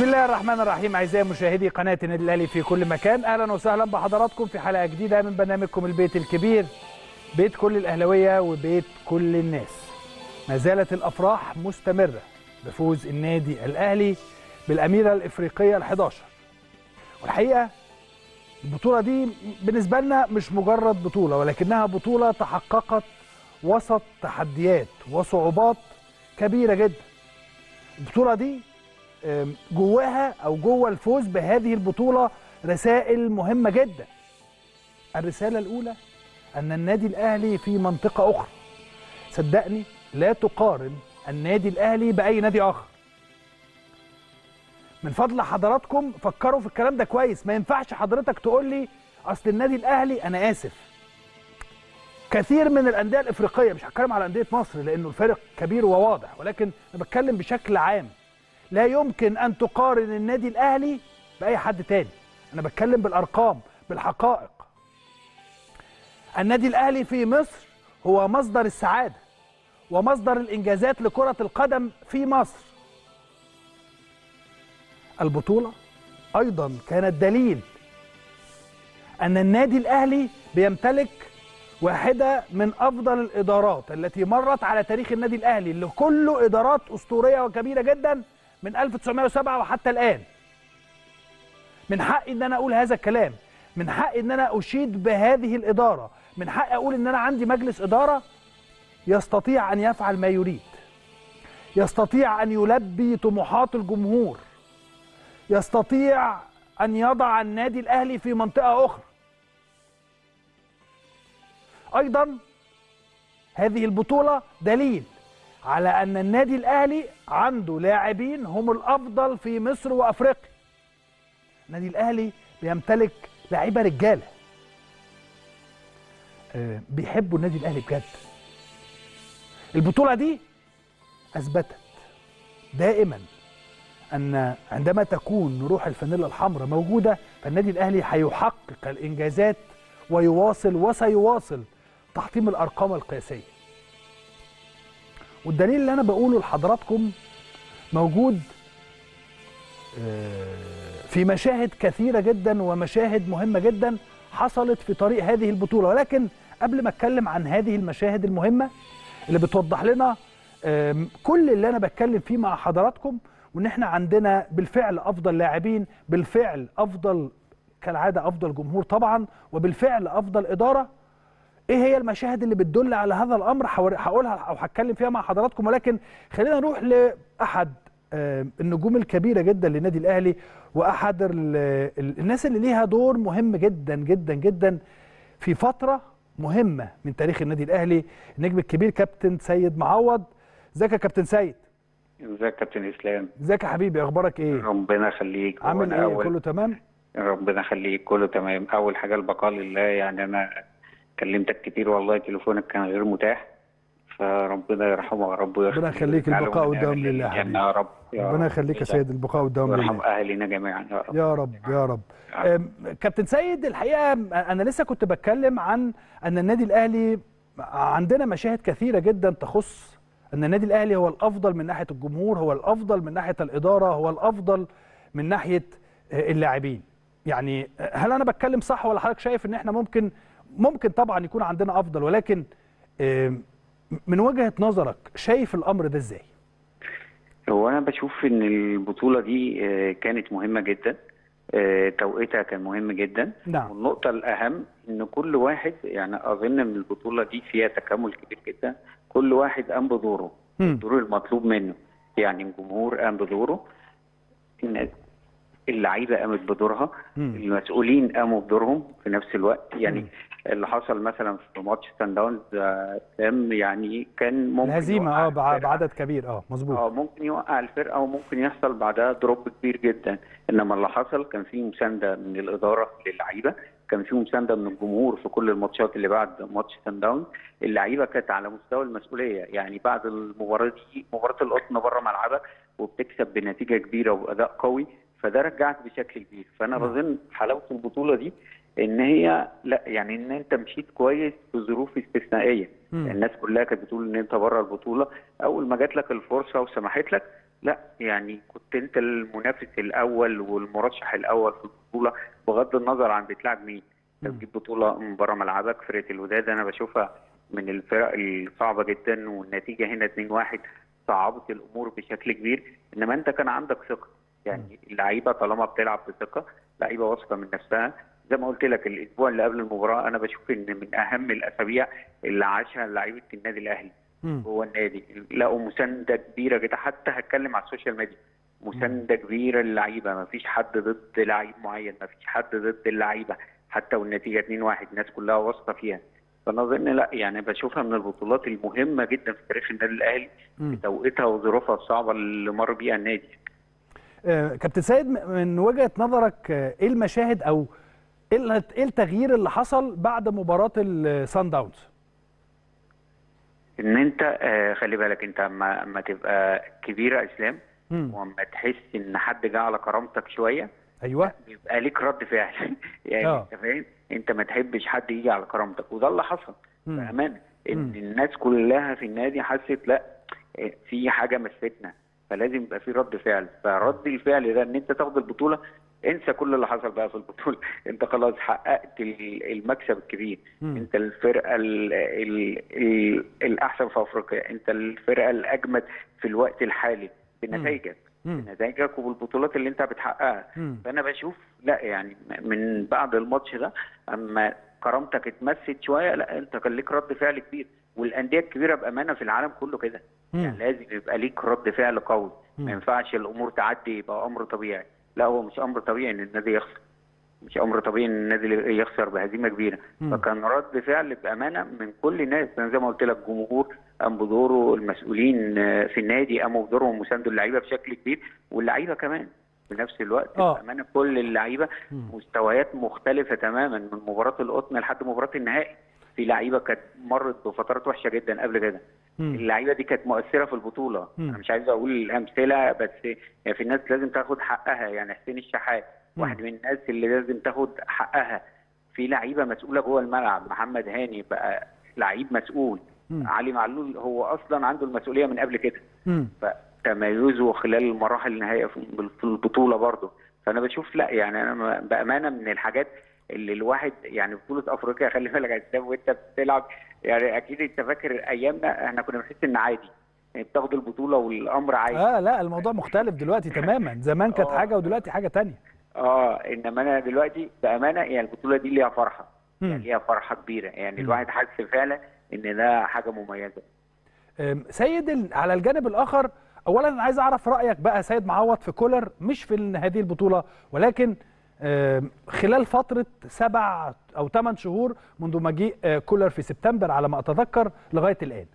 بسم الله الرحمن الرحيم اعزائي مشاهدي قناه النادي الاهلي في كل مكان اهلا وسهلا بحضراتكم في حلقه جديده من برنامجكم البيت الكبير بيت كل الاهلاويه وبيت كل الناس ما زالت الافراح مستمره بفوز النادي الاهلي بالاميره الافريقيه ال11 والحقيقه البطوله دي بالنسبه لنا مش مجرد بطوله ولكنها بطوله تحققت وسط تحديات وصعوبات كبيره جدا البطوله دي جواها او جوه الفوز بهذه البطوله رسائل مهمه جدا الرساله الاولى ان النادي الاهلي في منطقه اخرى صدقني لا تقارن النادي الاهلي باي نادي اخر من فضل حضراتكم فكروا في الكلام ده كويس ما ينفعش حضرتك تقول لي اصل النادي الاهلي انا اسف كثير من الانديه الافريقيه مش هتكلم على انديه مصر لانه الفارق كبير وواضح ولكن انا بتكلم بشكل عام لا يمكن ان تقارن النادي الاهلي باي حد تاني انا بتكلم بالارقام بالحقائق النادي الاهلي في مصر هو مصدر السعاده ومصدر الانجازات لكره القدم في مصر البطوله ايضا كانت دليل ان النادي الاهلي بيمتلك واحده من افضل الادارات التي مرت على تاريخ النادي الاهلي اللي كله ادارات اسطوريه وكبيره جدا من 1907 وحتى الآن من حقي ان انا اقول هذا الكلام من حقي ان انا اشيد بهذه الاداره من حقي اقول ان انا عندي مجلس اداره يستطيع ان يفعل ما يريد يستطيع ان يلبي طموحات الجمهور يستطيع ان يضع النادي الاهلي في منطقه اخرى ايضا هذه البطوله دليل على ان النادي الاهلي عنده لاعبين هم الافضل في مصر وافريقيا النادي الاهلي بيمتلك لاعيبه رجاله أه بيحبوا النادي الاهلي بجد البطوله دي اثبتت دائما ان عندما تكون روح الفانيلا الحمراء موجوده فالنادي الاهلي هيحقق الانجازات ويواصل وسيواصل تحطيم الارقام القياسيه والدليل اللي انا بقوله لحضراتكم موجود في مشاهد كثيره جدا ومشاهد مهمه جدا حصلت في طريق هذه البطوله ولكن قبل ما اتكلم عن هذه المشاهد المهمه اللي بتوضح لنا كل اللي انا بتكلم فيه مع حضراتكم وان احنا عندنا بالفعل افضل لاعبين بالفعل افضل كالعاده افضل جمهور طبعا وبالفعل افضل اداره ايه هي المشاهد اللي بتدل على هذا الامر هقولها او هتكلم فيها مع حضراتكم ولكن خلينا نروح لاحد النجوم الكبيره جدا للنادي الاهلي واحد الناس اللي ليها دور مهم جدا جدا جدا في فتره مهمه من تاريخ النادي الاهلي النجم الكبير كابتن سيد معوض ازيك يا كابتن سيد ازيك يا كابتن اسلام ازيك يا حبيبي اخبارك ايه ربنا يخليك عامل ايه أول... كله تمام ربنا يخليك كله تمام اول حاجه البقاء لله يعني انا كلمتك كتير والله تليفونك كان غير متاح فربنا يرحمه يا رب ربنا يخليك البقاء والدوام لله حبيبي يا رب يا ربنا يخليك يا سيد البقاء والدوام لله ويرحم اهلنا جميعا يا رب يا رب يا رب كابتن سيد الحقيقه انا لسه كنت بتكلم عن ان النادي الاهلي عندنا مشاهد كثيره جدا تخص ان النادي الاهلي هو الافضل من ناحيه الجمهور هو الافضل من ناحيه الاداره هو الافضل من ناحيه اللاعبين يعني هل انا بتكلم صح ولا حضرتك شايف ان احنا ممكن ممكن طبعا يكون عندنا افضل ولكن من وجهه نظرك شايف الامر ده ازاي؟ هو انا بشوف ان البطوله دي كانت مهمه جدا توقيتها كان مهم جدا نعم والنقطه الاهم ان كل واحد يعني اظن ان البطوله دي فيها تكامل كبير جدا كل واحد قام بدوره الدور المطلوب منه يعني الجمهور قام بدوره اللعيبه قامت بدورها مم. المسؤولين قاموا بدورهم في نفس الوقت يعني مم. اللي حصل مثلا في ماتش سان داونز كان يعني كان ممكن الهزيمه يوقع اه الفرقة. بعدد كبير اه مظبوط اه ممكن يوقع الفرقه وممكن يحصل بعدها دروب كبير جدا انما اللي حصل كان في مسانده من الاداره للعيبه كان في مسانده من الجمهور في كل الماتشات اللي بعد ماتش سان داونز اللعيبه كانت على مستوى المسؤوليه يعني بعد المباراه دي مباراه القطن بره ملعبك وبتكسب بنتيجه كبيره واداء قوي فده رجعك بشكل كبير فانا نعم. بظن حلاوه البطوله دي ان هي لا يعني ان انت مشيت كويس في ظروف استثنائيه مم. الناس كلها كانت بتقول ان انت بره البطوله اول ما جات لك الفرصه وسمحت لك لا يعني كنت انت المنافس الاول والمرشح الاول في البطوله بغض النظر عن بتلعب مين انت بتجيب بطوله من بره ملعبك فرقه الوداد انا بشوفها من الفرق الصعبه جدا والنتيجه هنا 2-1 صعبت الامور بشكل كبير انما انت كان عندك ثقه يعني اللعيبه طالما بتلعب بثقه لعيبه واثقه من نفسها زي ما قلت لك الاسبوع اللي قبل المباراه انا بشوف ان من اهم الاسابيع اللي عاشها لعيبه النادي الاهلي مم. جوه النادي لقوا مسانده كبيره جدا حتى هتكلم على السوشيال ميديا مسانده كبيره للعيبه ما فيش حد ضد لعيب معين ما فيش حد ضد اللعيبه حتى والنتيجه 2-1 الناس كلها واثقه فيها فانا اظن لا يعني بشوفها من البطولات المهمه جدا في تاريخ النادي الاهلي مم. بتوقيتها وظروفها الصعبه اللي مر بيها النادي آه، كابتن سيد م- من وجهه نظرك آه، ايه المشاهد او ايه ال- إيه التغيير اللي حصل بعد مباراه السان داونز؟ ان انت آه خلي بالك انت اما اما تبقى كبير يا اسلام مم. واما تحس ان حد جه على كرامتك شويه ايوه بيبقى ليك رد فعل يعني آه. انت فاهم انت ما تحبش حد يجي على كرامتك وده اللي حصل مم. بامانه ان مم. الناس كلها في النادي حست لا إيه، في حاجه مستنا فلازم يبقى في رد فعل فرد الفعل ده ان انت تاخد البطوله انسى كل اللي حصل بقى في البطوله انت خلاص حققت ال- المكسب الكبير مم. انت الفرقه ال ال ال الاحسن في افريقيا انت الفرقه الاجمد في الوقت الحالي بنتائجك مم. بنتائجك وبالبطولات اللي انت بتحققها مم. فانا بشوف لا يعني من بعد الماتش ده اما كرامتك اتمست شويه لا انت كان ليك رد فعل كبير والانديه الكبيره بامانه في العالم كله كده مم. يعني لازم يبقى ليك رد فعل قوي مم. ما ينفعش الامور تعدي يبقى امر طبيعي لا هو مش امر طبيعي ان النادي يخسر مش امر طبيعي ان النادي يخسر بهزيمه كبيره مم. فكان رد فعل بامانه من كل الناس انا زي ما قلت لك الجمهور قام بدوره المسؤولين آه، في النادي قاموا بدورهم وساندوا اللعيبه بشكل كبير واللعيبه كمان في نفس الوقت آه. بامانه كل اللعيبه مم. مستويات مختلفه تماما من مباراه القطن لحد مباراه النهائي في لعيبه كانت مرت بفترات وحشه جدا قبل كده مم. اللعيبه دي كانت مؤثره في البطوله مم. انا مش عايز اقول الامثله بس يعني في الناس لازم تاخد حقها يعني حسين الشحات مم. واحد من الناس اللي لازم تاخد حقها في لعيبه مسؤوله جوه الملعب محمد هاني بقى لعيب مسؤول مم. علي معلول هو اصلا عنده المسؤوليه من قبل كده مم. فتميزه خلال المراحل النهائيه في في البطوله برضه فانا بشوف لا يعني انا بامانه من الحاجات اللي الواحد يعني بطوله افريقيا خلي بالك يا اسلام وانت بتلعب يعني اكيد انت فاكر ايامنا احنا كنا بنحس ان عادي يعني بتاخد البطوله والامر عادي اه لا الموضوع مختلف دلوقتي تماما زمان كانت آه. حاجه ودلوقتي حاجه تانية اه انما انا دلوقتي بامانه يعني البطوله دي ليها فرحه مم. يعني ليها فرحه كبيره يعني مم. الواحد حاسس فعلا ان ده حاجه مميزه أم، سيد ال- على الجانب الاخر اولا انا عايز اعرف رايك بقى سيد معوض في كولر مش في ال- هذه البطوله ولكن أم، خلال فتره سبع او ثمان شهور منذ مجيء آه، كولر في سبتمبر على ما اتذكر لغايه الان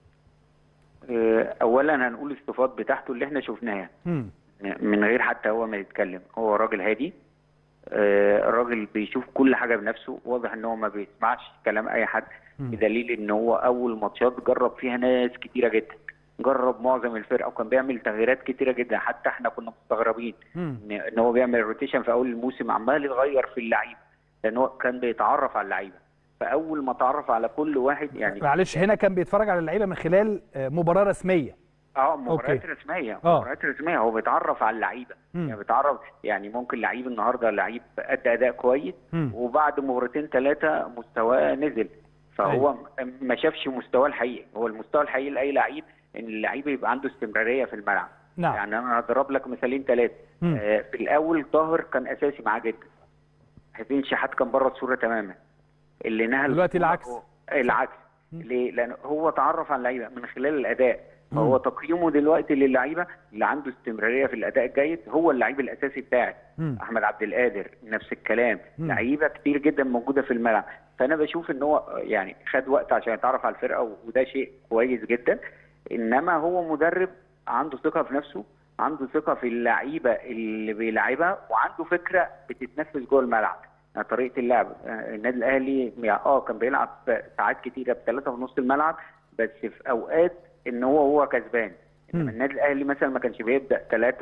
آه، اولا هنقول الصفات بتاعته اللي احنا شفناها مم. من غير حتى هو ما يتكلم هو راجل هادي آه، راجل بيشوف كل حاجه بنفسه واضح ان هو ما بيسمعش كلام اي حد مم. بدليل ان هو اول ماتشات جرب فيها ناس كتيره جدا جرب معظم الفرقه وكان بيعمل تغييرات كتيره جدا حتى احنا كنا مستغربين مم. ان إن هو بيعمل روتيشن في اول الموسم عمال يغير في اللعيبه لان هو كان بيتعرف على اللعيبه فاول ما تعرف على كل واحد يعني معلش هنا كان بيتفرج على اللعيبه من خلال آه، مباراه رسميه اه مباريات أوكي. رسميه آه. مباريات رسميه هو بيتعرف على اللعيبه مم. يعني بيتعرف يعني ممكن لعيب النهارده لعيب ادى اداء كويس مم. وبعد مباراتين ثلاثه مستواه نزل فهو م- ما شافش مستواه الحقيقي هو المستوى الحقيقي لاي لعيب ان اللعيب يبقى عنده استمراريه في الملعب نعم يعني انا هضرب لك مثالين ثلاثه مم. آه في الاول طاهر كان اساسي معاه جدا حسين شحات كان بره الصوره تماما اللي نهى دلوقتي البطولة العكس. هو- العكس مم. ليه؟ لان هو تعرف على اللعيبه من خلال الاداء مم. فهو تقييمه دلوقتي للعيبه اللي عنده استمراريه في الاداء الجيد هو اللعيب الاساسي بتاعك مم. احمد عبد القادر نفس الكلام مم. لعيبه كتير جدا موجوده في الملعب فانا بشوف ان هو يعني خد وقت عشان يتعرف على الفرقه وده شيء كويس جدا انما هو مدرب عنده ثقه في نفسه عنده ثقه في اللعيبه اللي بيلعبها وعنده فكره بتتنفذ جوه الملعب يعني طريقه اللعب آه، النادي الاهلي يعني اه كان بيلعب ساعات كتيره بثلاثه في نص الملعب بس في اوقات ان هو هو كسبان انما النادي الاهلي مثلا ما كانش بيبدا ثلاثه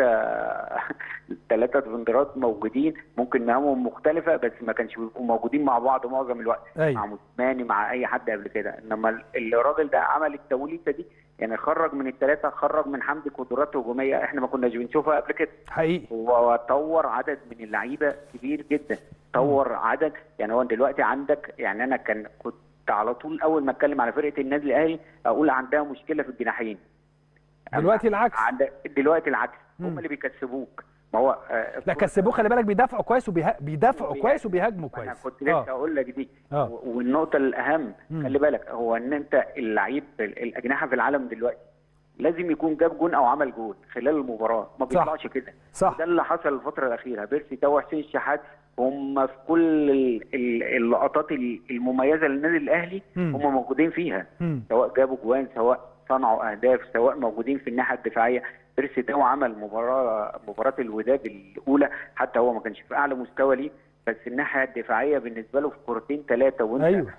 ثلاثه ديفندرات موجودين ممكن مهامهم مختلفه بس ما كانش بيبقوا موجودين مع بعض معظم الوقت أيوة. مع موسيماني مع اي حد قبل كده انما الراجل ده عمل التوليفه دي يعني خرج من الثلاثه خرج من حمدي قدرات هجوميه احنا ما كناش بنشوفها قبل كده حقيقي هو طور عدد من اللعيبه كبير جدا طور عدد يعني هو دلوقتي عندك يعني انا كان كنت على طول اول ما اتكلم على فرقه النادي الاهلي اقول عندها مشكله في الجناحين دلوقتي العكس عند دلوقتي العكس مم. هم اللي بيكسبوك ما هو آه، لا كسبوه خلي بالك بيدافعوا كويس وبيه... بيدافعوا وبيه- كويس وبيهاجموا انا كويس كنت لسه اه اقول لك دي آه. و- والنقطه الاهم مم. خلي بالك هو ان انت اللعيب الاجنحه في العالم دلوقتي لازم يكون جاب جون او عمل جون خلال المباراه ما صح. بيطلعش كده صح ده اللي حصل الفتره الاخيره بيرسي تاو حسين الشحات هم في كل ال- ال- اللقطات ال- المميزه للنادي الاهلي مم. هم موجودين فيها مم. سواء جابوا جوان سواء صنعوا اهداف سواء موجودين في الناحيه الدفاعيه بيرسي تاو عمل مباراه مباراه الوداد الاولى حتى هو ما كانش في اعلى مستوى ليه بس الناحيه الدفاعيه بالنسبه له في كورتين ثلاثه وانت ايوه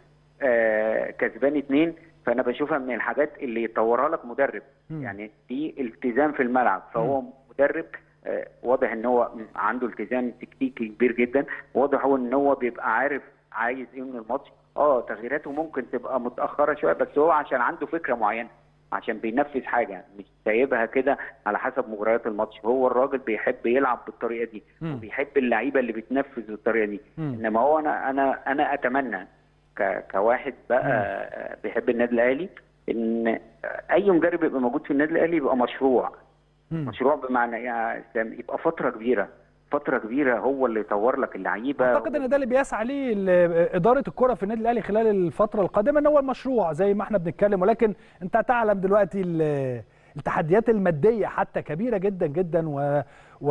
آه كسبان اثنين فانا بشوفها من الحاجات اللي يطورها لك مدرب مم. يعني في التزام في الملعب فهو مدرب آه واضح ان هو عنده التزام تكتيكي كبير جدا واضح هو ان هو بيبقى عارف عايز ايه من الماتش اه تغييراته ممكن تبقى متاخره شويه بس هو عشان عنده فكره معينه عشان بينفذ حاجه مش سايبها كده على حسب مجريات الماتش هو الراجل بيحب يلعب بالطريقه دي مم. وبيحب اللعيبه اللي بتنفذ بالطريقه دي مم. انما هو انا انا انا اتمنى ك- كواحد بقى آه، بيحب النادي الاهلي ان اي مدرب يبقى موجود في النادي الاهلي يبقى مشروع مم. مشروع بمعنى ايه يا اسلام يبقى فتره كبيره فتره كبيره هو اللي يطور لك اللعيبه اعتقد ان ده اللي بيسعى ليه ال- اداره الكره في النادي الاهلي خلال الفتره القادمه ان هو المشروع زي ما احنا بنتكلم ولكن انت تعلم دلوقتي ال- التحديات الماديه حتى كبيره جدا جدا و-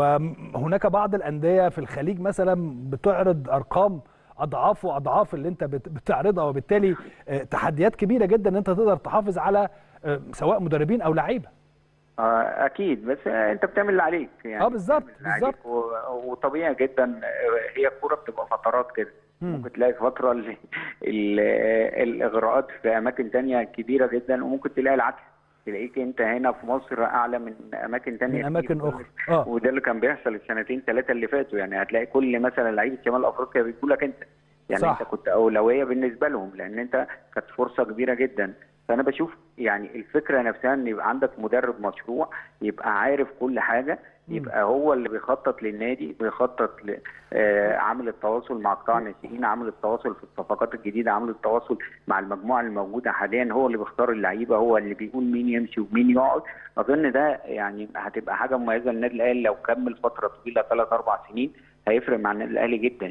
وهناك بعض الانديه في الخليج مثلا بتعرض ارقام اضعاف واضعاف اللي انت بت- بتعرضها وبالتالي آه، تحديات كبيره جدا ان انت تقدر تحافظ على آه، سواء مدربين او لعيبه آه اكيد بس آه، انت بتعمل اللي عليك يعني آه، بالظبط، بتعمل اللي عليك بالظبط. و- وطبيعي جدا آه، هي الكوره بتبقى فترات كده مم. ممكن تلاقي فتره ال- ال- الاغراءات في اماكن تانية كبيره جدا وممكن تلاقي العكس تلاقيك انت هنا في مصر اعلى من اماكن تانية من كتير. اماكن اخرى اه وده اللي كان بيحصل السنتين ثلاثه اللي فاتوا يعني هتلاقي كل مثلا لعيبه شمال افريقيا بيقول لك انت يعني صح. انت كنت اولويه بالنسبه لهم لان انت كانت فرصه كبيره جدا فانا بشوف يعني الفكره نفسها ان يبقى عندك مدرب مشروع يبقى عارف كل حاجه يبقى هو اللي بيخطط للنادي بيخطط ل آه، عامل التواصل مع قطاع الناشئين عامل التواصل في الصفقات الجديده عامل التواصل مع المجموعه الموجوده حاليا هو اللي بيختار اللعيبه هو اللي بيقول مين يمشي ومين يقعد اظن ده يعني هتبقى حاجه مميزه للنادي الاهلي لو كمل فتره طويله ثلاث اربع سنين هيفرق مع النادي الاهلي جدا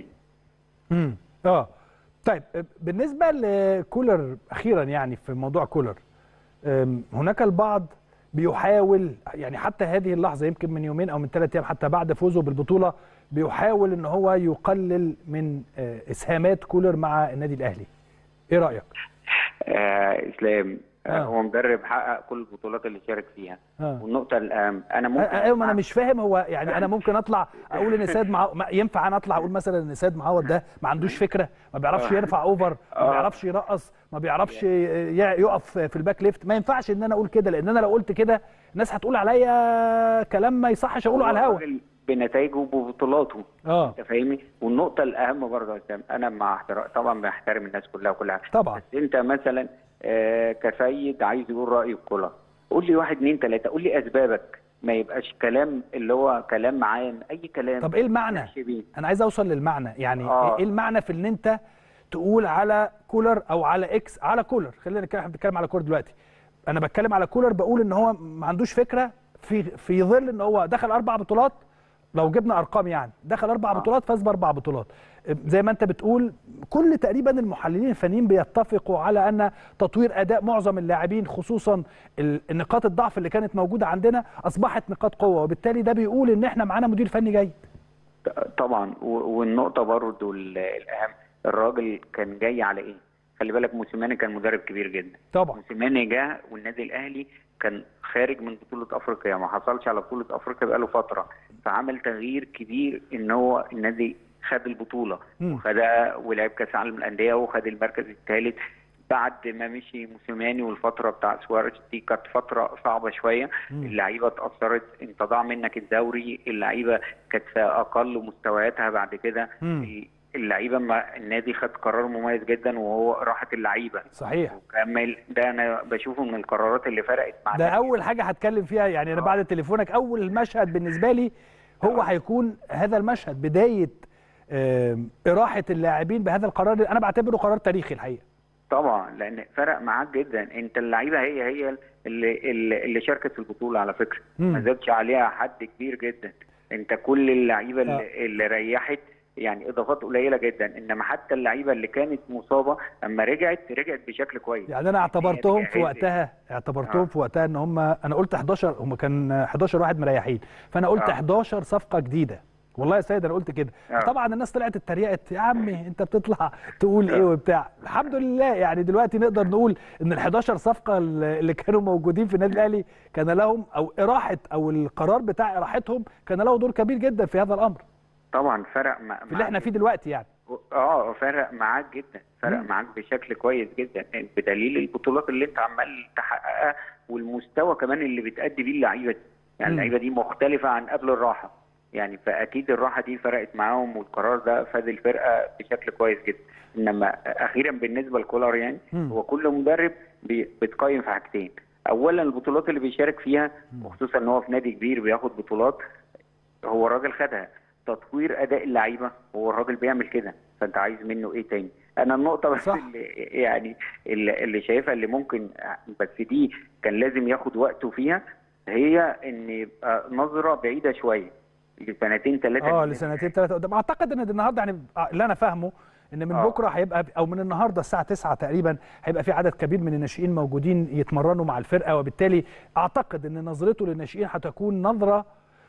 امم اه طيب بالنسبه لكولر اخيرا يعني في موضوع كولر أم، هناك البعض بيحاول يعني حتى هذه اللحظه يمكن من يومين او من ثلاث ايام حتى بعد فوزه بالبطوله بيحاول ان هو يقلل من آه، اسهامات كولر مع النادي الاهلي ايه رايك آه اسلام آه. آه. هو مدرب حقق كل البطولات اللي شارك فيها اه والنقطه الاهم انا ممكن ايوه ما انا مش فاهم هو يعني انا ممكن اطلع اقول ان سيد معوض ما- ينفع انا اطلع اقول مثلا ان سيد معوض ده ما عندوش فكره ما بيعرفش آه. يرفع اوفر ما آه. بيعرفش يرقص ما بيعرفش ي- يقف في الباك ليفت ما ينفعش ان انا اقول كده لان انا لو قلت كده الناس هتقول عليا كلام ما يصحش اقوله على الهوا الراجل بنتائجه وببطولاته اه انت فاهمني والنقطه الاهم برضه يا اسلام انا مع احترام طبعا بحترم الناس كلها وكل حاجه طبعا بس انت مثلا آه كسيد عايز يقول رايه في كولر قول لي واحد اثنين ثلاثه قول لي اسبابك ما يبقاش كلام اللي هو كلام عام اي كلام طب ايه المعنى ماشي بيه. انا عايز اوصل للمعنى يعني آه. ايه المعنى في ان انت تقول على كولر او على اكس على كولر خلينا نتكلم احنا بنتكلم على كولر دلوقتي انا بتكلم على كولر بقول ان هو ما عندوش فكره في في ظل ان هو دخل اربع بطولات لو جبنا ارقام يعني دخل اربع آه. بطولات فاز باربع بطولات زي ما انت بتقول كل تقريبا المحللين الفنيين بيتفقوا على ان تطوير اداء معظم اللاعبين خصوصا ال- نقاط الضعف اللي كانت موجوده عندنا اصبحت نقاط قوه وبالتالي ده بيقول ان احنا معانا مدير فني جيد طبعا و- والنقطه برضه ال- الاهم الراجل كان جاي على ايه خلي بالك موسيماني كان مدرب كبير جدا طبعا موسيماني جه والنادي الاهلي كان خارج من بطوله افريقيا ما حصلش على بطوله افريقيا بقاله فتره فعمل تغيير كبير ان هو النادي خد البطوله مم. وخدها ولعب كاس عالم الانديه وخد المركز الثالث بعد ما مشي موسيماني والفتره بتاع سواريز دي كانت فتره صعبه شويه مم. اللعيبه اتاثرت انت ضاع منك الدوري اللعيبه كانت في اقل مستوياتها بعد كده مم. اللعيبه ما النادي خد قرار مميز جدا وهو راحه اللعيبه صحيح وكمل ده انا بشوفه من القرارات اللي فرقت مع ده النادي. اول حاجه هتكلم فيها يعني انا آه. بعد تليفونك اول مشهد بالنسبه لي هو آه. هيكون هذا المشهد بدايه آم، اراحه اللاعبين بهذا القرار اللي انا بعتبره قرار تاريخي الحقيقه طبعا لان فرق معاك جدا انت اللعيبه هي هي اللي اللي, اللي شاركت في البطوله على فكره مم. ما زادش عليها حد كبير جدا انت كل اللعيبه آه. اللي, اللي ريحت يعني اضافات قليله جدا انما حتى اللعيبه اللي كانت مصابه اما رجعت رجعت بشكل كويس يعني انا اعتبرتهم في جاهزة. وقتها اعتبرتهم آه. في وقتها ان هم انا قلت 11 هم كان 11 واحد مريحين فانا قلت آه. 11 صفقه جديده والله يا سيد انا قلت كده آه. طبعا الناس طلعت اتريقت يا عمي انت بتطلع تقول ايه آه. وبتاع الحمد لله يعني دلوقتي نقدر نقول ان ال 11 صفقه اللي كانوا موجودين في النادي الاهلي كان لهم او اراحه او القرار بتاع اراحتهم كان له دور كبير جدا في هذا الامر طبعا فرق مع في اللي احنا فيه دلوقتي يعني اه فرق معاك جدا فرق مم. معاك بشكل كويس جدا بدليل البطولات اللي انت عمال تحققها والمستوى كمان اللي بتأدي بيه اللعيبه دي يعني مم. اللعيبه دي مختلفه عن قبل الراحه يعني فاكيد الراحه دي فرقت معاهم والقرار ده فاد الفرقه بشكل كويس جدا انما اخيرا بالنسبه لكولر يعني مم. هو كل مدرب بي- بتقيم في حاجتين اولا البطولات اللي بيشارك فيها وخصوصا ان هو في نادي كبير بياخد بطولات هو الراجل خدها تطوير اداء اللعيبه هو الراجل بيعمل كده فانت عايز منه ايه تاني انا النقطه بس صح. اللي يعني اللي, اللي شايفها اللي ممكن بس دي كان لازم ياخد وقته فيها هي ان يبقى نظره بعيده شويه لسنتين ثلاثه اه لسنتين ثلاثه قدام اعتقد ان النهارده يعني اللي انا فاهمه ان من آه. بكره هيبقى او من النهارده الساعه 9 تقريبا هيبقى في عدد كبير من الناشئين موجودين يتمرنوا مع الفرقه وبالتالي اعتقد ان نظرته للناشئين هتكون نظره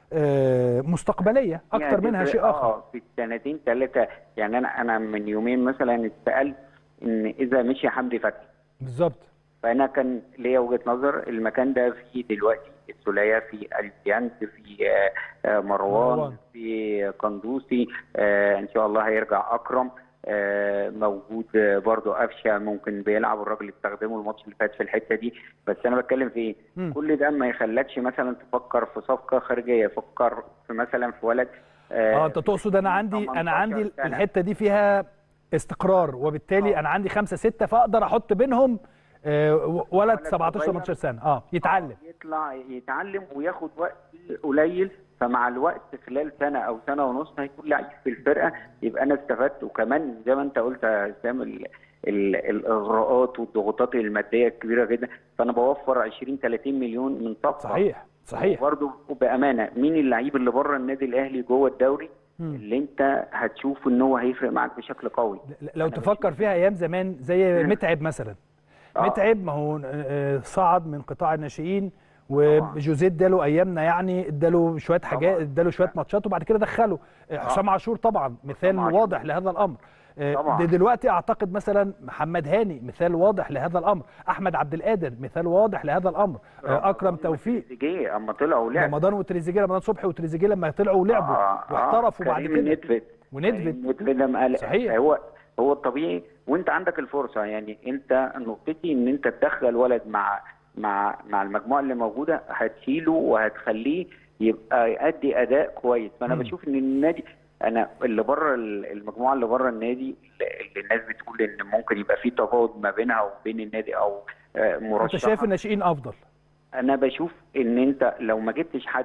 آه، مستقبليه اكتر يعني منها في- شيء اخر اه في السنتين ثلاثه يعني انا انا من يومين مثلا اتسالت ان اذا مشي حمدي فتحي بالظبط فانا كان ليا وجهه نظر المكان ده فيه دلوقتي السوليه في الفيانس في آه، آه، مروان, مروان. في قندوسي آه، ان شاء الله هيرجع اكرم آه، موجود آه، برضو قفشه ممكن بيلعب الراجل استخدمه الماتش اللي فات في الحته دي بس انا بتكلم في ايه مم. كل ده ما يخلكش مثلا تفكر في صفقه خارجيه فكر في مثلا في ولد اه انت تقصد انا عندي انا 18 عندي سنة. الحته دي فيها استقرار وبالتالي آه. انا عندي خمسه سته فاقدر احط بينهم آه، ولد ولد 17 صغير. 18 سنه اه يتعلم آه، يطلع يتعلم وياخد وقت قليل فمع الوقت خلال سنه او سنه ونص هيكون لعيب في الفرقه يبقى انا استفدت وكمان زي ما انت قلت يا اسلام ال- ال- الاغراءات والضغوطات الماديه الكبيره جدا فانا بوفر 20 30 مليون من صفقه صحيح صحيح وبرضه وبامانه مين اللعيب اللي بره النادي الاهلي جوه الدوري مم. اللي انت هتشوف ان هو هيفرق معاك بشكل قوي ل- لو أنا تفكر فيها ايام زمان زي مم. متعب مثلا آه. متعب ما هو آه، صعد من قطاع الناشئين طبعاً. وجوزيه اداله ايامنا يعني اداله شويه حاجات طبعاً. اداله شويه ماتشات وبعد كده دخله آه، حسام عاشور طبعا مثال حسام عاشور. واضح لهذا الامر آه، طبعاً. ده دلوقتي اعتقد مثلا محمد هاني مثال واضح لهذا الامر احمد عبد القادر مثال واضح لهذا الامر آه، اكرم توفيق تريزيجيه اما طلعوا لعب رمضان وتريزيجيه رمضان صبحي وتريزيجيه لما طلعوا ولعبوا واحترفوا بعد كريم كده ندفد وندفد. كريم ندفد لما قال صحيح. هو هو الطبيعي وانت عندك الفرصه يعني انت نقطتي ان انت تدخل ولد مع مع مع المجموعه اللي موجوده هتشيله وهتخليه يبقى يأدي اداء كويس فانا مم. بشوف ان النادي انا اللي بره المجموعه اللي بره النادي اللي الناس بتقول ان ممكن يبقى في تفاوض ما بينها وبين النادي او آه، انت مرشحه شايف الناشئين افضل انا بشوف ان انت لو ما جبتش حد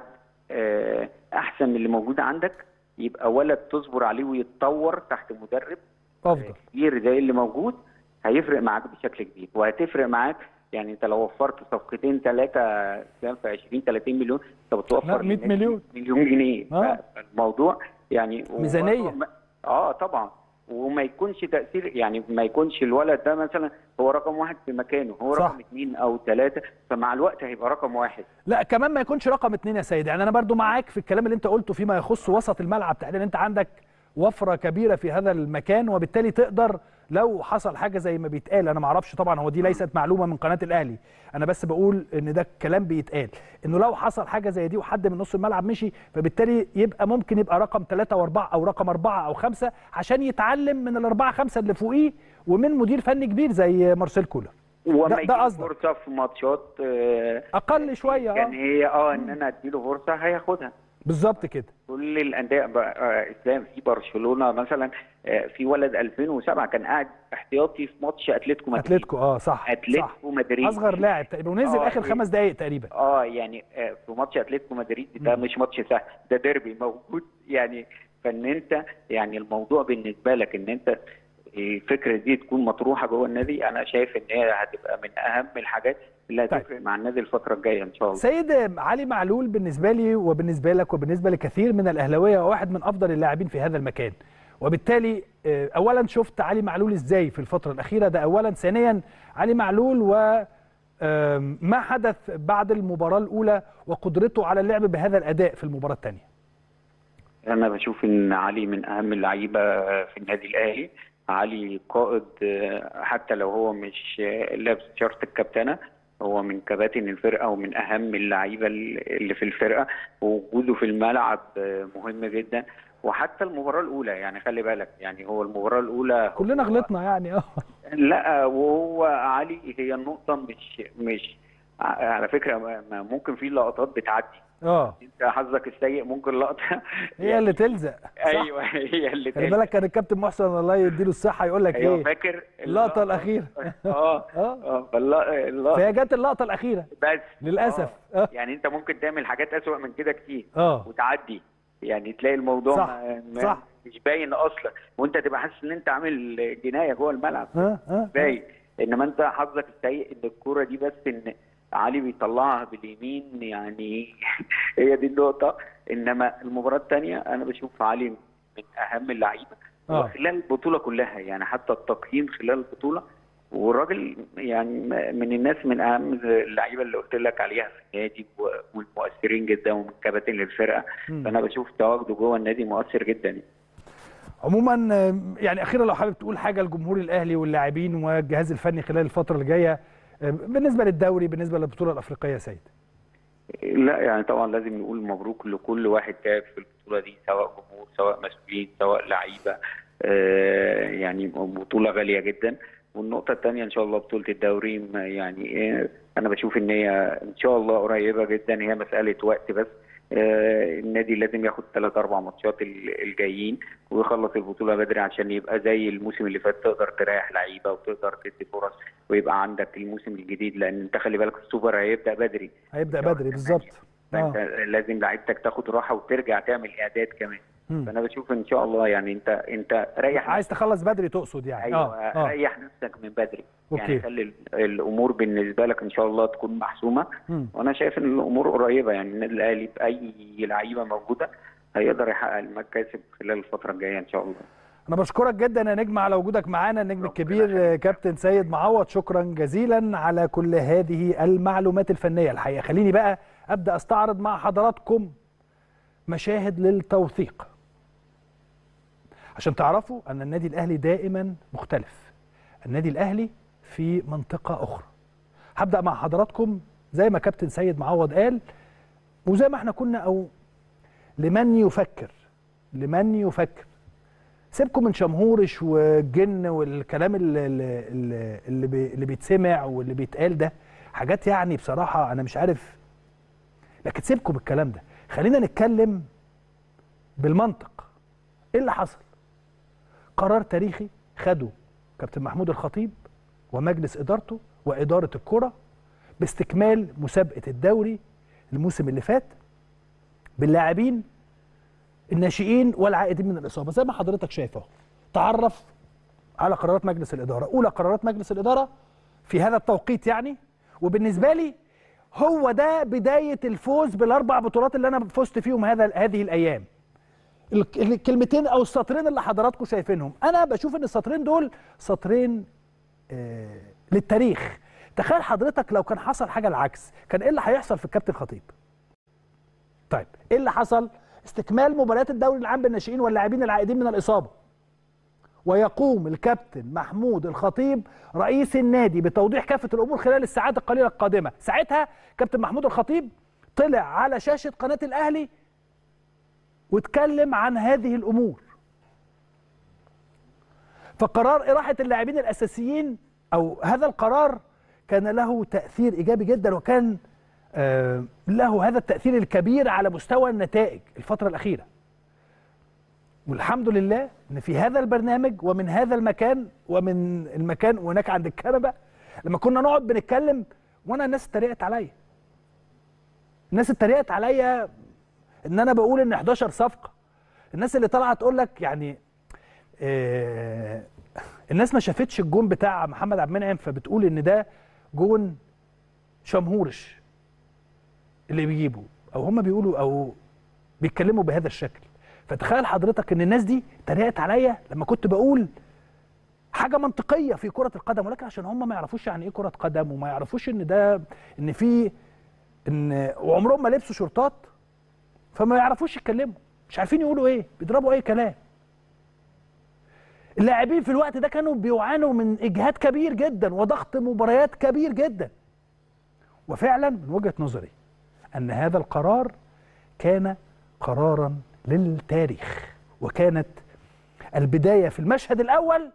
آه، احسن من اللي موجود عندك يبقى ولد تصبر عليه ويتطور تحت مدرب افضل كبير زي اللي موجود هيفرق معاك بشكل كبير وهتفرق معاك يعني انت لو وفرت صفقتين ثلاثه في 20 30 مليون انت بتوفر لا، 100 للنادي مليون. مليون جنيه آه. الموضوع يعني ميزانية. وبرضه- اه طبعا وما يكونش تاثير يعني ما يكونش الولد ده مثلا هو رقم واحد في مكانه هو صح. رقم اثنين او ثلاثه فمع الوقت هيبقى رقم واحد لا كمان ما يكونش رقم اتنين يا سيد يعني انا برضو معاك في الكلام اللي انت قلته فيما يخص وسط الملعب تحديدا انت عندك وفره كبيره في هذا المكان وبالتالي تقدر لو حصل حاجه زي ما بيتقال انا ما اعرفش طبعا هو دي ليست معلومه من قناه الاهلي انا بس بقول ان ده كلام بيتقال انه لو حصل حاجه زي دي وحد من نص الملعب مشي فبالتالي يبقى ممكن يبقى رقم ثلاثة واربعة او رقم أربعة او خمسة عشان يتعلم من الاربعه خمسه اللي فوقيه ومن مدير فني كبير زي مارسيل كولر وما ده- ده يجيله قصدك. فرصه في ماتشات آه، اقل شويه كان اه هي اه ان انا اديله فرصه هياخدها بالظبط كده كل الانديه بقى- آه، اسلام في برشلونه مثلا آه، في ولد 2007 كان قاعد احتياطي في ماتش اتلتيكو مدريد اتلتيكو اه صح صح اتلتيكو مدريد اصغر لاعب تقريبا ونزل آه، اخر إيه. خمس دقائق تقريبا اه يعني آه، في ماتش اتلتيكو مدريد ده مش ماتش سهل ده ديربي موجود يعني فان انت يعني الموضوع بالنسبه لك ان انت الفكره دي تكون مطروحه جوه النادي انا شايف ان هي هتبقى من اهم الحاجات اللي طيب. هتفرق مع النادي الفتره الجايه ان شاء الله سيد علي معلول بالنسبه لي وبالنسبه لك وبالنسبه لكثير من الاهلاويه هو واحد من افضل اللاعبين في هذا المكان وبالتالي آه، اولا شفت علي معلول ازاي في الفتره الاخيره ده اولا ثانيا علي معلول و آم، ما حدث بعد المباراه الاولى وقدرته على اللعب بهذا الاداء في المباراه الثانيه انا بشوف ان علي من اهم اللعيبه في النادي الاهلي علي قائد آه، حتى لو هو مش آه، لابس شرط الكابتنه هو من كباتن الفرقه ومن اهم اللعيبه اللي في الفرقه ووجوده في الملعب آه، مهم جدا وحتى المباراه الاولى يعني خلي بالك يعني هو المباراه الاولى كلنا هو- غلطنا يعني اه لا وهو علي هي النقطه مش مش ع- على فكره ما- ما ممكن في لقطات بتعدي اه انت حظك السيء ممكن لقطه هي اللي تلزق صح ايوه هي اللي خلي تاني. بالك كان الكابتن محسن الله يديله الصحه يقول لك ايوه ايه فاكر اللقطه الاخيره اه اه اه فالل- اللقطه فهي جت اللقطه الاخيره بس للاسف آه. اه يعني انت ممكن تعمل حاجات اسوأ من كده كتير اه وتعدي يعني تلاقي الموضوع صح، ما ما صح. مش باين اصلا وانت تبقى حاسس ان انت عامل جنايه جوه الملعب اه اه باين انما انت حظك السيء ان الكوره دي بس ان علي بيطلعها باليمين يعني هي دي النقطه انما المباراه الثانيه انا بشوف علي من اهم اللعيبه آه. وخلال البطوله كلها يعني حتى التقييم خلال البطوله والراجل يعني من الناس من اهم اللعيبه اللي قلت لك عليها في النادي و- والمؤثرين جدا ومن كباتن للفرقه مم. فانا بشوف تواجده جوه النادي مؤثر جدا عموما آه، يعني اخيرا لو حابب تقول حاجه لجمهور الاهلي واللاعبين والجهاز الفني خلال الفتره اللي جايه آه، بالنسبه للدوري بالنسبه للبطوله الافريقيه يا سيد لا يعني طبعا لازم نقول مبروك لكل واحد تعب في البطوله دي سواء جمهور سواء مسؤولين سواء لعيبه آه، يعني بطوله غاليه جدا والنقطه الثانيه ان شاء الله بطوله الدوري ما يعني آه، انا بشوف ان هي ان شاء الله قريبه جدا هي مساله وقت بس آه، النادي لازم ياخد ثلاث اربع ماتشات ال- الجايين ويخلص البطوله بدري عشان يبقى زي الموسم اللي فات تقدر تريح لعيبه وتقدر تدي فرص ويبقى عندك الموسم الجديد لان انت خلي بالك السوبر هيبدا بدري هيبدا شهر بدري بالظبط فانت اه لازم لعيبتك تاخد راحه وترجع تعمل اعداد كمان مم. فانا بشوف ان شاء الله يعني انت انت ريح عايز تخلص بدري تقصد يعني ايوه اه اه ريح نفسك من بدري أوكي. يعني خلي ال- الامور بالنسبه لك ان شاء الله تكون محسومه مم. وانا شايف ان الامور قريبه يعني النادي الاهلي باي لعيبه موجوده هيقدر يحقق المكاسب خلال الفتره الجايه ان شاء الله انا بشكرك جدا يا نجم على وجودك معانا النجم ربنا الكبير يخليك. آه، كابتن سيد معوض شكرا جزيلا على كل هذه المعلومات الفنيه الحقيقه خليني بقى ابدا استعرض مع حضراتكم مشاهد للتوثيق عشان تعرفوا ان النادي الاهلي دائما مختلف النادي الاهلي في منطقه اخرى هبدا مع حضراتكم زي ما كابتن سيد معوض قال وزي ما احنا كنا او لمن يفكر لمن يفكر سيبكم من شمهورش والجن والكلام اللي اللي, اللي, بي اللي بيتسمع واللي بيتقال ده حاجات يعني بصراحه انا مش عارف لكن سيبكم الكلام ده خلينا نتكلم بالمنطق ايه اللي حصل قرار تاريخي خده كابتن محمود الخطيب ومجلس ادارته واداره الكره باستكمال مسابقه الدوري الموسم اللي فات باللاعبين الناشئين والعائدين من الاصابه زي ما حضرتك شايف اهو تعرف على قرارات مجلس الاداره اولى قرارات مجلس الاداره في هذا التوقيت يعني وبالنسبه لي هو ده بدايه الفوز بالاربع بطولات اللي انا فزت فيهم هذا هذه الايام الك- الكلمتين او السطرين اللي حضراتكم شايفينهم انا بشوف ان السطرين دول سطرين آه للتاريخ تخيل حضرتك لو كان حصل حاجه العكس كان ايه اللي هيحصل في الكابتن خطيب طيب ايه اللي حصل استكمال مباريات الدوري العام بالناشئين واللاعبين العائدين من الاصابه ويقوم الكابتن محمود الخطيب رئيس النادي بتوضيح كافه الامور خلال الساعات القليله القادمه ساعتها كابتن محمود الخطيب طلع على شاشه قناه الاهلي واتكلم عن هذه الامور فقرار اراحه اللاعبين الاساسيين او هذا القرار كان له تاثير ايجابي جدا وكان آه، له هذا التاثير الكبير على مستوى النتائج الفتره الاخيره والحمد لله ان في هذا البرنامج ومن هذا المكان ومن المكان هناك عند الكنبه لما كنا نقعد بنتكلم وانا الناس اتريقت عليا الناس اتريقت عليا ان انا بقول ان 11 صفقه الناس اللي طالعه تقول لك يعني آه الناس ما شافتش الجون بتاع محمد عبد المنعم فبتقول ان ده جون شمهورش اللي بيجيبه او هم بيقولوا او بيتكلموا بهذا الشكل فتخيل حضرتك ان الناس دي تريقت عليا لما كنت بقول حاجه منطقيه في كره القدم ولكن عشان هم ما يعرفوش يعني ايه كره قدم وما يعرفوش ان ده ان في ان وعمرهم ما لبسوا شورتات فما يعرفوش يتكلموا مش عارفين يقولوا ايه بيضربوا اي كلام اللاعبين في الوقت ده كانوا بيعانوا من اجهاد كبير جدا وضغط مباريات كبير جدا وفعلا من وجهه نظري ان هذا القرار كان قرارا للتاريخ وكانت البدايه في المشهد الاول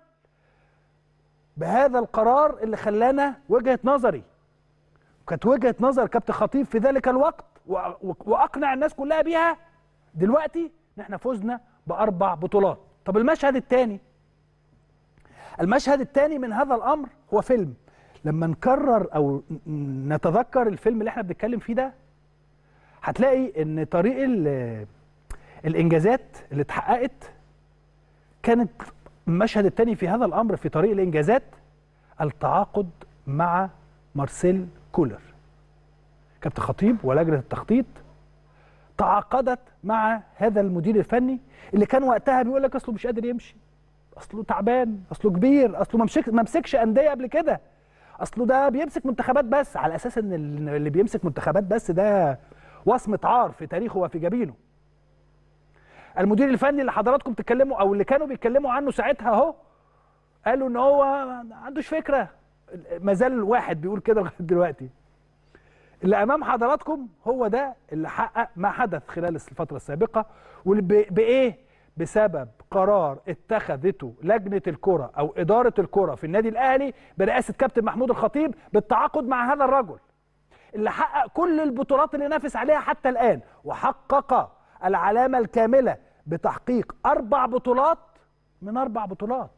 بهذا القرار اللي خلانا وجهه نظري كانت وجهه نظر كابتن خطيب في ذلك الوقت واقنع الناس كلها بيها دلوقتي ان احنا فزنا باربع بطولات طب المشهد الثاني المشهد الثاني من هذا الامر هو فيلم لما نكرر او نتذكر الفيلم اللي احنا بنتكلم فيه ده هتلاقي ان طريق الانجازات اللي اتحققت كانت المشهد الثاني في هذا الامر في طريق الانجازات التعاقد مع مارسيل كولر كابتن خطيب ولجنه التخطيط تعاقدت مع هذا المدير الفني اللي كان وقتها بيقول لك اصله مش قادر يمشي اصله تعبان اصله كبير اصله ما مسكش انديه قبل كده اصله ده بيمسك منتخبات بس على اساس ان اللي بيمسك منتخبات بس ده وصمه عار في تاريخه وفي جبينه المدير الفني اللي حضراتكم بتتكلموا او اللي كانوا بيتكلموا عنه ساعتها اهو قالوا ان هو ما عندوش فكره ما زال واحد بيقول كده لغايه دلوقتي اللي امام حضراتكم هو ده اللي حقق ما حدث خلال الفتره السابقه بايه بسبب قرار اتخذته لجنه الكره او اداره الكره في النادي الاهلي برئاسه كابتن محمود الخطيب بالتعاقد مع هذا الرجل اللي حقق كل البطولات اللي نافس عليها حتى الان وحقق العلامه الكامله بتحقيق اربع بطولات من اربع بطولات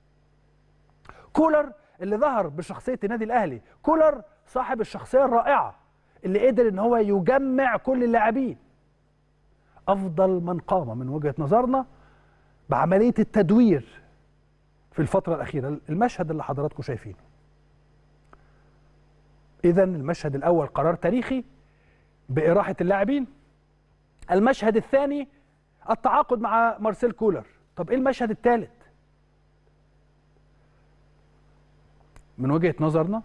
كولر اللي ظهر بشخصيه النادي الاهلي كولر صاحب الشخصيه الرائعه اللي قدر ان هو يجمع كل اللاعبين افضل من قام من وجهه نظرنا بعمليه التدوير في الفتره الاخيره المشهد اللي حضراتكم شايفينه اذا المشهد الاول قرار تاريخي باراحه اللاعبين المشهد الثاني التعاقد مع مارسيل كولر طب ايه المشهد الثالث من وجهه نظرنا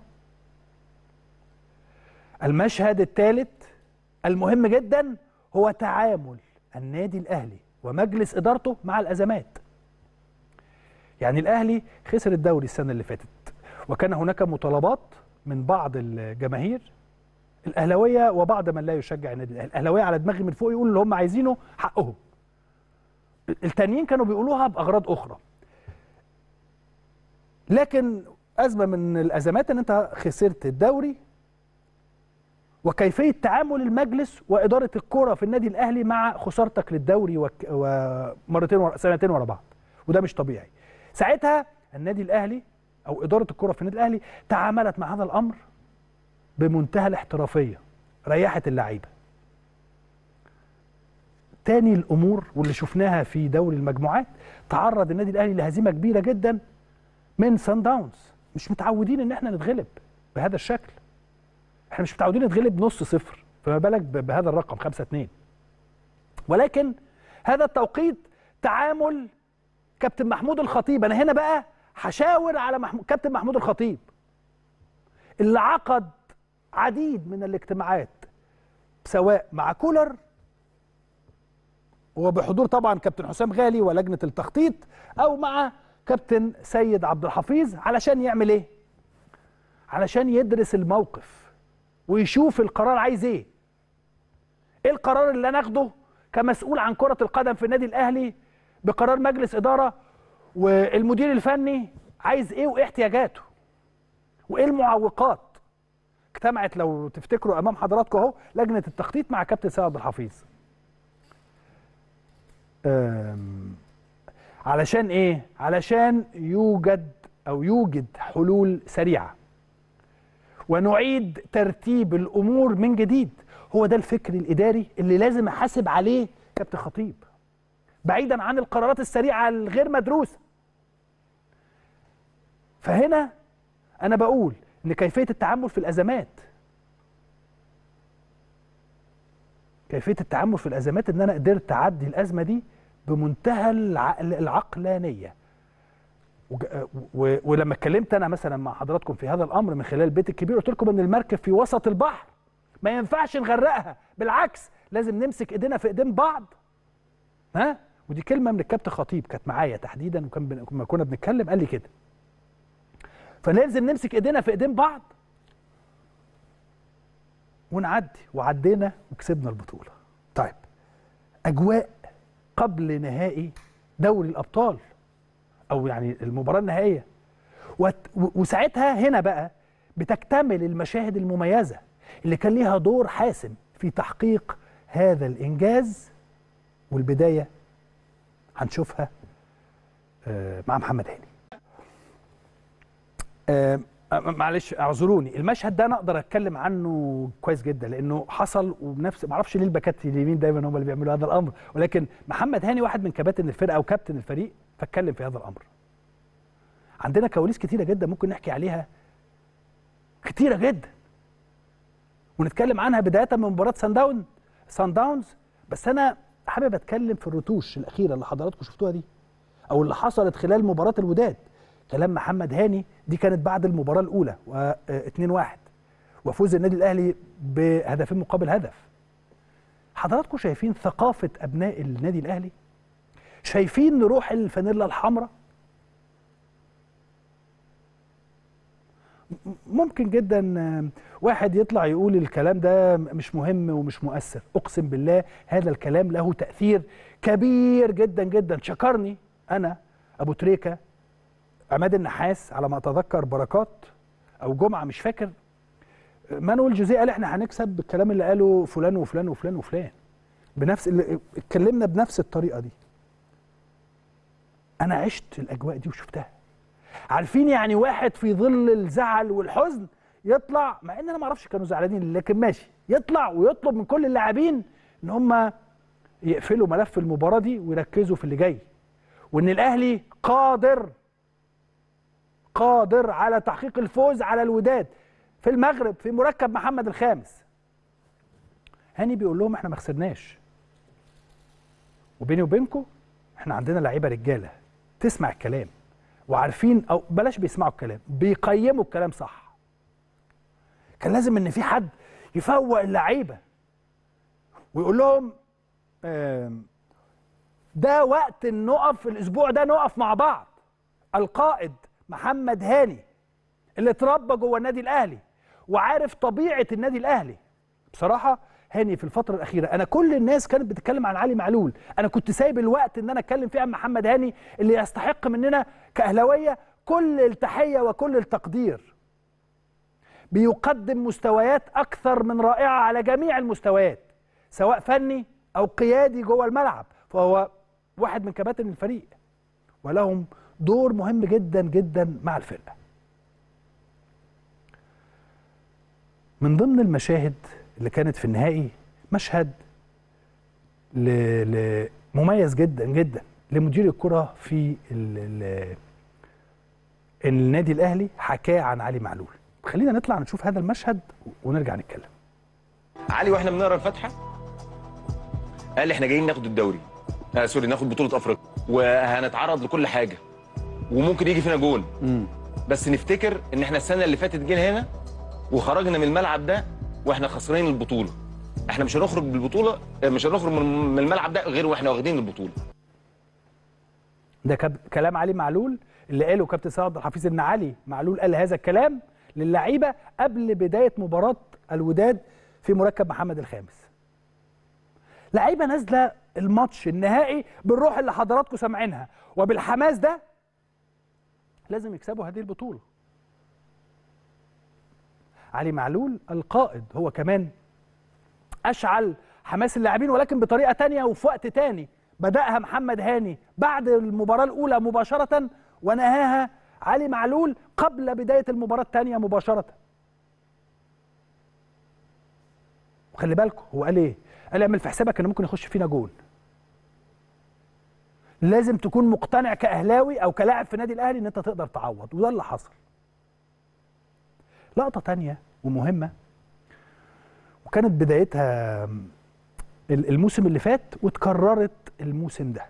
المشهد الثالث المهم جدا هو تعامل النادي الاهلي ومجلس ادارته مع الازمات يعني الاهلي خسر الدوري السنه اللي فاتت وكان هناك مطالبات من بعض الجماهير الاهلاويه وبعض من لا يشجع النادي الاهلي الاهلاويه على دماغي من فوق يقولوا اللي هم عايزينه حقهم التانيين كانوا بيقولوها باغراض اخرى لكن ازمه من الازمات ان انت خسرت الدوري وكيفيه تعامل المجلس واداره الكره في النادي الاهلي مع خسارتك للدوري ومرتين ورا سنتين ورا بعض وده مش طبيعي ساعتها النادي الاهلي او اداره الكره في النادي الاهلي تعاملت مع هذا الامر بمنتهى الاحترافيه ريحت اللعيبه تاني الامور واللي شفناها في دوري المجموعات تعرض النادي الاهلي لهزيمه كبيره جدا من سان داونز مش متعودين ان احنا نتغلب بهذا الشكل احنا مش متعودين نتغلب نص صفر فما بالك بهذا الرقم 5 2 ولكن هذا التوقيت تعامل كابتن محمود الخطيب انا هنا بقى هشاور على محمود كابتن محمود الخطيب اللي عقد عديد من الاجتماعات سواء مع كولر وبحضور طبعا كابتن حسام غالي ولجنه التخطيط او مع كابتن سيد عبد الحفيظ علشان يعمل ايه علشان يدرس الموقف ويشوف القرار عايز ايه ايه القرار اللي انا اخده كمسؤول عن كره القدم في النادي الاهلي بقرار مجلس اداره والمدير الفني عايز ايه وايه احتياجاته وايه المعوقات اجتمعت لو تفتكروا امام حضراتكم اهو لجنه التخطيط مع كابتن سيد عبد الحفيظ أم، علشان ايه علشان يوجد او يوجد حلول سريعه ونعيد ترتيب الامور من جديد هو ده الفكر الاداري اللي لازم احاسب عليه كابتن خطيب بعيدا عن القرارات السريعه الغير مدروسه فهنا انا بقول ان كيفيه التعامل في الازمات كيفيه التعامل في الازمات ان انا قدرت اعدي الازمه دي بمنتهى العقل العقلانيه وج- و- ولما اتكلمت انا مثلا مع حضراتكم في هذا الامر من خلال البيت الكبير قلت لكم ان المركب في وسط البحر ما ينفعش نغرقها بالعكس لازم نمسك ايدينا في ايدين بعض ها ودي كلمه من الكابتن خطيب كانت معايا تحديدا وكان بن- لما كنا بنتكلم قال لي كده فلازم نمسك ايدينا في ايدين بعض ونعدي وعدينا وكسبنا البطوله طيب اجواء قبل نهائي دوري الابطال او يعني المباراه النهائيه وت- و- وساعتها هنا بقى بتكتمل المشاهد المميزه اللي كان ليها دور حاسم في تحقيق هذا الانجاز والبدايه هنشوفها آه، مع محمد هاني آه، آه، معلش اعذروني المشهد ده انا اقدر اتكلم عنه كويس جدا لانه حصل وبنفس ما اعرفش ليه الباكات اليمين دايما هم اللي بيعملوا هذا الامر ولكن محمد هاني واحد من كباتن الفرقه او كابتن الفريق فاتكلم في هذا الامر عندنا كواليس كتيره جدا ممكن نحكي عليها كتيره جدا ونتكلم عنها بدايه من مباراه سان داون سان داونز بس انا حابب اتكلم في الرتوش الاخيره اللي حضراتكم شفتوها دي او اللي حصلت خلال مباراه الوداد كلام محمد هاني دي كانت بعد المباراه الاولى و 2-1 وفوز النادي الاهلي بهدفين مقابل هدف حضراتكم شايفين ثقافه ابناء النادي الاهلي شايفين روح الفانيلا الحمراء م- ممكن جدا آه، واحد يطلع يقول الكلام ده مش مهم ومش مؤثر اقسم بالله هذا الكلام له تاثير كبير جدا جدا شكرني انا ابو تريكه عماد النحاس على ما اتذكر بركات او جمعه مش فاكر مانويل جوزيه قال احنا هنكسب بالكلام اللي قاله فلان وفلان وفلان وفلان بنفس اللي اتكلمنا بنفس الطريقه دي انا عشت الاجواء دي وشفتها عارفين يعني واحد في ظل الزعل والحزن يطلع مع ان انا ما اعرفش كانوا زعلانين لكن ماشي يطلع ويطلب من كل اللاعبين ان هم يقفلوا ملف المباراه دي ويركزوا في اللي جاي وان الاهلي قادر قادر على تحقيق الفوز على الوداد في المغرب في مركب محمد الخامس هاني بيقول لهم احنا ما خسرناش وبيني وبينكم احنا عندنا لعيبه رجاله تسمع الكلام وعارفين او بلاش بيسمعوا الكلام بيقيموا الكلام صح كان لازم ان في حد يفوق اللعيبه ويقول لهم آم، ده وقت إن نقف الاسبوع ده نقف مع بعض القائد محمد هاني اللي اتربى جوه النادي الاهلي وعارف طبيعه النادي الاهلي بصراحه هاني في الفتره الاخيره انا كل الناس كانت بتتكلم عن علي معلول انا كنت سايب الوقت ان انا اتكلم فيه عن محمد هاني اللي يستحق مننا كاهلاويه كل التحيه وكل التقدير بيقدم مستويات اكثر من رائعه على جميع المستويات سواء فني او قيادي جوه الملعب فهو واحد من كباتن الفريق ولهم دور مهم جدا جدا مع الفرقه من ضمن المشاهد اللي كانت في النهائي مشهد ل... ل... مميز جدا جدا لمدير الكره في ال... ال... النادي الاهلي حكاه عن علي معلول خلينا نطلع نشوف هذا المشهد ونرجع نتكلم علي واحنا بنقرا الفاتحه قال احنا جايين ناخد الدوري آه سوري ناخد بطوله افريقيا وهنتعرض لكل حاجه وممكن يجي فينا جول بس نفتكر ان احنا السنه اللي فاتت جينا هنا وخرجنا من الملعب ده واحنا خسرانين البطوله احنا مش هنخرج بالبطوله مش هنخرج من من الملعب ده غير واحنا واخدين البطوله ده كب- كلام علي معلول اللي قاله كابتن سيد عبد الحفيظ ان علي معلول قال هذا الكلام للعيبه قبل بدايه مباراه الوداد في مركب محمد الخامس. لعيبه نازله الماتش النهائي بالروح اللي حضراتكم سامعينها وبالحماس ده لازم يكسبوا هذه البطوله. علي معلول القائد هو كمان اشعل حماس اللاعبين ولكن بطريقه تانية وفي وقت تاني بداها محمد هاني بعد المباراه الاولى مباشره ونهاها علي معلول قبل بدايه المباراه الثانيه مباشره وخلي بالكم هو قال ايه قال اعمل في حسابك ان ممكن يخش فينا جول لازم تكون مقتنع كاهلاوي او كلاعب في النادي الاهلي ان انت تقدر تعوض وده اللي حصل لقطه تانية ومهمه وكانت بدايتها الموسم اللي فات واتكررت الموسم ده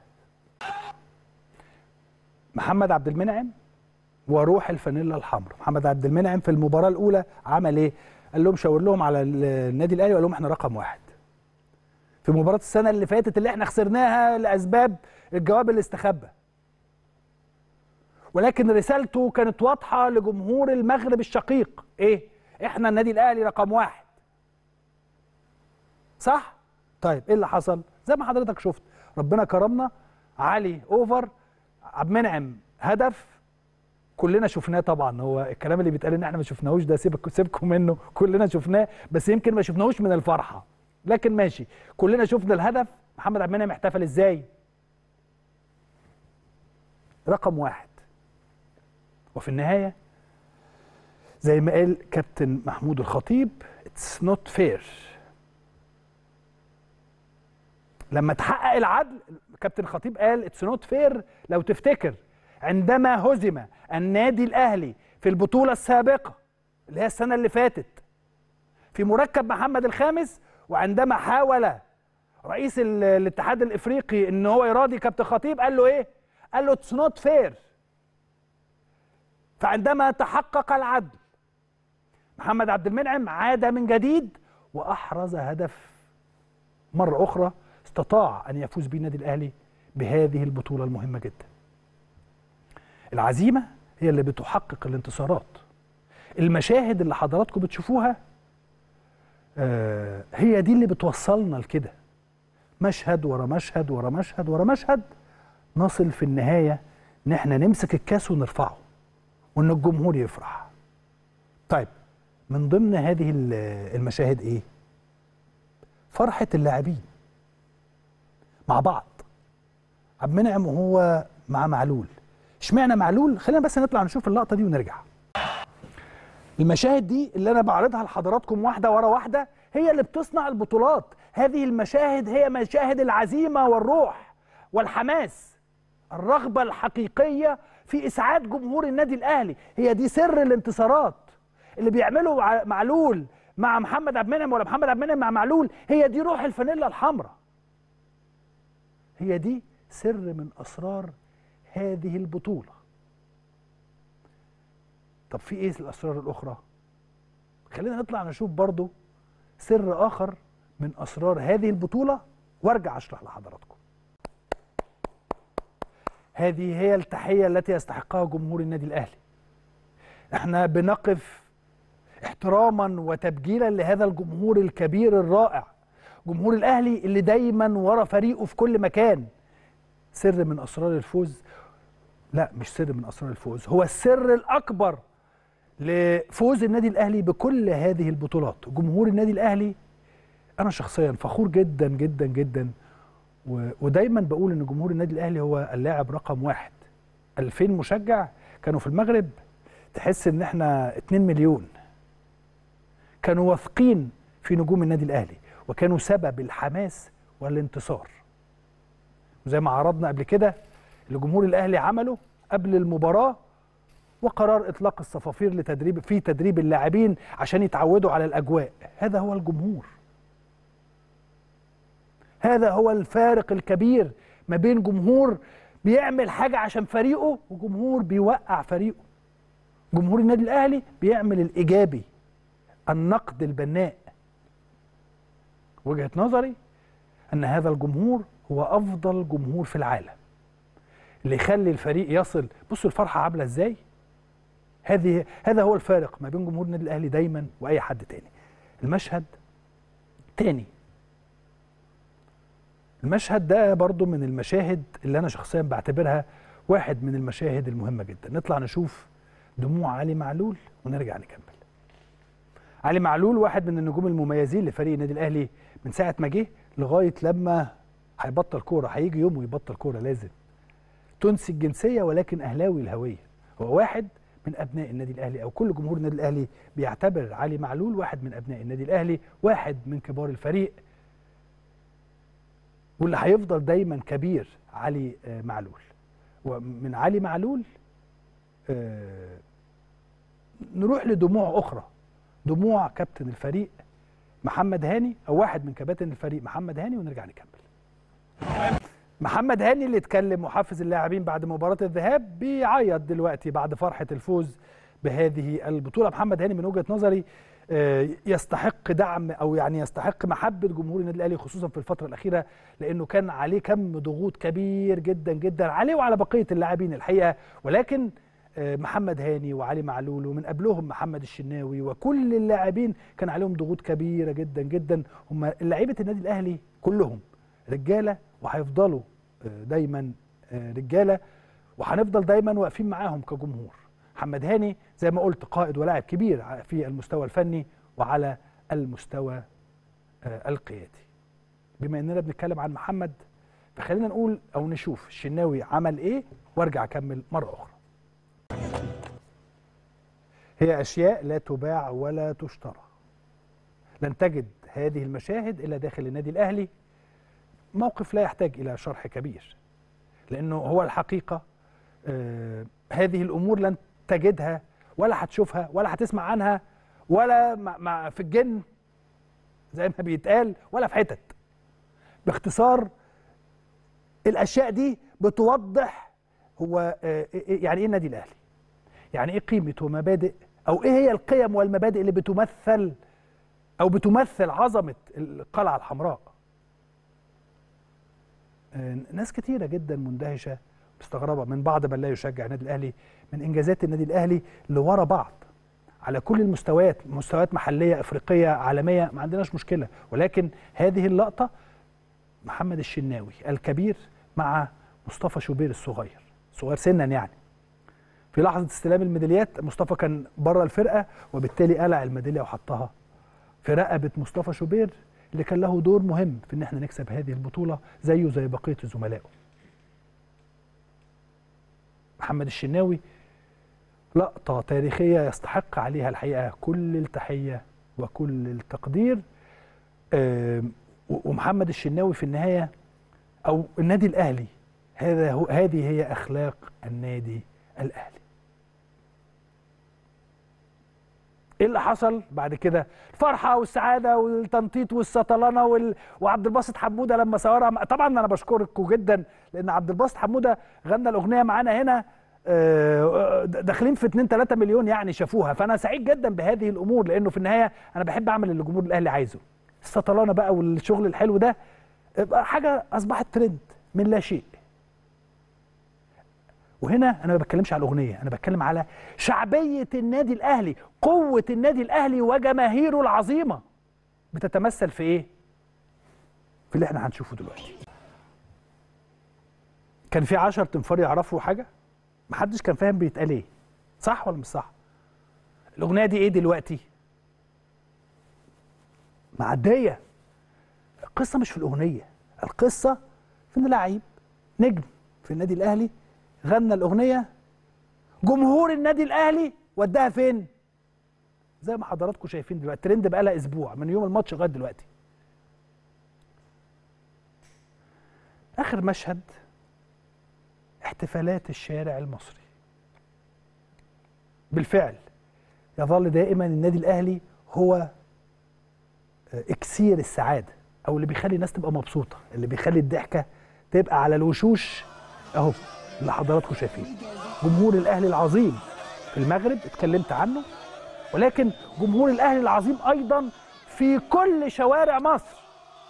محمد عبد المنعم وروح الفانيلا الحمراء محمد عبد المنعم في المباراه الاولى عمل ايه قال لهم شاور لهم على النادي الاهلي وقال لهم احنا رقم واحد في مباراه السنه اللي فاتت اللي احنا خسرناها لاسباب الجواب اللي استخبى ولكن رسالته كانت واضحه لجمهور المغرب الشقيق ايه احنا النادي الاهلي رقم واحد صح طيب ايه اللي حصل زي ما حضرتك شفت ربنا كرمنا علي اوفر عبد المنعم هدف كلنا شفناه طبعا هو الكلام اللي بيتقال ان احنا ما شفناهوش ده سيبك سيبكم منه كلنا شفناه بس يمكن ما شفناهوش من الفرحه لكن ماشي كلنا شفنا الهدف محمد عبد المنعم احتفل ازاي رقم واحد وفي النهايه زي ما قال كابتن محمود الخطيب اتس نوت فير لما تحقق العدل كابتن خطيب قال اتس نوت فير لو تفتكر عندما هزم النادي الاهلي في البطوله السابقه اللي هي السنه اللي فاتت في مركب محمد الخامس وعندما حاول رئيس ال- الاتحاد الافريقي ان هو يراضي كابتن خطيب قال له ايه؟ قال له اتس نوت فير فعندما تحقق العدل محمد عبد المنعم عاد من جديد واحرز هدف مره اخرى استطاع ان يفوز به النادي الاهلي بهذه البطوله المهمه جدا. العزيمه هي اللي بتحقق الانتصارات. المشاهد اللي حضراتكم بتشوفوها آه، هي دي اللي بتوصلنا لكده. مشهد ورا مشهد ورا مشهد ورا مشهد نصل في النهايه ان احنا نمسك الكاس ونرفعه وان الجمهور يفرح. طيب من ضمن هذه ال- المشاهد ايه؟ فرحه اللاعبين مع بعض عبد المنعم وهو مع معلول اشمعنى معلول خلينا بس نطلع نشوف اللقطه دي ونرجع المشاهد دي اللي انا بعرضها لحضراتكم واحده ورا واحده هي اللي بتصنع البطولات هذه المشاهد هي مشاهد العزيمه والروح والحماس الرغبه الحقيقيه في اسعاد جمهور النادي الاهلي هي دي سر الانتصارات اللي بيعمله مع- معلول مع محمد عبد المنعم ولا محمد عبد المنعم مع معلول هي دي روح الفانيلا الحمراء هي دي سر من اسرار هذه البطوله طب في ايه الاسرار الاخرى خلينا نطلع نشوف برضو سر اخر من اسرار هذه البطوله وارجع اشرح لحضراتكم هذه هي التحيه التي يستحقها جمهور النادي الاهلي احنا بنقف احتراما وتبجيلا لهذا الجمهور الكبير الرائع جمهور الاهلي اللي دايما ورا فريقه في كل مكان سر من اسرار الفوز لا مش سر من اسرار الفوز هو السر الاكبر لفوز النادي الاهلي بكل هذه البطولات جمهور النادي الاهلي انا شخصيا فخور جدا جدا جدا و... ودايما بقول ان جمهور النادي الاهلي هو اللاعب رقم واحد 2000 مشجع كانوا في المغرب تحس ان احنا 2 مليون كانوا واثقين في نجوم النادي الاهلي وكانوا سبب الحماس والانتصار وزي ما عرضنا قبل كده اللي جمهور الاهلي عمله قبل المباراه وقرار اطلاق الصفافير لتدريب في تدريب اللاعبين عشان يتعودوا على الاجواء هذا هو الجمهور هذا هو الفارق الكبير ما بين جمهور بيعمل حاجه عشان فريقه وجمهور بيوقع فريقه جمهور النادي الاهلي بيعمل الايجابي النقد البناء وجهه نظري ان هذا الجمهور هو افضل جمهور في العالم اللي يخلي الفريق يصل بصوا الفرحه عامله ازاي هذه هذا هو الفارق ما بين جمهور النادي الاهلي دايما واي حد تاني المشهد تاني المشهد ده برضو من المشاهد اللي انا شخصيا بعتبرها واحد من المشاهد المهمه جدا نطلع نشوف دموع علي معلول ونرجع نكمل علي معلول واحد من النجوم المميزين لفريق النادي الاهلي من ساعه ما جه لغايه لما هيبطل كوره هيجي يوم ويبطل كوره لازم تونسي الجنسيه ولكن اهلاوي الهويه هو واحد من ابناء النادي الاهلي او كل جمهور النادي الاهلي بيعتبر علي معلول واحد من ابناء النادي الاهلي واحد من كبار الفريق واللي هيفضل دايما كبير علي آه، معلول ومن علي معلول آه، نروح لدموع اخرى دموع كابتن الفريق محمد هاني او واحد من كباتن الفريق محمد هاني ونرجع نكمل محمد هاني اللي اتكلم محفز اللاعبين بعد مباراه الذهاب بيعيط دلوقتي بعد فرحه الفوز بهذه البطوله محمد هاني من وجهه نظري آه، يستحق دعم او يعني يستحق محبه جمهور النادي الاهلي خصوصا في الفتره الاخيره لانه كان عليه كم ضغوط كبير جدا جدا عليه وعلى بقيه اللاعبين الحقيقه ولكن آه، محمد هاني وعلي معلول ومن قبلهم محمد الشناوي وكل اللاعبين كان عليهم ضغوط كبيره جدا جدا هم لعيبه النادي الاهلي كلهم رجاله وهيفضلوا آه، دايما آه، رجاله وهنفضل دايما واقفين معاهم كجمهور محمد هاني زي ما قلت قائد ولاعب كبير ع- في المستوى الفني وعلى المستوى آه، القيادي بما اننا بنتكلم عن محمد فخلينا نقول او نشوف الشناوي عمل ايه وارجع اكمل مره اخرى هي اشياء لا تباع ولا تشترى لن تجد هذه المشاهد الا داخل النادي الاهلي موقف لا يحتاج الى شرح كبير لانه هو الحقيقه آه هذه الامور لن تجدها ولا هتشوفها ولا هتسمع عنها ولا مع مع في الجن زي ما بيتقال ولا في حتت باختصار الاشياء دي بتوضح هو آه، يعني ايه النادي الاهلي يعني ايه قيمه ومبادئ او ايه هي القيم والمبادئ اللي بتمثل او بتمثل عظمه القلعه الحمراء آه، ناس كتيره جدا مندهشه مستغربه من بعض من لا يشجع النادي الاهلي من انجازات النادي الاهلي اللي ورا بعض على كل المستويات مستويات محليه افريقيه عالميه ما عندناش مشكله ولكن هذه اللقطه محمد الشناوي الكبير مع مصطفى شوبير الصغير صغير سنا يعني في لحظه استلام الميداليات مصطفى كان بره الفرقه وبالتالي قلع الميداليه وحطها في رقبه مصطفى شوبير اللي كان له دور مهم في ان احنا نكسب هذه البطوله زيه زي بقيه زملائه محمد الشناوي لقطه تاريخيه يستحق عليها الحقيقه كل التحيه وكل التقدير آم، و- ومحمد الشناوي في النهايه او النادي الاهلي هذا هو هذه هي اخلاق النادي الاهلي ايه اللي حصل بعد كده الفرحه والسعاده والتنطيط والسطلنه وال... وعبد الباسط حموده لما صورها مع- طبعا انا بشكركم جدا لان عبد الباسط حموده غنى الاغنيه معانا هنا آه، داخلين في 2 3 مليون يعني شافوها فانا سعيد جدا بهذه الامور لانه في النهايه انا بحب اعمل اللي الجمهور الاهلي عايزه السطلانه بقى والشغل الحلو ده بقى حاجه اصبحت ترند من لا شيء وهنا انا ما بتكلمش على الاغنيه انا بتكلم على شعبيه النادي الاهلي قوه النادي الاهلي وجماهيره العظيمه بتتمثل في ايه في اللي احنا هنشوفه دلوقتي كان في 10 تنفار يعرفوا حاجه محدش كان فاهم بيتقال ايه صح ولا مش صح الاغنيه دي ايه دلوقتي معديه القصه مش في الاغنيه القصه في ان لعيب نجم في النادي الاهلي غنى الاغنيه جمهور النادي الاهلي وداها فين زي ما حضراتكم شايفين دلوقتي ترند بقالها اسبوع من يوم الماتش لغايه دلوقتي اخر مشهد احتفالات الشارع المصري بالفعل يظل دائما النادي الاهلي هو آه، اكسير السعاده او اللي بيخلي الناس تبقى مبسوطه اللي بيخلي الضحكه تبقى على الوشوش اهو اللي حضراتكم شايفين جمهور الاهلي العظيم في المغرب اتكلمت عنه ولكن جمهور الاهلي العظيم ايضا في كل شوارع مصر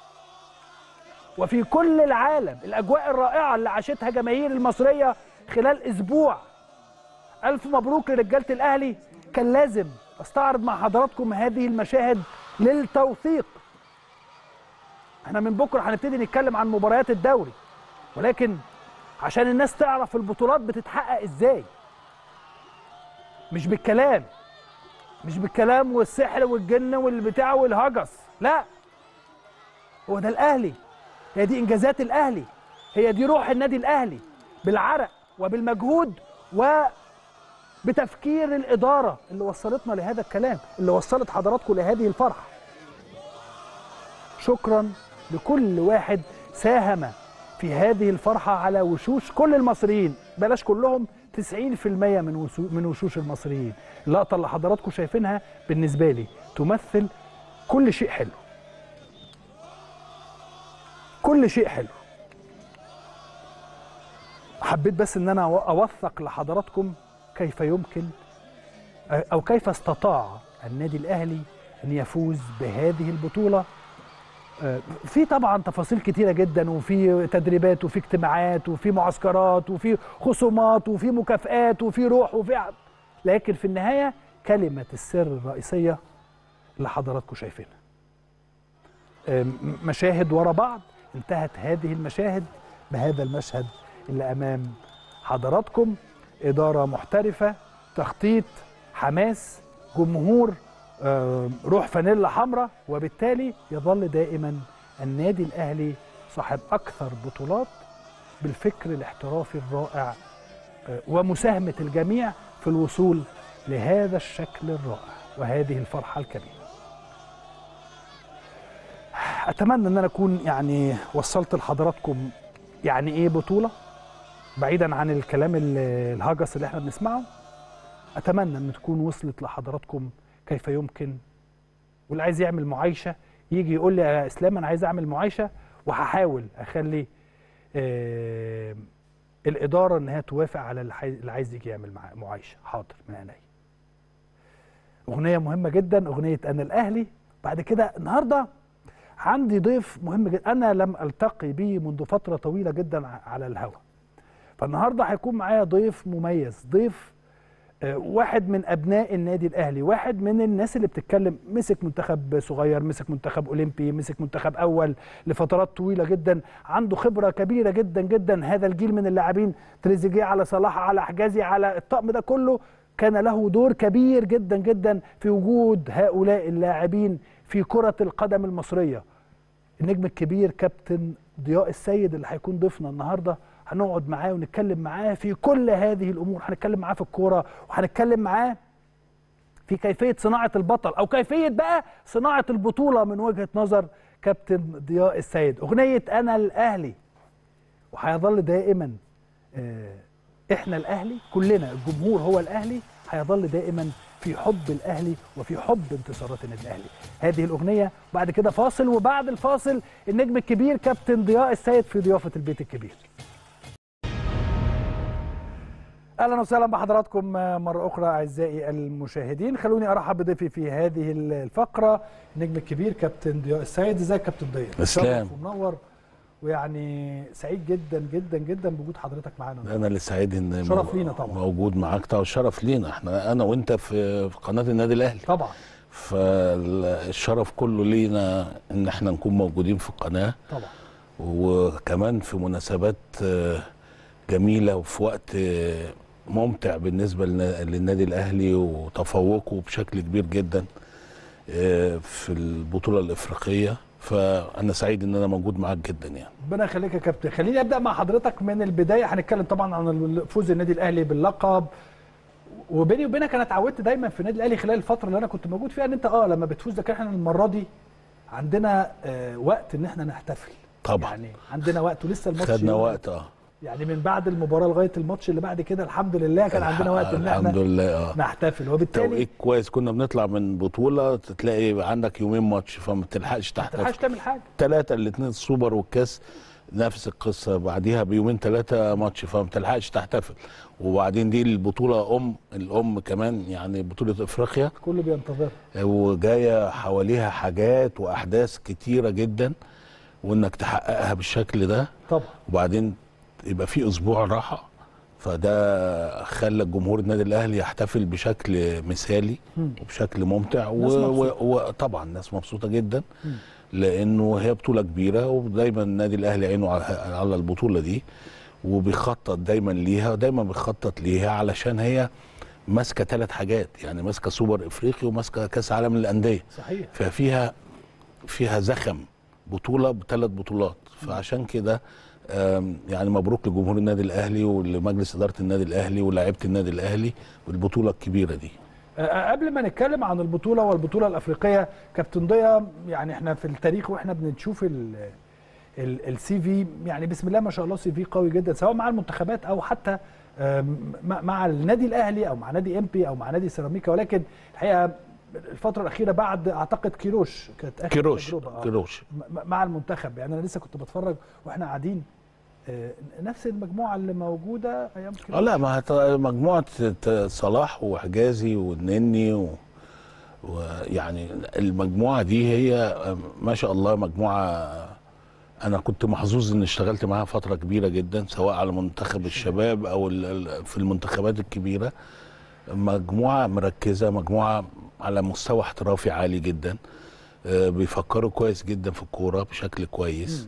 وفي كل العالم الاجواء الرائعه اللي عاشتها جماهير المصريه خلال اسبوع الف مبروك لرجاله الاهلي كان لازم استعرض مع حضراتكم هذه المشاهد للتوثيق احنا من بكره هنبتدي نتكلم عن مباريات الدوري ولكن عشان الناس تعرف البطولات بتتحقق ازاي مش بالكلام مش بالكلام والسحر والجن والبتاع والهجس لا هو ده الاهلي هي دي انجازات الاهلي هي دي روح النادي الاهلي بالعرق وبالمجهود وبتفكير الاداره اللي وصلتنا لهذا الكلام اللي وصلت حضراتكم لهذه الفرحه شكرا لكل واحد ساهم في هذه الفرحه على وشوش كل المصريين بلاش كلهم 90% من وسو من وشوش المصريين اللقطه اللي حضراتكم شايفينها بالنسبه لي تمثل كل شيء حلو كل شيء حلو حبيت بس ان انا اوثق لحضراتكم كيف يمكن او كيف استطاع النادي الاهلي ان يفوز بهذه البطوله في طبعا تفاصيل كتيره جدا وفي تدريبات وفي اجتماعات وفي معسكرات وفي خصومات وفي مكافآت وفي روح وفي ع- لكن في النهايه كلمه السر الرئيسيه اللي حضراتكم شايفينها أم، مشاهد ورا بعض انتهت هذه المشاهد بهذا المشهد اللي امام حضراتكم اداره محترفه تخطيط حماس جمهور آه، روح فانيلا حمراء وبالتالي يظل دائما النادي الاهلي صاحب اكثر بطولات بالفكر الاحترافي الرائع آه، ومساهمه الجميع في الوصول لهذا الشكل الرائع وهذه الفرحه الكبيره. اتمنى ان انا اكون يعني وصلت لحضراتكم يعني ايه بطوله بعيدا عن الكلام ال- الهجس اللي احنا بنسمعه اتمنى ان تكون وصلت لحضراتكم كيف يمكن واللي عايز يعمل معايشه يجي يقول لي يا اسلام انا عايز اعمل معايشه وهحاول اخلي آه الاداره ان هي توافق على اللي حي- اللي عايز يجي يعمل معا- معايشه حاضر من عينيا اغنيه مهمه جدا اغنيه انا الاهلي بعد كده النهارده عندي ضيف مهم جدا انا لم التقي به منذ فتره طويله جدا ع- على الهواء فالنهارده هيكون معايا ضيف مميز ضيف آه، واحد من ابناء النادي الاهلي واحد من الناس اللي بتتكلم مسك منتخب صغير مسك منتخب اولمبي مسك منتخب اول لفترات طويله جدا عنده خبره كبيره جدا جدا هذا الجيل من اللاعبين تريزيجيه على صلاح على حجازي على الطقم ده كله كان له دور كبير جدا جدا في وجود هؤلاء اللاعبين في كره القدم المصريه النجم الكبير كابتن ضياء السيد اللي هيكون ضيفنا النهارده هنقعد معاه ونتكلم معاه في كل هذه الامور هنتكلم معاه في الكوره وهنتكلم معاه في كيفيه صناعه البطل او كيفيه بقى صناعه البطوله من وجهه نظر كابتن ضياء السيد اغنيه انا الاهلي وهيظل دائما آه، احنا الاهلي كلنا الجمهور هو الاهلي هيظل دائما في حب الاهلي وفي حب انتصارات النادي الاهلي هذه الاغنيه بعد كده فاصل وبعد الفاصل النجم الكبير كابتن ضياء السيد في ضيافه البيت الكبير اهلا وسهلا بحضراتكم مره اخرى اعزائي المشاهدين خلوني ارحب بضيفي في هذه الفقره النجم الكبير كابتن ضياء السيد ازيك يا كابتن ضياء اسلام. مشرف ومنور ويعني سعيد جدا جدا جدا بوجود حضرتك معانا انا اللي سعيد ان شرف مو- لينا طبعا. موجود معاك طبعا شرف لينا احنا انا وانت في في قناه النادي الاهلي طبعا فالشرف كله لينا ان احنا نكون موجودين في القناه طبعا وكمان في مناسبات آه، جميله وفي وقت آه، ممتع بالنسبه لنا- للنادي الاهلي وتفوقه بشكل كبير جدا آه، في البطوله الافريقيه فانا سعيد ان انا موجود معاك جدا يعني ربنا يخليك يا كابتن خليني ابدا مع حضرتك من البدايه هنتكلم طبعا عن فوز النادي الاهلي باللقب وبيني وبينك انا اتعودت دايما في النادي الاهلي خلال الفتره اللي انا كنت موجود فيها ان انت اه لما بتفوز ده كان احنا المره دي عندنا آه وقت ان احنا نحتفل طبعا يعني عندنا وقت ولسه الماتش خدنا يوم- وقت اه يعني من بعد المباراه لغايه الماتش اللي بعد كده الحمد لله كان عندنا وقت ان الحمد احنا لله اه نحتفل وبالتالي توقيت كويس كنا بنطلع من بطوله تلاقي عندك يومين ماتش فما تلحقش ما تلحقش تحتفل تعمل حاجه ثلاثه الاثنين السوبر والكاس نفس القصه بعديها بيومين ثلاثه ماتش فما تلحقش تحتفل وبعدين دي البطوله ام الام كمان يعني بطوله افريقيا كله بينتظر وجايه حواليها حاجات واحداث كتيره جدا وانك تحققها بالشكل ده طبعا وبعدين يبقى في اسبوع راحه فده خلى جمهور النادي الاهلي يحتفل بشكل مثالي مم. وبشكل ممتع الناس و- مبسوطة. و- وطبعا الناس مبسوطه جدا مم. لانه هي بطوله كبيره ودايما النادي الاهلي عينه على- على البطوله دي وبيخطط دايما ليها ودايما بيخطط ليها علشان هي ماسكه ثلاث حاجات يعني ماسكه سوبر افريقي وماسكه كاس عالم للانديه صحيح ففيها فيها زخم بطوله بثلاث بطولات فعشان كده آم، يعني مبروك لجمهور النادي الاهلي ولمجلس اداره النادي الاهلي ولاعيبه النادي الاهلي بالبطوله الكبيره دي آه، قبل ما نتكلم عن البطوله والبطوله الافريقيه كابتن ضيا يعني احنا في التاريخ واحنا بنشوف ال ال- السي في يعني بسم الله ما شاء الله سي في قوي جدا سواء مع المنتخبات او حتى آم، مع مع النادي الاهلي او مع نادي امبي او مع نادي سيراميكا ولكن الحقيقه الفتره الاخيره بعد اعتقد كيروش كانت اخر كيروش تجربة، آه. كيروش م- مع المنتخب يعني انا لسه كنت بتفرج واحنا قاعدين آه، نفس المجموعه اللي موجوده ايام اه كيروش لا ما هت- مجموعه ت- صلاح وحجازي والنني و ويعني المجموعه دي هي آه، ما شاء الله مجموعه انا كنت محظوظ ان اشتغلت معاها فتره كبيره جدا سواء على منتخب الشباب او ال- ال- في المنتخبات الكبيره مجموعه مركزه مجموعه على مستوى احترافي عالي جدا آه، بيفكروا كويس جدا في الكوره بشكل كويس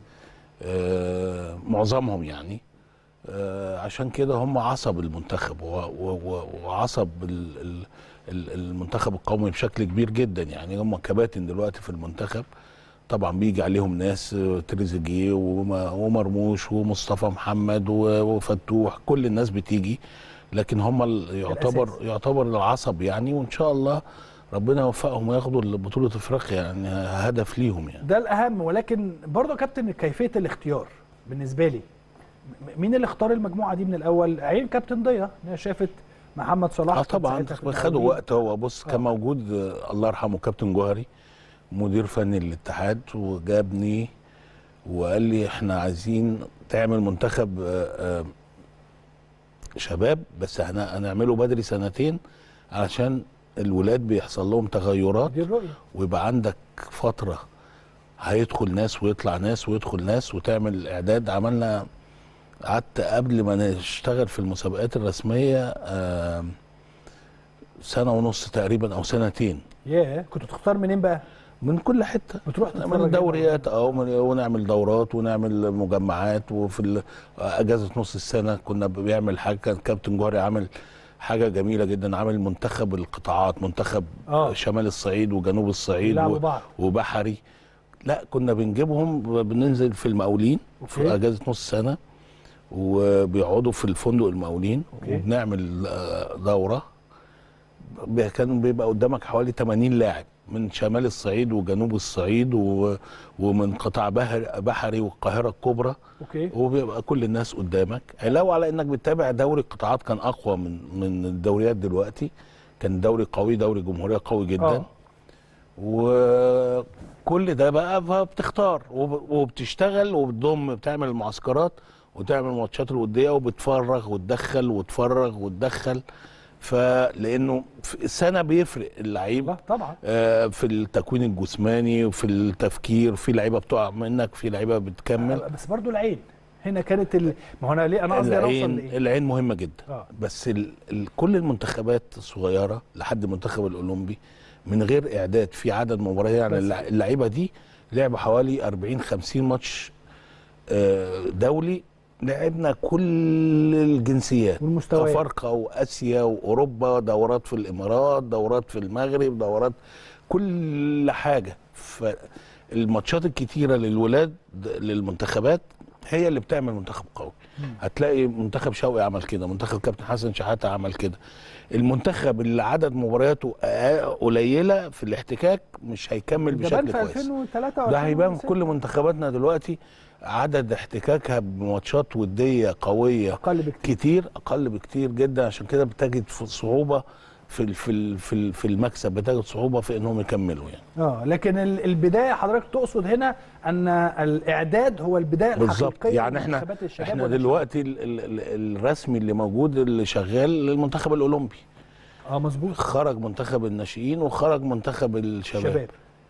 آه، معظمهم يعني آه، عشان كده هم عصب المنتخب و- و- و- وعصب ال- ال- ال- المنتخب القومي بشكل كبير جدا يعني هم كباتن دلوقتي في المنتخب طبعا بيجي عليهم ناس آه، تريزيجيه وم- ومرموش ومصطفى محمد و- وفتوح كل الناس بتيجي لكن هم ال- يعتبر الأساس. يعتبر العصب يعني وان شاء الله ربنا يوفقهم وياخدوا بطوله افريقيا يعني هدف ليهم يعني ده الاهم ولكن برضه يا كابتن كيفيه الاختيار بالنسبه لي م- مين اللي اختار المجموعه دي من الاول عين كابتن ضيا إن هي شافت محمد صلاح اه كان طبعا ساعتها في خدوا المقاولين. وقت هو بص آه. كان موجود آه، الله يرحمه كابتن جوهري مدير فني للاتحاد وجابني وقال لي احنا عايزين تعمل منتخب آه، آه، شباب بس احنا هنعمله بدري سنتين علشان الولاد بيحصل لهم تغيرات دي الرؤيه ويبقى عندك فترة هيدخل ناس ويطلع ناس ويدخل ناس وتعمل اعداد عملنا قعدت قبل ما نشتغل في المسابقات الرسمية آم، سنة ونص تقريبا او سنتين ياه كنت تختار منين بقى من كل حتة بتروح تتفرج من هنا دوريات او من- ونعمل دورات ونعمل مجمعات وفي ال- اجازة نص السنة كنا بيعمل حاجة كان كابتن جوهري عامل حاجة جميلة جدا عامل منتخب القطاعات منتخب آه. شمال الصعيد وجنوب الصعيد بيلعبوا و- بعض وبحري لا كنا بنجيبهم بننزل في المقاولين أوكي. في اجازه نص سنه وبيقعدوا في الفندق المقاولين أوكي. وبنعمل آه، دوره ب- كان بيبقى قدامك حوالي 80 لاعب من شمال الصعيد وجنوب الصعيد و... ومن قطاع بحر بحري والقاهره الكبرى اوكي وبيبقى كل الناس قدامك علاوه على انك بتتابع دوري القطاعات كان اقوى من من الدوريات دلوقتي كان دوري قوي دوري جمهوريه قوي جدا آه. وكل ده بقى فبتختار وب- وبتشتغل وبتضم بتعمل المعسكرات وتعمل الماتشات الوديه وبتفرغ وتدخل وتفرغ وتدخل فلانه في السنه بيفرق اللعيب لا طبعا آه، في التكوين الجسماني وفي التفكير في لعيبه بتقع منك في لعيبه بتكمل بس برضو العين هنا كانت ال... ما هو انا ليه انا قصدي أنا اوصل العين لايه العين مهمه جدا اه بس ال ال كل المنتخبات الصغيره لحد المنتخب الاولمبي من غير اعداد في عدد مباريات يعني بس. اللع- اللعيبه دي لعبوا حوالي 40 50 ماتش آه، دولي لعبنا كل الجنسيات والمستويات. افارقه واسيا واوروبا دورات في الامارات دورات في المغرب دورات كل حاجه فالماتشات الكتيره للولاد للمنتخبات هي اللي بتعمل منتخب قوي هتلاقي منتخب شوقي عمل كده منتخب كابتن حسن شحاته عمل كده المنتخب اللي عدد مبارياته أقل- قليله في الاحتكاك مش هيكمل ده بان بشكل في كويس 2003 ده هيبان في كل منتخباتنا دلوقتي عدد احتكاكها بماتشات وديه قويه اقل بكتير كتير اقل بكتير جدا عشان كده بتجد في صعوبه في ال- في ال- في ال- في المكسب بتجد صعوبه في انهم يكملوا يعني اه لكن ال- البدايه حضرتك تقصد هنا ان الاعداد هو البدايه بالظبط الحقيقيه يعني احنا لمنتخبات الشباب احنا والناشئين. دلوقتي ال ال ال الرسمي اللي موجود اللي شغال المنتخب الاولمبي اه مظبوط خرج منتخب الناشئين وخرج منتخب الشباب شباب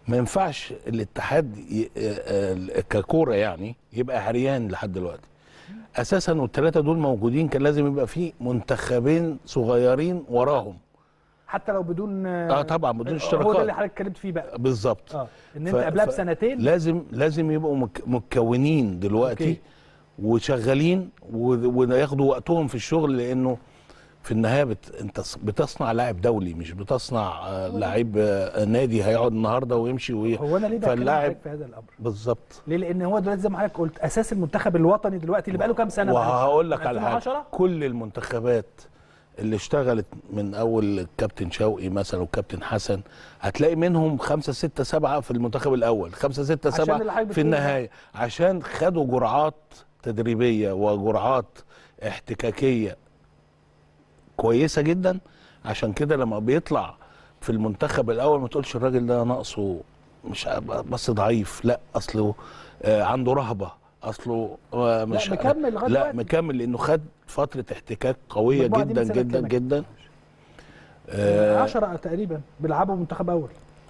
ما ينفعش الاتحاد ي... آه، آه، ككوره يعني يبقى عريان لحد دلوقتي اساسا والثلاثه دول موجودين كان لازم يبقى في منتخبين صغيرين وراهم حتى لو بدون اه طبعا بدون هو اشتراكات ده اللي حضرتك اتكلمت فيه بقى بالظبط اه ان ف- انت قبلها ف- بسنتين لازم لازم يبقوا مك... متكونين دلوقتي أوكي. وشغالين و- وياخدوا وقتهم في الشغل لانه في النهايه بت... انت ص- بتصنع لاعب دولي مش بتصنع آه، لعيب آه، نادي هيقعد النهارده ويمشي وي... هو انا ليه بتكلم فاللاعب حضرتك في هذا الامر بالظبط ليه لان هو دلوقتي زي ما حضرتك قلت اساس المنتخب الوطني دلوقتي اللي بقاله كام سنه وهقول لك من على حاجه 2010 كل المنتخبات اللي اشتغلت من اول الكابتن شوقي مثلا والكابتن حسن هتلاقي منهم خمسة ستة سبعة في المنتخب الأول خمسة ستة عشان سبعة اللي حضرتك في بتقوله ده. النهاية عشان خدوا جرعات تدريبية وجرعات احتكاكية كويسة جدا عشان كده لما بيطلع في المنتخب الأول ما تقولش الراجل ده ناقصه مش بس ضعيف لا أصله آه، عنده رهبة أصله آه، مش مكمل لغاية لا دلوقتي. مكمل لانه خد فتره احتكاك قويه المجموعة دي جدا من سنة جدا كام؟ جدا آه 10 تقريبا بيلعبوا منتخب اول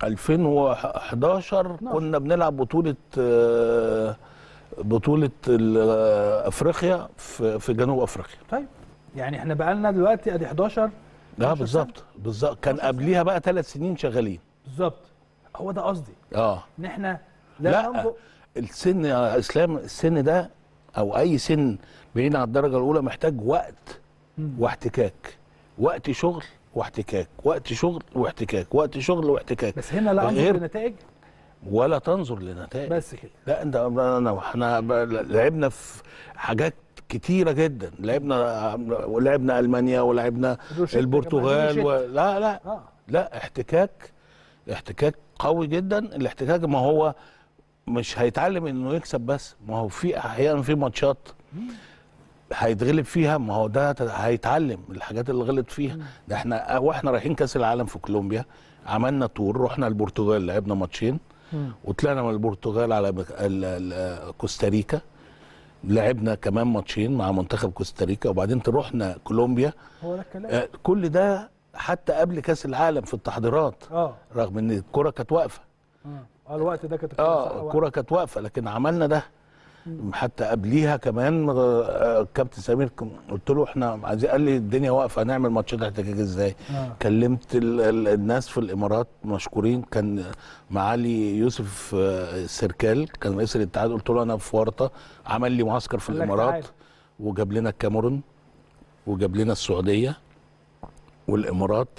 2011 كنا بنلعب بطوله آه بطوله ال- آه، افريقيا في في جنوب افريقيا طيب يعني احنا بقى لنا دلوقتي ادي 11 لا 12 بالظبط بالظبط كان قبليها بقى ثلاث سنين شغالين بالظبط هو ده قصدي اه ان احنا لا, لا ننظر السن يا اسلام السن ده او اي سن بعيد عن الدرجه الاولى محتاج وقت واحتكاك وقت شغل واحتكاك وقت شغل واحتكاك وقت شغل واحتكاك بس هنا لا انظر غير- لنتائج ولا تنظر لنتائج بس كده لا انت انا احنا ب- لعبنا في حاجات كتيره جدا لعبنا ولعبنا المانيا ولعبنا روشيتا البرتغال كمان، و... لا لا اه لا احتكاك احتكاك قوي جدا الاحتكاك ما هو مش هيتعلم انه يكسب بس ما هو في احيانا في ماتشات هيتغلب فيها ما هو ده ت- هيتعلم الحاجات اللي غلط فيها ده احنا واحنا رايحين كاس العالم في كولومبيا عملنا تور رحنا البرتغال لعبنا ماتشين وطلعنا من البرتغال على بك- ال- ال- كوستاريكا لعبنا كمان ماتشين مع منتخب كوستاريكا وبعدين رحنا كولومبيا هو ده الكلام آه، كل ده حتى قبل كاس العالم في التحضيرات اه رغم ان الكره كانت واقفه اه آه، الوقت ده كانت اه الكره كانت واقفه لكن عملنا ده حتى قبليها كمان آه، الكابتن سمير كم- قلت له احنا عايزين قال لي الدنيا واقفه هنعمل ماتشات احتكاك ازاي آه. كلمت ال- ال- الناس في الامارات مشكورين كان معالي يوسف آه، السركال كان رئيس الاتحاد قلت له انا في ورطه عمل لي معسكر في قال لك الامارات تعال. وجاب لنا الكاميرون وجاب لنا السعوديه والامارات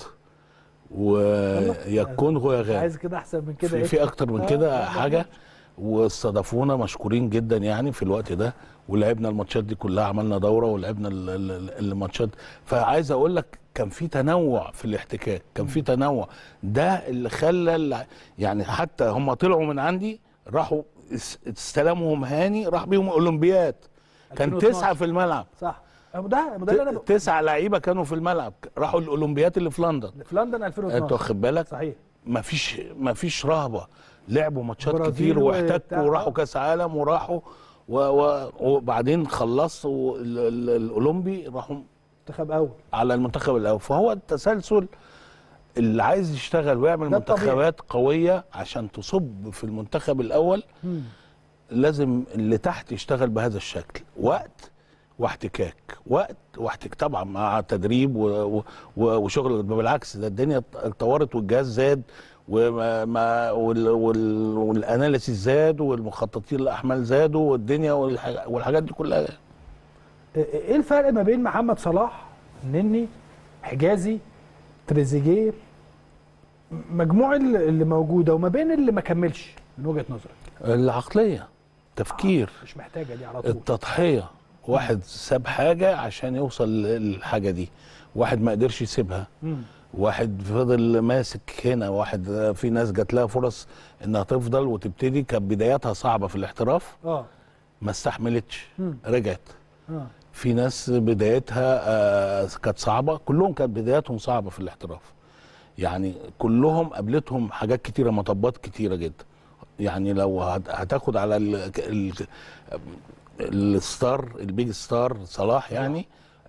ويا الكونغو يا غانا عايز كده احسن من كده في, ايه في اكتر من آه، كده لا، حاجه واستضافونا مشكورين جدا يعني في الوقت ده ولعبنا الماتشات دي كلها عملنا دوره ولعبنا ال- ال- ال- الماتشات فعايز اقول لك كان في تنوع في الاحتكاك كان في تنوع ده اللي خلى الع- يعني حتى هم طلعوا من عندي راحوا اس- استلمهم هاني راح بيهم اولمبياد كان 2012. تسعه في الملعب صح أهو ده ده اللي انا ت- تسعه لعيبه كانوا في الملعب راحوا الاولمبياد اللي في لندن في لندن انت 2012 واخد بالك صحيح ما فيش ما فيش رهبه لعبوا ماتشات برازيل كتير واحتكوا وبتاع. وراحوا كاس عالم وراحوا و و وبعدين خلصوا ال- ال- الاولمبي راحوا منتخب اول على المنتخب الاول فهو التسلسل اللي عايز يشتغل ويعمل ده الطبيعي. منتخبات قويه عشان تصب في المنتخب الاول لازم اللي تحت يشتغل بهذا الشكل وقت واحتكاك وقت واحتكاك طبعا مع تدريب و و و وشغل بالعكس ده الدنيا اتطورت والجهاز زاد وما وال وال والاناليسيس زاد والمخططين الاحمال زادوا والدنيا والح- والحاجات دي كلها ايه الفرق ما بين محمد صلاح نني حجازي تريزيجيه مجموع اللي اللي موجوده وما بين اللي ما كملش من وجهه نظرك العقليه تفكير مش محتاجه دي على طول التضحيه واحد ساب حاجه عشان يوصل للحاجه دي واحد ما قدرش يسيبها مم. واحد فضل ماسك هنا واحد في ناس جات لها فرص انها تفضل وتبتدي كانت بداياتها صعبه في الاحتراف اه ما استحملتش مم. رجعت اه في ناس بدايتها آه، كانت صعبه كلهم كانت بداياتهم صعبه في الاحتراف يعني كلهم قابلتهم حاجات كتيره مطبات كتيره جدا يعني لو هت- هتاخد على ال ال الستار البيج ستار صلاح يعني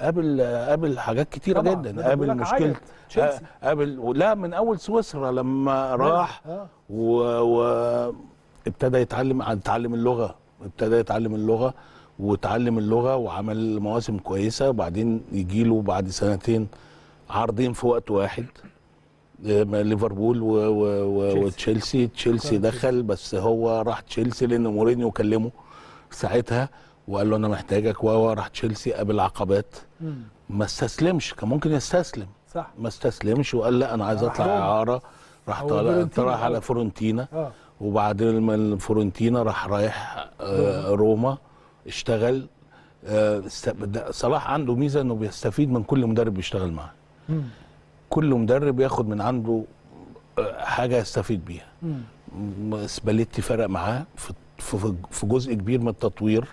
قابل قابل حاجات كتيره طبعاً، جدا ده قابل بيقول لك مشكله عيط. تشيلسي. قابل لا من اول سويسرا لما راح آه. و... و... ابتدى يتعلم اتعلم اللغه ابتدى يتعلم اللغه وتعلم اللغه وعمل مواسم كويسه وبعدين يجي له بعد سنتين عارضين في وقت واحد آه، ليفربول و... و... و... تشيلسي. وتشيلسي تشيلسي دخل بس هو راح تشيلسي لان مورينيو كلمه ساعتها وقال له انا محتاجك وهو راح تشيلسي قابل عقبات مم. ما استسلمش كان ممكن يستسلم صح ما استسلمش وقال لا انا عايز راح اطلع روما. اعاره راح أو طالع فيورنتينا. راح على فورنتينا اه وبعد ما الفورنتينا راح رايح آه روما اشتغل آه است- ده- صلاح عنده ميزه انه بيستفيد من كل مدرب بيشتغل معاه مم. كل مدرب ياخد من عنده آه، حاجه يستفيد بيها مم. م- سباليتي فرق معاه في في في جزء كبير من التطوير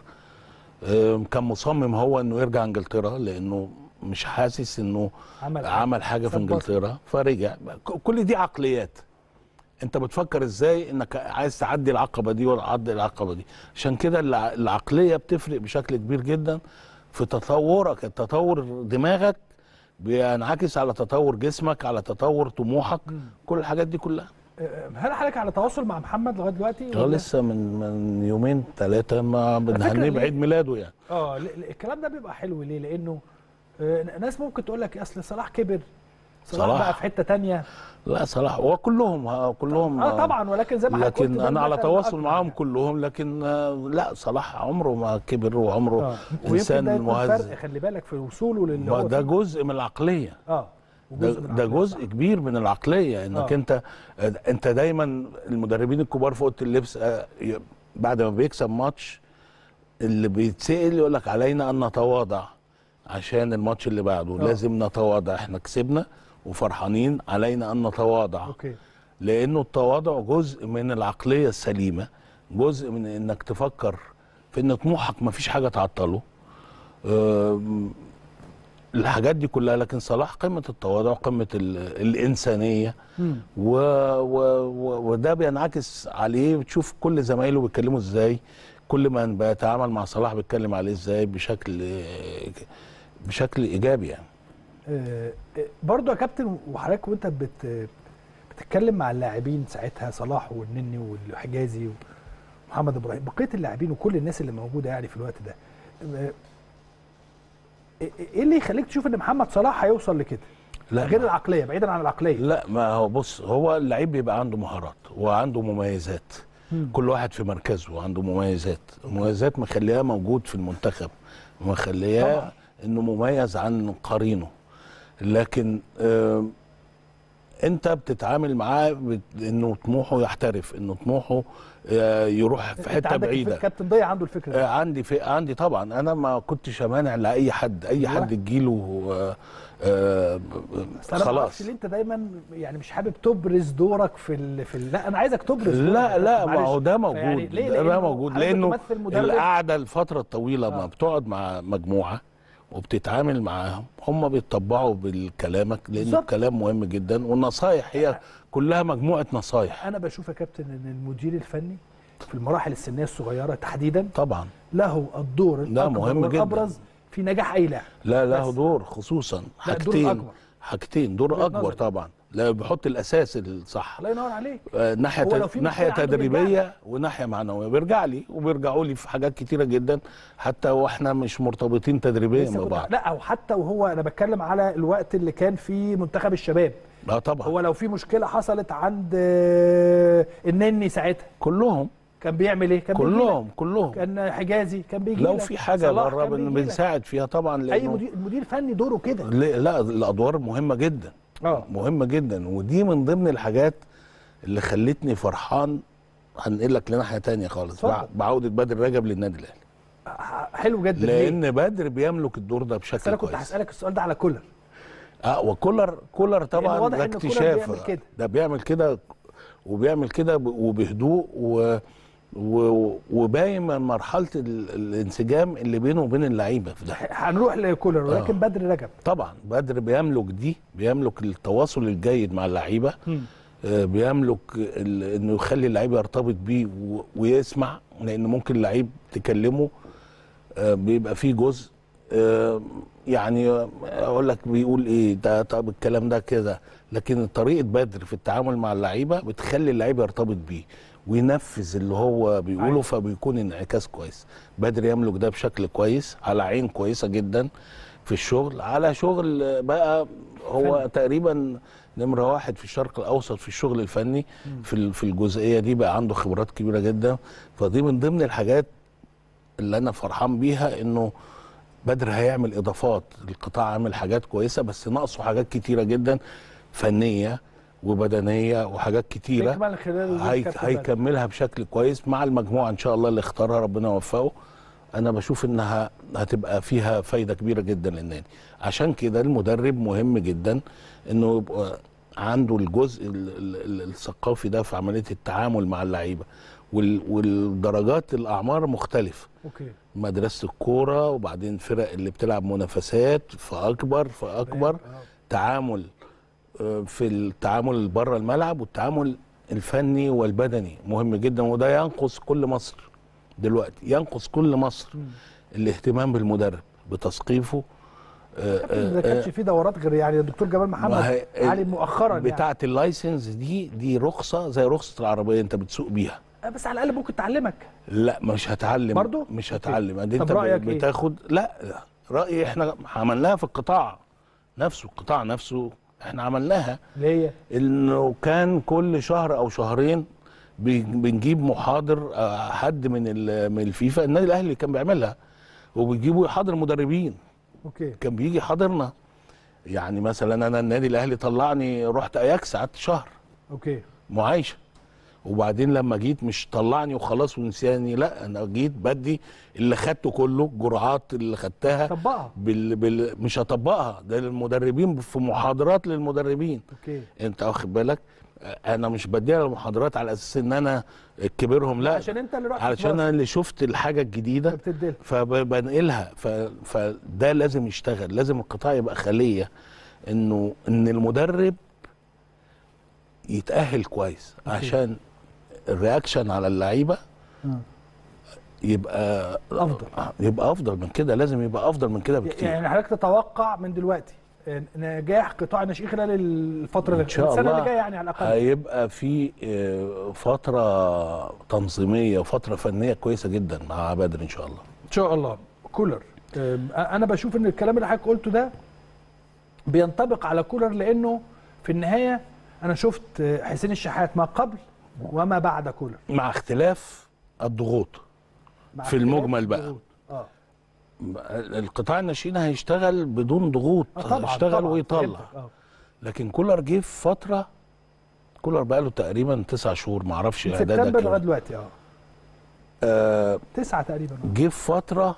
آه، كان مصمم هو انه يرجع انجلترا لانه مش حاسس انه عمل عمل حاجه في ساب بصمة. انجلترا فرجع ك- كل دي عقليات انت بتفكر ازاي انك عايز تعدي العقبه دي ولا تعدي العقبه دي عشان كده الع- العقليه بتفرق بشكل كبير جدا في تطورك تطور دماغك بينعكس على تطور جسمك على تطور طموحك كل الحاجات دي كلها آه، هل حضرتك على تواصل مع محمد لغايه دلوقتي اه ولا؟ لسه من من يومين ثلاثه ما فكرة بنهنيه ليه؟ بعيد ميلاده يعني اه ل- ل- الكلام ده بيبقى حلو ليه لانه آه، ناس ممكن تقول لك اصل صلاح كبر صلاح, صلاح. بقى في حته تانية لا صلاح هو كلهم ها كلهم اه طبعا ولكن زي ما حضرتك قلت لكن ده انا على المثل تواصل الأكبر معاهم يعني. كلهم لكن آه، لا صلاح عمره ما كبر وعمره اه ويمكن انسان ده يكون مهذب فرق خلي بالك في وصوله للي ما هو ده فيه. جزء من العقليه اه ده, وجزء من ده العقلية، جزء صح. كبير من العقليه انك آه. انت انت دايما المدربين الكبار في اوضه اللبس آه، ي- بعد ما بيكسب ماتش اللي بيتسال يقول لك علينا ان نتواضع عشان الماتش اللي بعده آه. لازم نتواضع احنا كسبنا وفرحانين علينا ان نتواضع اوكي لانه التواضع جزء من العقليه السليمه جزء من انك تفكر في ان طموحك ما فيش حاجه تعطله أم، الحاجات دي كلها لكن صلاح قمه التواضع قمه ال- الانسانيه مم. و و و وده بينعكس عليه بتشوف كل زمايله بيتكلموا ازاي كل ما بيتعامل مع صلاح بيتكلم عليه ازاي بشكل بشكل ايجابي يعني آه، آه، برضو يا كابتن وحضرتك وانت بت بتتكلم مع اللاعبين ساعتها صلاح والنني والحجازي ومحمد ابراهيم بقيه اللاعبين وكل الناس اللي موجوده يعني في الوقت ده آه، ايه اللي يخليك تشوف ان محمد صلاح هيوصل لكده لا غير العقليه بعيدا عن العقليه لا ما هو بص هو اللعيب بيبقى عنده مهارات وعنده مميزات مم. كل واحد في مركزه عنده مميزات مميزات مخلياه موجود في المنتخب طبعا. مخلياه انه مميز عن قرينه لكن آه انت بتتعامل معاه بت- انه طموحه يحترف انه طموحه آه يروح في انت حته عندك بعيده الكابتن ضيع عنده الفكره آه ده عندي في عندي طبعا انا ما كنتش امانع لاي حد اي أيوة. حد تجيله آه آه بس انا ما خلاص اعرفش ليه انت دايما يعني مش حابب تبرز دورك في ال... في ال... لا انا عايزك تبرز لا دورك. لا ما معلش. هو ده موجود يعني ليه؟ ده لأنه موجود حضرتك لانه بتمثل مدرب القعده الفتره الطويله آه. ما بتقعد مع مجموعه وبتتعامل معاهم هم بيتطبعوا بالكلامك لان بالظبط. الكلام مهم جدا والنصايح هي كلها مجموعه نصايح انا بشوف يا كابتن ان المدير الفني في المراحل السنيه الصغيره تحديدا طبعا له الدور ده الاكبر مهم جدا. والابرز في نجاح اي لاعب لا له بس. دور خصوصا لا، الدور حاجتين الأكبر. حاجتين دور وجهة اكبر نظري. طبعا لا بيحط الاساس الصح الله ينور عليك آه، ناحيه هو لو في ناحيه مشكلة عنده بيرجع تدريبيه وناحيه معنويه بيرجع لي وبيرجعوا لي في حاجات كتيره جدا حتى واحنا مش مرتبطين تدريبيا لسه كنت- ببعض لا او حتى وهو انا بتكلم على الوقت اللي كان فيه منتخب الشباب اه طبعا هو لو في مشكله حصلت عند آه، النني ساعتها كلهم كان بيعمل ايه كان بيجي كلهم لك. كلهم كان حجازي كان بيجي لو لك. في حاجه صلاح بره كان بن- بيجي لك. بنساعد فيها طبعا اي لانه مدير المدير الفني دوره كده لا لا، الادوار مهمه جدا اه مهمه جدا ودي من ضمن الحاجات اللي خلتني فرحان هنقل لك لناحيه تانية خالص اتفضل. بع- بعوده بدر رجب للنادي الاهلي حلو جدا ليه؟ لان بدر بيملك الدور ده بس بشكل انا كنت كويس هسالك السؤال ده على كولر اه وكولر كولر طبعا واضح ده إن كولر اكتشاف بيعمل كده. ده بيعمل كده وبيعمل كده ب- وبهدوء و و- وباين من مرحله ال- الانسجام اللي بينه وبين اللعيبه في ده هنروح لكولر ولكن آه. بدر رجب طبعا بدر بيملك دي بيملك التواصل الجيد مع اللعيبه آه، بيملك ال- انه يخلي اللعيب يرتبط بيه و- ويسمع لان ممكن اللعيب تكلمه آه، بيبقى فيه جزء آه، يعني اقول لك بيقول ايه ده طب الكلام ده كده لكن طريقه بدر في التعامل مع اللعيبه بتخلي اللعيب يرتبط بيه وينفذ اللي هو بيقوله أيوة. فبيكون انعكاس كويس بدر يملك ده بشكل كويس على عين كويسه جدا في الشغل على شغل بقى هو فني. تقريبا نمره واحد في الشرق الاوسط في الشغل الفني في ال- في الجزئيه دي بقى عنده خبرات كبيره جدا فدي من ضمن الحاجات اللي انا فرحان بيها انه بدر هيعمل اضافات القطاع عامل حاجات كويسه بس ناقصه حاجات كتيره جدا فنيه وبدنيه وحاجات كتيره تكمل خلال وجود هي... كابتن بدر. هيكملها بشكل كويس مع المجموعه ان شاء الله اللي اختارها ربنا يوفقه انا بشوف انها هتبقى فيها فايده كبيره جدا للنادي عشان كده المدرب مهم جدا انه يبقى عنده الجزء ال- ال- ال- الثقافي ده في عمليه التعامل مع اللعيبه وال... والدرجات الاعمار مختلفه اوكي مدرسه الكوره وبعدين فرق اللي بتلعب منافسات فاكبر فاكبر آه. تعامل آه، في التعامل بره الملعب والتعامل الفني والبدني مهم جدا وده ينقص كل مصر دلوقتي ينقص كل مصر الاهتمام بالمدرب بتثقيفه آه، ما آه، كانش في دورات غير يعني الدكتور جمال محمد ما هي- علي مؤخرا يعني. بتاعه اللايسنس دي دي رخصه زي رخصه العربيه انت بتسوق بيها آه، بس على الاقل ممكن تعلمك لا مش هتعلم برضو؟ مش أوكي. هتعلم دي طب انت رأيك إيه؟ بتاخد لا لا. رايي احنا عملناها في القطاع نفسه القطاع نفسه احنا عملناها اللي هي انه كان كل شهر او شهرين بي- بنجيب محاضر آه، حد من ال- من الفيفا النادي الاهلي كان بيعملها وبيجيبوا يحاضر مدربين اوكي كان بيجي يحاضرنا يعني مثلا انا النادي الاهلي طلعني رحت اياكس قعدت شهر اوكي معايشه وبعدين لما جيت مش طلعني وخلاص ونسياني لا انا جيت بدي اللي خدته كله الجرعات اللي خدتها طبقها بال... بال... مش هطبقها ده للمدربين في محاضرات للمدربين اوكي انت واخد بالك انا مش بديها المحاضرات على اساس ان انا كبيرهم لا عشان انت اللي رحت علشان انا اللي شفت الحاجه الجديده بتديلها فبنقلها ف... فده لازم يشتغل لازم القطاع يبقى خليه انه ان المدرب يتاهل كويس عشان الرياكشن على اللعيبه آه. يبقى أفضل. يبقى افضل من كده لازم يبقى افضل من كده بكتير يعني حضرتك تتوقع من دلوقتي آه، نجاح قطاع الناشئين خلال الفتره اللي ان شاء السنه الله اللي جايه يعني على الاقل هيبقى في آه، فتره تنظيميه وفتره فنيه كويسه جدا مع بدر ان شاء الله ان شاء الله كولر آم، انا بشوف ان الكلام اللي حضرتك قلته ده بينطبق على كولر لانه في النهايه انا شفت آه، حسين الشحات ما قبل وما بعد كولر مع اختلاف الضغوط مع في اختلاف المجمل بقى. الضغوط. اه القطاع الناشئين هيشتغل بدون ضغوط آه طبعا هيشتغل طبعا ويطلع فهمتك، آه. لكن كولر جه في فتره كولر بقى له تقريبا تسع شهور ما اعرفش من اعدادك سبتمبر إيه. لغايه دلوقتي اه آه، تسعه تقريبا آه. جه في فتره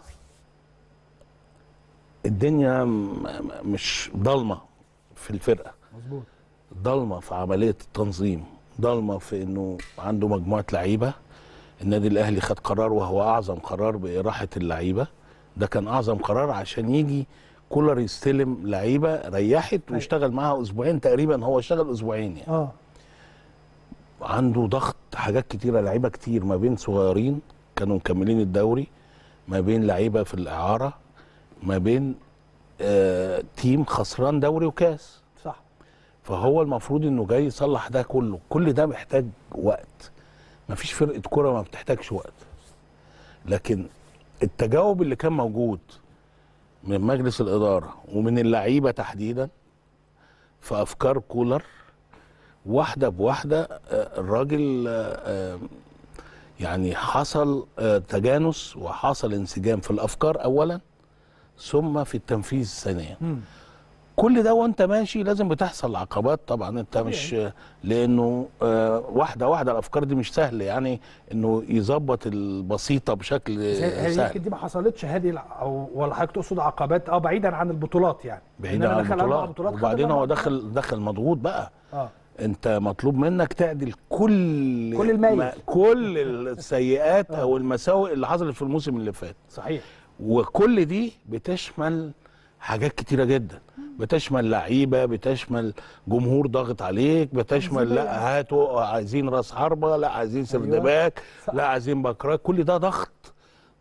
الدنيا م- م- مش ضلمه في الفرقه مظبوط ضلمه في عمليه التنظيم ضلمه في انه عنده مجموعه لعيبه النادي الاهلي خد قرار وهو اعظم قرار باراحه اللعيبه ده كان اعظم قرار عشان يجي كولر يستلم لعيبه ريحت واشتغل معاها اسبوعين تقريبا هو اشتغل اسبوعين يعني اه عنده ضغط حاجات كتيره لعيبه كتير ما بين صغيرين كانوا مكملين الدوري ما بين لعيبه في الاعاره ما بين آه تيم خسران دوري وكاس صح فهو المفروض انه جاي يصلح ده كله كل ده محتاج وقت مفيش فرقه كوره ما بتحتاجش وقت لكن التجاوب اللي كان موجود من مجلس الاداره ومن اللعيبه تحديدا في افكار كولر واحده بواحده آه، الراجل آه، آه، يعني حصل آه، تجانس وحصل انسجام في الافكار اولا ثم في التنفيذ ثانيا مم. كل ده وانت ماشي لازم بتحصل عقبات طبعا انت طبيعي. مش لانه آه، واحده واحده الافكار دي مش سهل يعني انه يظبط البسيطه بشكل بس هي- هي سهل يمكن دي ما حصلتش هذه الع- او ولا حضرتك تقصد عقبات اه بعيدا عن البطولات يعني بعيد إن أنا عن دخل أربع البطولات خد وبعدين الأربع هو بطولات. دخل دخل مضغوط بقى اه انت مطلوب منك تعدل كل كل الميت. ما- كل السيئات او المساوئ اللي حصلت في الموسم اللي فات صحيح وكل دي بتشمل حاجات كتيرة جدا بتشمل لعيبة بتشمل جمهور ضاغط عليك بتشمل لا هاتوا عايزين راس حربة لا عايزين سردباك صح. لا عايزين بكراك كل ده ضغط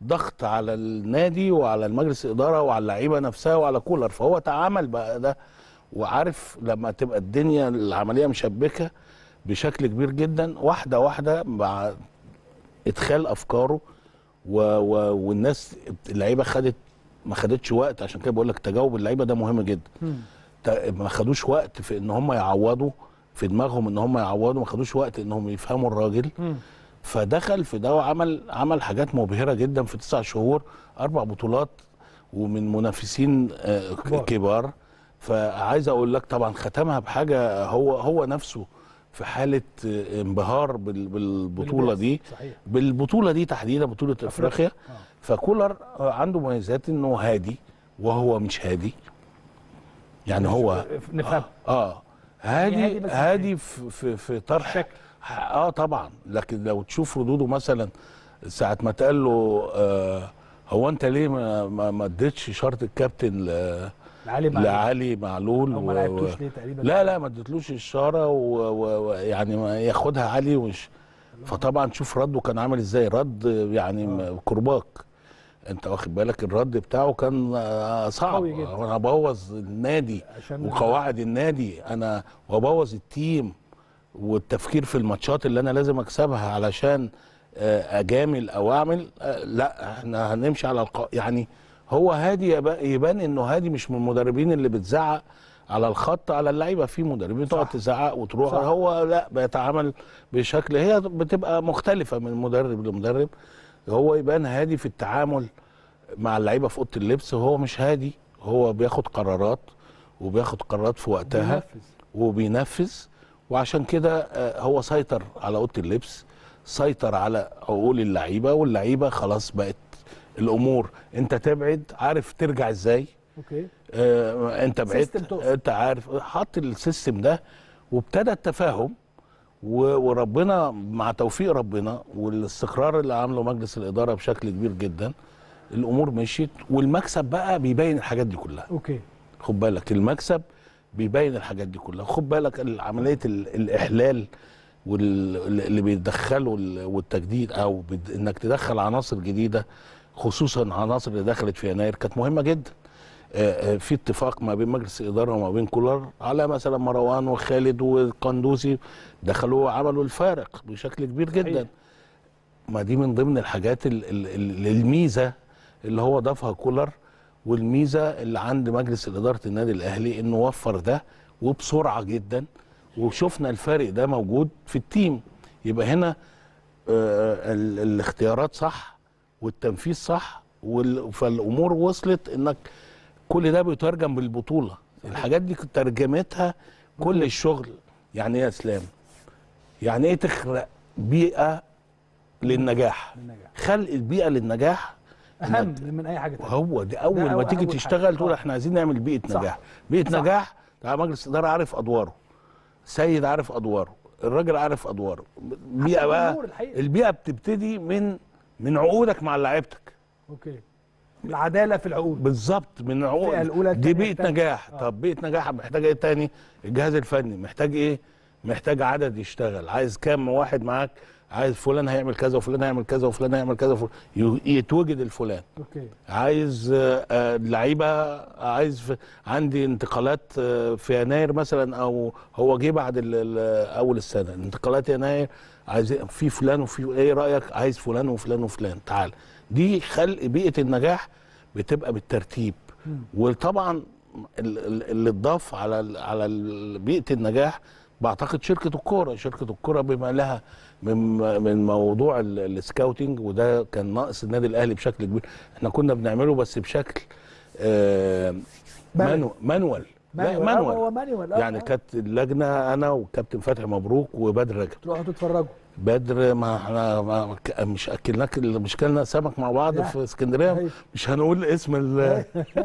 ضغط على النادي وعلى المجلس الاداره وعلى اللعيبه نفسها وعلى كولر فهو تعامل بقى ده وعارف لما تبقى الدنيا العمليه مشبكه بشكل كبير جدا واحده واحده مع ادخال افكاره و و والناس اللعيبه خدت ما خدتش وقت عشان كده بقول لك تجاوب اللعيبه ده مهم جدا تا- ما خدوش وقت في ان هم يعوضوا في دماغهم ان هم يعوضوا ما خدوش وقت انهم يفهموا الراجل فدخل في ده وعمل عمل حاجات مبهره جدا في تسع شهور اربع بطولات ومن منافسين آه، كبار. كبار فعايز اقول لك طبعا ختمها بحاجه هو هو نفسه في حاله آه، انبهار بال- بالبطوله دي صحيح بالبطوله دي تحديدا بطوله افريقيا آه. فكولر آه، عنده مميزات انه هادي وهو مش هادي يعني هو نفهم اه يعني هادي هادي بس هادي في في, في طرح شكل. اه طبعا لكن لو تشوف ردوده مثلا ساعه ما اتقال له آه هو انت ليه ما ما ما اديتش شرط الكابتن ل- علي معلول لعلي معلول او ما و- لعبتوش و- ليه تقريبا لا لا ما اديتلوش اشاره ويعني ما ياخدها علي ومش فطبعا شوف رده كان عامل ازاي رد يعني م- كرباك انت واخد بالك الرد بتاعه كان آه، صعب قوي جدا. انا ابوظ النادي عشان وقواعد النادي انا وابوظ التيم والتفكير في الماتشات اللي انا لازم اكسبها علشان آه، اجامل او اعمل آه، لا احنا هنمشي على الق... يعني هو هادي يب- يبان انه هادي مش من المدربين اللي بتزعق على الخط على اللعيبه في مدربين تقعد صح. تزعق وتروح صح. هو لا بيتعامل بشكل هي بتبقى مختلفه من مدرب لمدرب هو يبان هادي في التعامل مع اللعيبه في اوضه اللبس وهو مش هادي هو بياخد قرارات وبياخد قرارات في وقتها بينفذ. وبينفذ وعشان كده آه، هو سيطر على اوضه اللبس سيطر على عقول اللعيبه واللعيبه خلاص بقت الامور انت تبعد عارف ترجع ازاي اوكي آه انت بعدت سيستم تقصد. انت عارف حط السيستم ده وابتدى التفاهم و- وربنا مع توفيق ربنا والاستقرار اللي عامله مجلس الاداره بشكل كبير جدا الامور مشيت والمكسب بقى بيبين الحاجات دي كلها اوكي خد بالك المكسب بيبين الحاجات دي كلها خد بالك عمليه ال- الاحلال واللي بيدخله ال- والتجديد او بد- انك تدخل عناصر جديده خصوصا عناصر اللي دخلت في يناير كانت مهمه جدا آه، آه، في اتفاق ما بين مجلس الاداره وما بين كولر على مثلا مروان وخالد والقندوسي دخلوا وعملوا الفارق بشكل كبير جدا صحيح. ما دي من ضمن الحاجات ال- ال- ال- الميزه اللي هو ضافها كولر والميزه اللي عند مجلس اداره النادي الاهلي انه وفر ده وبسرعه جدا وشفنا الفارق ده موجود في التيم يبقى هنا آه، ال- الاختيارات صح والتنفيذ صح وال- فالامور وصلت انك كل ده بيترجم بالبطوله الحاجات دي ترجمتها كل الشغل يعني ايه يا اسلام يعني ايه تخلق بيئه للنجاح للنجاح. خلق البيئه للنجاح اهم من اي حاجه تانية هو دي اول ده ما أول- تيجي أول تشتغل حاجة. تقول آه. احنا عايزين نعمل بيئه صح. نجاح بيئه صح. نجاح ده مجلس الاداره عارف ادواره سيد عارف ادواره الراجل عارف ادواره بيئه بقى الجمهور الحقيقة. البيئه بتبتدي من من عقودك مع لعيبتك اوكي العداله في العقود بالظبط من عقود الفئة الأولى دي التانية بيئه التالتة. نجاح آه. طب بيئه نجاح محتاجه ايه تاني الجهاز الفني محتاج ايه محتاج عدد يشتغل عايز كام واحد معاك عايز فلان هيعمل كذا وفلان هيعمل كذا وفلان هيعمل كذا وفلان ي- يتوجد الفلان اوكي عايز آه، آه، لعيبه عايز في عندي انتقالات آه، في يناير مثلا او هو جه بعد ال- ال- اول السنه انتقالات يناير عايز في فلان وفي ايه رايك عايز فلان وفلان وفلان تعال دي خلق بيئه النجاح بتبقى بالترتيب وطبعا ال- ال- اللي اتضاف على ال- على ال- بيئه النجاح بعتقد شركه الكوره شركه الكوره بما لها من من موضوع ال- السكاوتنج وده كان ناقص النادي الاهلي بشكل كبير احنا كنا بنعمله بس بشكل آه بلدي. مانو مانوال لا مانوال. آه، هو مانوال مانوال آه، يعني آه. كانت اللجنه انا وكابتن فتحي مبروك وبدر رجب تروحوا تتفرجوا بدر ما احنا ما ك- مش اكلناك مش كلنا سمك مع بعض لا. في اسكندريه أيوة. مش هنقول اسم ال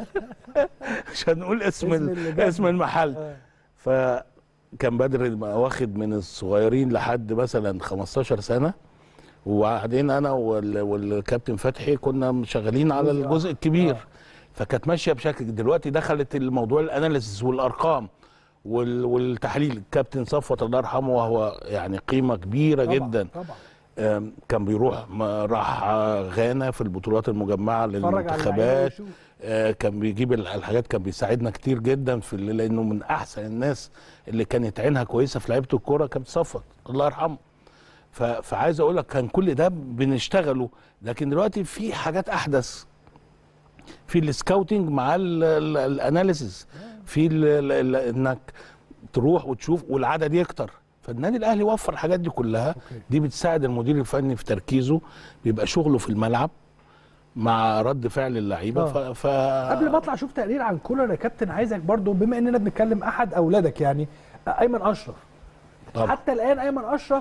مش هنقول اسم اسم ال- اللجنة. اسم المحل آه. فكان بدر واخد من الصغيرين لحد مثلا 15 سنه وبعدين انا وال- والكابتن فتحي كنا شغالين على جزء الجزء آه. الكبير آه. فكانت ماشيه بشكل دلوقتي دخلت الموضوع الاناليسيس والارقام وال- والتحليل الكابتن صفوت الله يرحمه وهو يعني قيمه كبيره طبعا جدا طبعا آم، كان بيروح ما- راح آه، غانا في البطولات المجمعه اتفرج على اللعيبة للمنتخبات ويشوف. آه، كان بيجيب ال- الحاجات كان بيساعدنا كتير جدا في ال- لانه من احسن الناس اللي كانت عينها كويسه في لعيبه الكوره كان صفت الله يرحمه ف- فعايز اقول لك كان كل ده بنشتغله لكن دلوقتي في حاجات احدث في السكاوتنج مع ال- ال- الاناليسيس في ال- ال- ال- انك تروح وتشوف والعدد يكتر فالنادي الاهلي وفر الحاجات دي كلها أوكي. دي بتساعد المدير الفني في تركيزه بيبقى شغله في الملعب مع رد فعل اللعيبه آه. ف... ف... قبل ما اطلع اشوف تقرير عن كولر يا كابتن عايزك برضو بما اننا بنتكلم احد اولادك يعني ايمن اشرف طبعا. حتى الان ايمن اشرف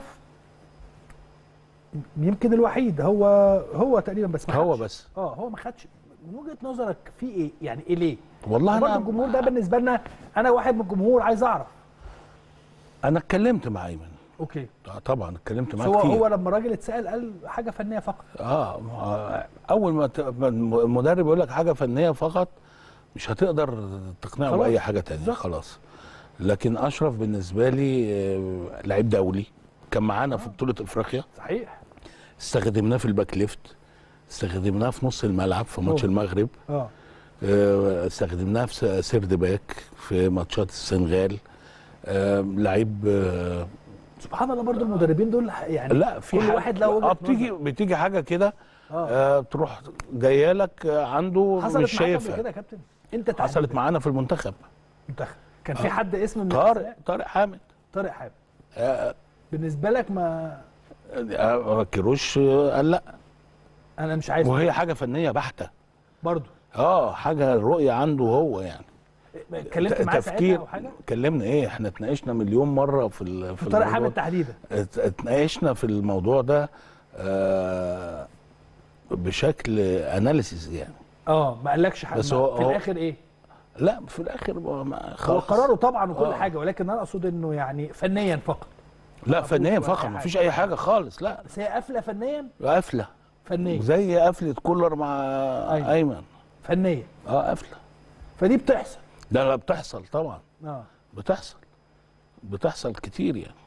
يمكن الوحيد هو هو تقريبا بس ما هو خدش. بس اه هو ما خدش من وجهه نظرك في ايه يعني ايه ليه والله برضه انا الجمهور ده بالنسبه لنا انا واحد من الجمهور عايز اعرف انا اتكلمت مع ايمن اوكي آه، طبعا اتكلمت بس معاه هو كتير هو لما الراجل اتسال قال حاجه فنيه فقط اه ما- اول ما ت- ما المدرب يقول لك حاجه فنيه فقط مش هتقدر تقنعه خلاص، باي حاجه تانية بالظبط. خلاص لكن اشرف بالنسبه لي آه، لعيب دولي كان معانا في بطوله افريقيا صحيح استخدمناه في الباك ليفت استخدمناه في نص الملعب في ماتش أوه. المغرب اه آه، استخدمناه في س- سيرد باك في ماتشات السنغال آه، لعيب آه، سبحان الله برضو المدربين دول يعني لا في كل حاجة- واحد له وجهة اه بتيجي نظر. بتيجي حاجه كده اه آه تروح جايه لك آه، عنده حصلت مش معاك قبل شايفها كده يا كابتن انت حصلت تحديداً. معانا في المنتخب منتخب كان في حد اسم من طارق الأسماء؟ طارق حامد طارق حامد آه بالنسبه لك ما آه كيروش آه، قال لا انا مش عايز وهي حاجه فنيه بحته برضو اه حاجه الرؤيه عنده هو يعني اتكلمت ت- معاه ساعتها او حاجه اتكلمنا ايه احنا اتناقشنا مليون مره في ال- في في طارق الموضوع حامد تحديدا ات- اتناقشنا في الموضوع ده آه بشكل اناليسيس يعني اه ما قالكش حاجه بس ما- هو- في هو- الاخر ايه لا في الاخر هو ما- هو خلاص قراره طبعا وكل آه. حاجه ولكن انا اقصد انه يعني فنيا فقط لا ما فنيا فيهوش ولا فقط أي ما حاجة. فيش اي حاجه خالص لا بس هي قافله فنيا قافله فنيا زي قفله كولر مع أيوة. ايمن فنيا اه قافله فدي بتحصل ده لا بتحصل طبعا اه بتحصل بتحصل كتير يعني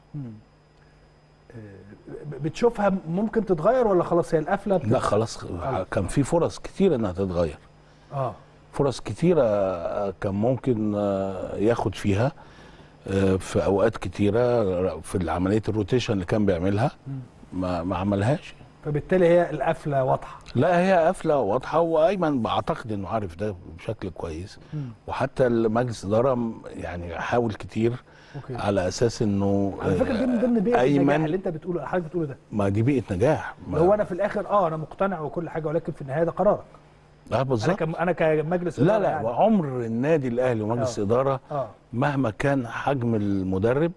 ب- بتشوفها ممكن تتغير ولا خلاص هي القفله بت... لا خلاص كان في فرص كتير انها تتغير اه فرص كتيره آه، كان ممكن آه، ياخد فيها آه، في اوقات كتيره في عمليه الروتيشن اللي كان بيعملها ما ما عملهاش فبالتالي هي القفله واضحه لا هي قافله واضحه وايمن بعتقد انه عارف ده بشكل كويس وحتى المجلس الاداره م- يعني حاول كتير اوكي على اساس انه على فكره دي من ضمن بيئه النجاح ايمن اللي انت بتقوله حضرتك بتقوله ده ما دي بيئه نجاح ما هو انا في الاخر اه انا مقتنع وكل حاجه ولكن في النهايه ده قرارك اه انا بالظبط كم انا كمجلس لا إدارة لا يعني. وعمر النادي الاهلي ومجلس آه. اداره اه مهما كان حجم المدرب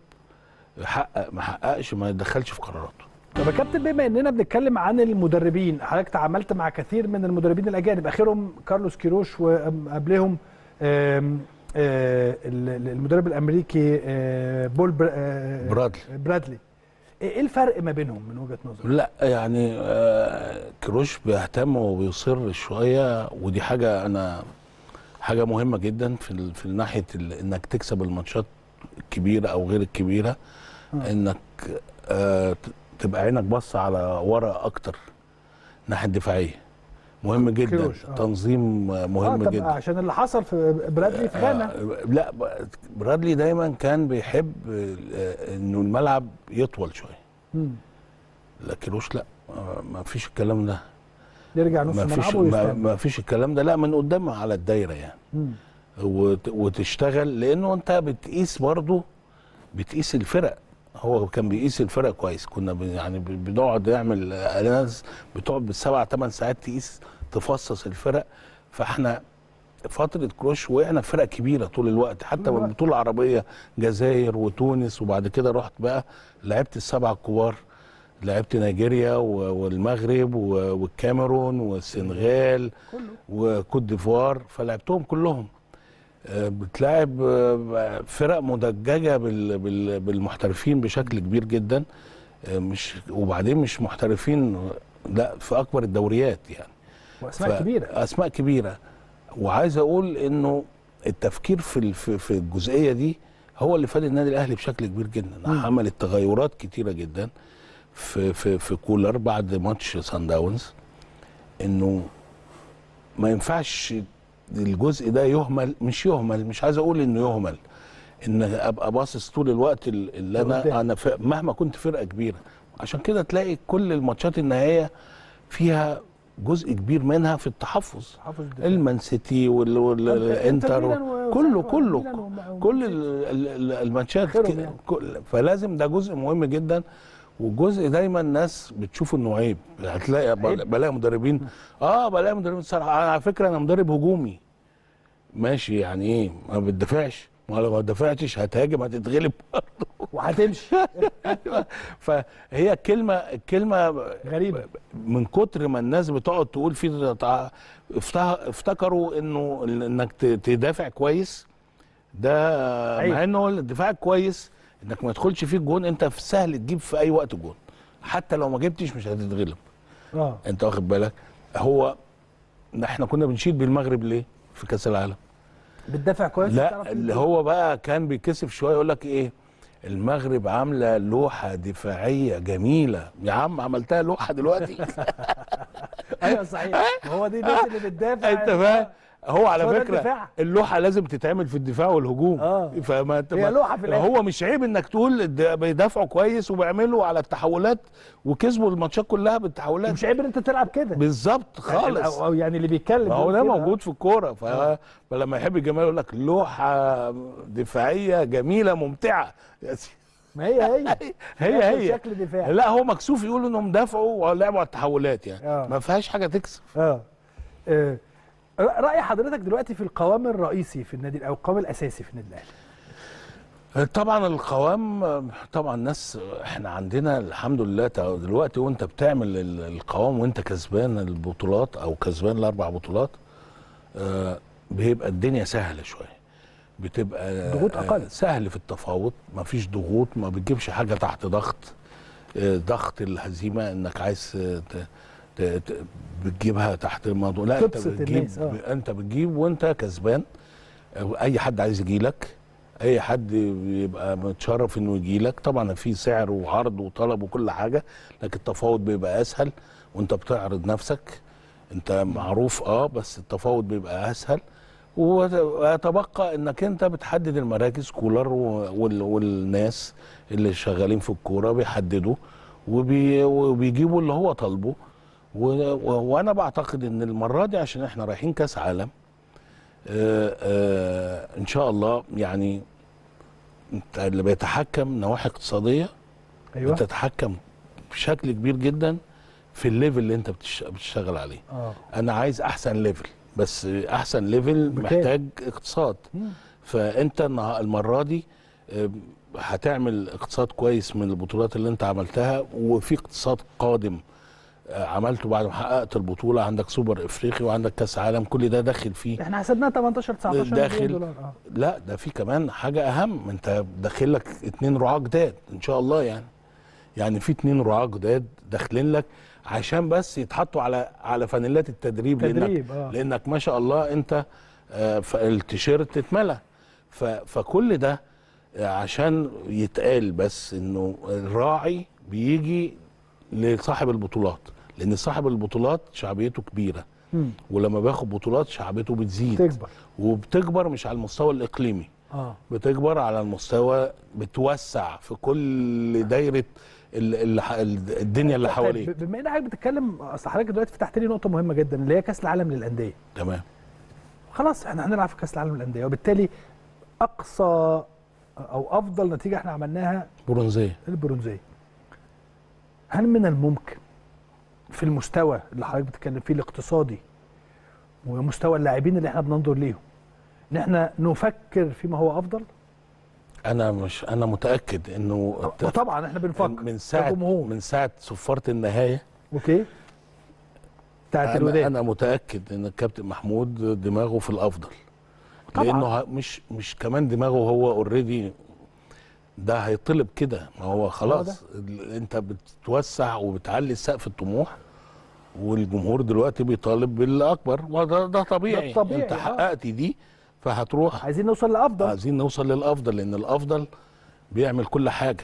حقق ما حققش ما يدخلش في قراراته طب يا كابتن بما اننا بنتكلم عن المدربين حضرتك تعاملت مع كثير من المدربين الاجانب اخرهم كارلوس كيروش وقبلهم آم، آه، ال- ال- المدرب الامريكي آه، بول بر- آه، برادلي. برادلي ايه الفرق ما بينهم من وجهه نظرك؟ لا يعني آه، كروش بيهتم وبيصر شويه ودي حاجه انا حاجه مهمه جدا في ال- في ناحيه ال- انك تكسب الماتشات الكبيره او غير الكبيره انك آه، ت- تبقى عينك بص على ورا اكتر الناحيه الدفاعيه مهم جدا كيروش، آه. تنظيم آه، مهم اه طب جدا عشان اللي حصل في برادلي في غانا آه، لا ب- برادلي دايما كان بيحب آه، انه الملعب يطول شويه مم. لا كيروش لا آه، ما فيش الكلام ده يرجع نص ما فيش ملعبه ما, ويستنى ما فيش الكلام ده لا من قدام على الدايره يعني مم. وت- وتشتغل لانه انت بتقيس برضه بتقيس الفرق هو كان بيقيس الفرق كويس كنا بن- يعني ب- بنقعد نعمل آه، ناس بتقعد بالسبع ثمان ساعات تقيس تفصص الفرق فاحنا فترة كروش وقعنا في فرق كبيرة طول الوقت حتى الوقت. بالبطولة العربية جزائر وتونس وبعد كده رحت بقى لعبت السبعة الكبار لعبت نيجيريا و- والمغرب و- والكاميرون والسنغال كله وكوت ديفوار فلعبتهم كلهم آه، بتلاعب آه، فرق مدججه بال- بال- بالمحترفين بشكل كبير جدا آه، مش وبعدين مش محترفين لا في اكبر الدوريات يعني واسماء ف- كبيره اسماء كبيره وعايز اقول انه التفكير في ال- في في الجزئيه دي هو اللي فاد النادي الاهلي بشكل كبير جدا عمل تغيرات كتيره جدا في في في كولر بعد ماتش سان داونز انه ما ينفعش الجزء ده يهمل مش يهمل مش عايز اقول انه يهمل ان ابقى باصص طول الوقت ال- اللي لقدام. انا انا ف- مهما كنت فرقه كبيره عشان كده تلاقي كل الماتشات النهائيه فيها جزء كبير منها في التحفظ حافظ الدفاع. المان سيتي وال- وال- إنتر والانتر ميلان و- كله وميلان كله وم- كل ال- ال- ال- الماتشات آخرهم كده يعني. كل- فلازم ده جزء مهم جدا والجزء دايما الناس بتشوف انه عيب هتلاقي بل- بلاقي مدربين اه بلاقي مدربين صراحه أنا على فكره انا مدرب هجومي ماشي يعني ايه ما بتدافعش ما لو ما دفعتش هتهاجم هتتغلب وهتمشي فهي الكلمه الكلمه غريبة. من كتر ما الناس بتقعد تقول في تع- افته- افتكروا انه ال- انك ت- تدافع كويس ده عيب. مع انه الدفاع كويس انك ما تدخلش فيك جون انت في سهل تجيب في اي وقت جون حتى لو ما جبتش مش هتتغلب اه انت واخد بالك هو احنا كنا بنشيد بالمغرب ليه في كاس العالم بتدافع كويس لا بتعرف اللي تجيب. هو بقى كان بيكسف شويه يقول لك ايه المغرب عامله لوحه دفاعيه جميله يا عم عملتها لوحه دلوقتي ايوه صحيح ما هو دي الناس اللي بتدافع انت فاهم هو على هو ده فكره الدفاع. اللوحه لازم تتعمل في الدفاع والهجوم آه. فما انت هي ما- لوحة في الآخر. هو مش عيب انك تقول الد- بيدافعوا كويس وبيعملوا على التحولات وكسبوا الماتشات كلها بالتحولات مش عيب ان انت تلعب كده بالظبط خالص او أو يعني اللي بيتكلم ما هو يقول ده كده. موجود في الكوره ف- فلما يحب الجمال يقول لك لوحه دفاعيه جميله ممتعه يا سيدي. ما هي هي هي هي شكل دفاعي لا هو مكسوف يقول انهم دافعوا ولعبوا على التحولات يعني آه. ما فيهاش حاجه تكسب اه آه، راي حضرتك دلوقتي في القوام الرئيسي في النادي او القوام الاساسي في النادي الاهلي طبعا القوام طبعا الناس احنا عندنا الحمد لله تا- دلوقتي وانت بتعمل ال- القوام وانت كسبان البطولات او كسبان الاربع بطولات آه، بيبقى الدنيا سهله شويه بتبقى ضغوط أقل. آه، سهل في التفاوض مفيش ضغوط ما بتجيبش حاجه تحت ضغط آه، ضغط الهزيمه انك عايز آه، ت- ت- ت- بتجيبها تحت الموضوع لا انت تبسط بتجيب الناس، آه. انت بتجيب وانت كسبان أو اي حد عايز يجي لك اي حد بيبقى متشرف انه يجي لك طبعا في سعر وعرض وطلب وكل حاجه لكن التفاوض بيبقى اسهل وانت بتعرض نفسك انت معروف اه بس التفاوض بيبقى اسهل وت- ويتبقى انك انت بتحدد المراكز كولر و- وال- والناس اللي شغالين في الكوره بيحددوا وبي وبيجيبوا اللي هو طالبه و- و- وانا بعتقد ان المره دي عشان احنا رايحين كاس عالم آه، آه، ان شاء الله يعني انت اللي بيتحكم نواحي اقتصاديه ايوه بتتحكم بشكل كبير جدا في الليفل اللي انت بتش- بتشتغل عليه اه انا عايز احسن ليفل بس احسن ليفل بكام؟ محتاج اقتصاد مم. فانت النها- المره دي آم، هتعمل اقتصاد كويس من البطولات اللي انت عملتها وفي اقتصاد قادم آه، عملته بعد ما حققت البطوله عندك سوبر افريقي وعندك كاس عالم كل ده داخل فيه احنا حسبناها 18 19 داخل. مليون دولار اه لا ده في كمان حاجه اهم انت داخل لك اتنين رعاه جداد ان شاء الله يعني يعني في اتنين رعاه جداد داخلين لك عشان بس يتحطوا على على فانيلات التدريب تدريب، لانك آه. لانك ما شاء الله انت آه، ف- التيشيرت اتملى ف- فكل ده آه، عشان يتقال بس انه الراعي بيجي لصاحب البطولات لان صاحب البطولات شعبيته كبيره مم. ولما بياخد بطولات شعبيته بتزيد تكبر وبتكبر مش على المستوى الاقليمي اه بتكبر على المستوى بتوسع في كل دايره ال- ال- ال- الدنيا اللي طيب، حواليك ب- بما ان حضرتك بتتكلم اصل حضرتك دلوقتي فتحت لي نقطه مهمه جدا اللي هي كاس العالم للانديه تمام خلاص احنا هنلعب في كاس العالم للانديه وبالتالي اقصى او افضل نتيجه احنا عملناها برونزيه البرونزيه هل من الممكن في المستوى اللي حضرتك بتتكلم فيه الاقتصادي ومستوى اللاعبين اللي احنا بننظر ليهم ان احنا نفكر فيما هو افضل انا مش انا متاكد انه الت- وطبعا احنا بنفكر من ساعه كجمهور. من ساعه صفاره النهايه اوكي بتاعت انا, الوداد أنا متاكد ان الكابتن محمود دماغه في الافضل طبعاً. لانه ه- مش مش كمان دماغه هو اوريدي ده هيطلب كده ما هو خلاص ال- انت بتوسع وبتعلي سقف الطموح والجمهور دلوقتي بيطالب بالاكبر وده ده طبيعي, ده الطبيعي، انت آه. حققت دي فهتروح عايزين نوصل لافضل عايزين نوصل للافضل لان الافضل بيعمل كل حاجه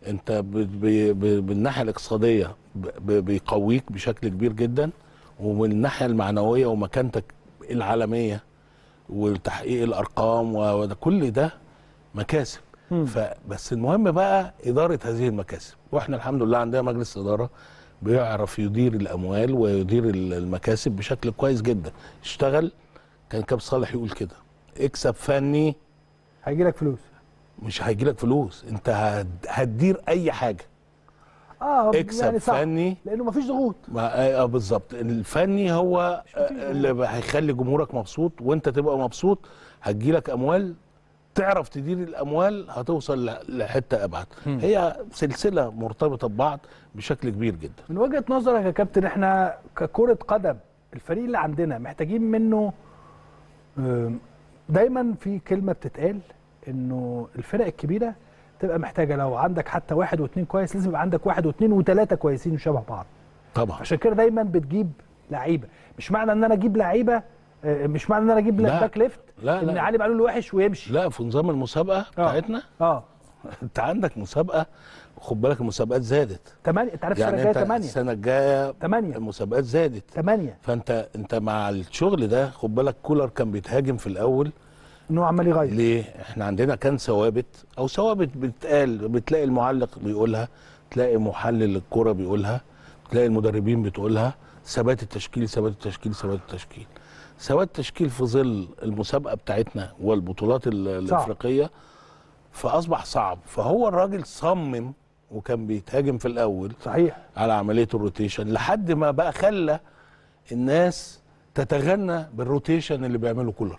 انت ب- ب- ب- بالناحيه الاقتصاديه ب- ب- بيقويك بشكل كبير جدا ومن الناحيه المعنويه ومكانتك العالميه وتحقيق الارقام و- وده كل ده مكاسب فبس المهم بقى اداره هذه المكاسب واحنا الحمد لله عندنا مجلس اداره بيعرف يدير الاموال ويدير ال- المكاسب بشكل كويس جدا اشتغل كان كابتن صالح يقول كده اكسب فني هيجي لك فلوس مش هيجي لك فلوس انت هت- هتدير اي حاجه اه اكسب يعني صح فني لانه مفيش ضغوط ما اه بالظبط الفني هو آه، اللي هيخلي جمهورك مبسوط وانت تبقى مبسوط هتجيلك اموال تعرف تدير الاموال هتوصل ل- لحته ابعد هي سلسله مرتبطه ببعض بشكل كبير جدا من وجهه نظرك يا كابتن احنا ككره قدم الفريق اللي عندنا محتاجين منه آم، دايما في كلمه بتتقال انه الفرق الكبيره تبقى محتاجه لو عندك حتى واحد واثنين كويس لازم يبقى عندك واحد واثنين وثلاثه كويسين شبه بعض طبعا عشان كده دايما بتجيب لعيبه مش معنى ان انا اجيب لعيبه آه، مش معنى ان انا اجيب لا. باك ليفت لا، ان لا. علي معلول وحش ويمشي لا في نظام المسابقه بتاعتنا اه انت عندك مسابقه خد بالك المسابقات زادت ثمانية انت عارف السنه يعني الجايه انت ثمانية السنه الجايه ثمانية المسابقات زادت ثمانية فانت انت مع الشغل ده خد بالك كولر كان بيتهاجم في الاول انه عمال يغير ليه؟ احنا عندنا كان ثوابت او ثوابت بتقال بتلاقي المعلق بيقولها تلاقي محلل الكرة بيقولها تلاقي المدربين بتقولها ثبات التشكيل ثبات التشكيل ثبات التشكيل ثبات التشكيل في ظل المسابقة بتاعتنا والبطولات ال- صعب. الافريقية فاصبح صعب فهو الراجل صمم وكان بيتهاجم في الاول صحيح على عمليه الروتيشن لحد ما بقى خلى الناس تتغنى بالروتيشن اللي بيعمله كولر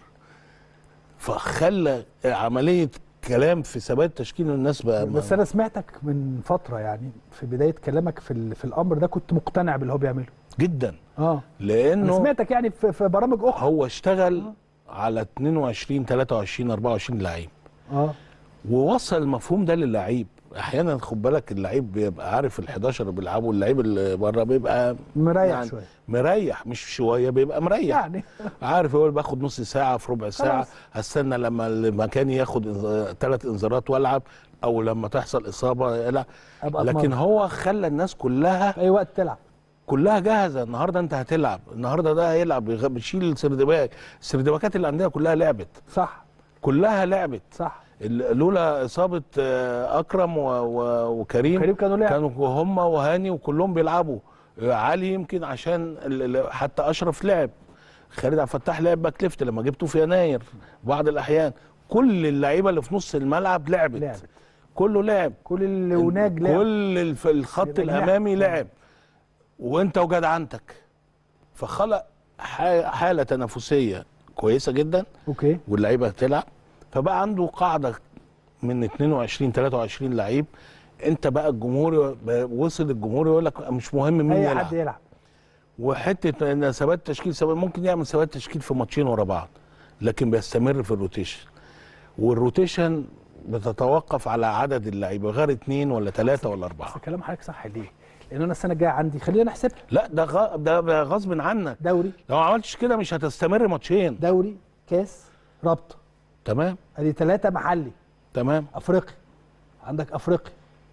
فخلى عمليه كلام في ثبات تشكيل الناس بقى بس انا سمعتك من فتره يعني في بدايه كلامك في ال- في الامر ده كنت مقتنع باللي هو بيعمله جدا اه انا لانه سمعتك يعني في, في برامج اخرى هو اشتغل على 22 23 24 لعيب اه ووصل المفهوم ده للعيب احيانا خد بالك اللعيب بيبقى عارف ال 11 اللي بيلعبوا اللعيب اللي بره بيبقى مريح شويه مريح مش شويه بيبقى مريح يعني عارف هو باخد نص ساعه في ربع ساعه خلاص. هستنى لما المكان ياخد ثلاث انذارات والعب او لما تحصل اصابه لا أبقى لكن أتمرن. هو خلى الناس كلها في اي وقت تلعب كلها جاهزه النهارده انت هتلعب النهارده ده هيلعب بيغ- بيشيل السردباك السردباكات اللي عندنا كلها لعبت صح كلها لعبت صح ال- لولا اصابه آه، اكرم و- و- وكريم كريم كانوا لعب. كانوا هم وهاني وكلهم بيلعبوا آه، علي يمكن عشان ال- ال- حتى اشرف لعب خالد عبد الفتاح لعب باك ليفت لما جبته في يناير بعض الاحيان كل اللعيبه اللي في نص الملعب لعبت, لعبت. كله لعب كل اللي وناج لعب كل الف- الخط يبقى جناح. الامامي لعب وانت وجدعنتك فخلق ح- حاله تنافسيه كويسه جدا اوكي واللعيبه هتلعب فبقى عنده قاعده من 22 23 لعيب انت بقى الجمهور وصل الجمهور يقول لك مش مهم مين اي يلعب حد يلعب وحته ان ثبات تشكيل ثبات ممكن يعمل ثبات تشكيل في ماتشين ورا بعض لكن بيستمر في الروتيشن والروتيشن بتتوقف على عدد اللعيبه غير اثنين ولا ثلاثه ولا اربعه بس كلام حضرتك صح ليه؟ لان انا السنه الجايه عندي خلينا نحسبها لا ده غ... ده غصب عنك دوري لو ما عملتش كده مش هتستمر ماتشين دوري كاس رابطه تمام ادي ثلاثه محلي تمام افريقي عندك افريقي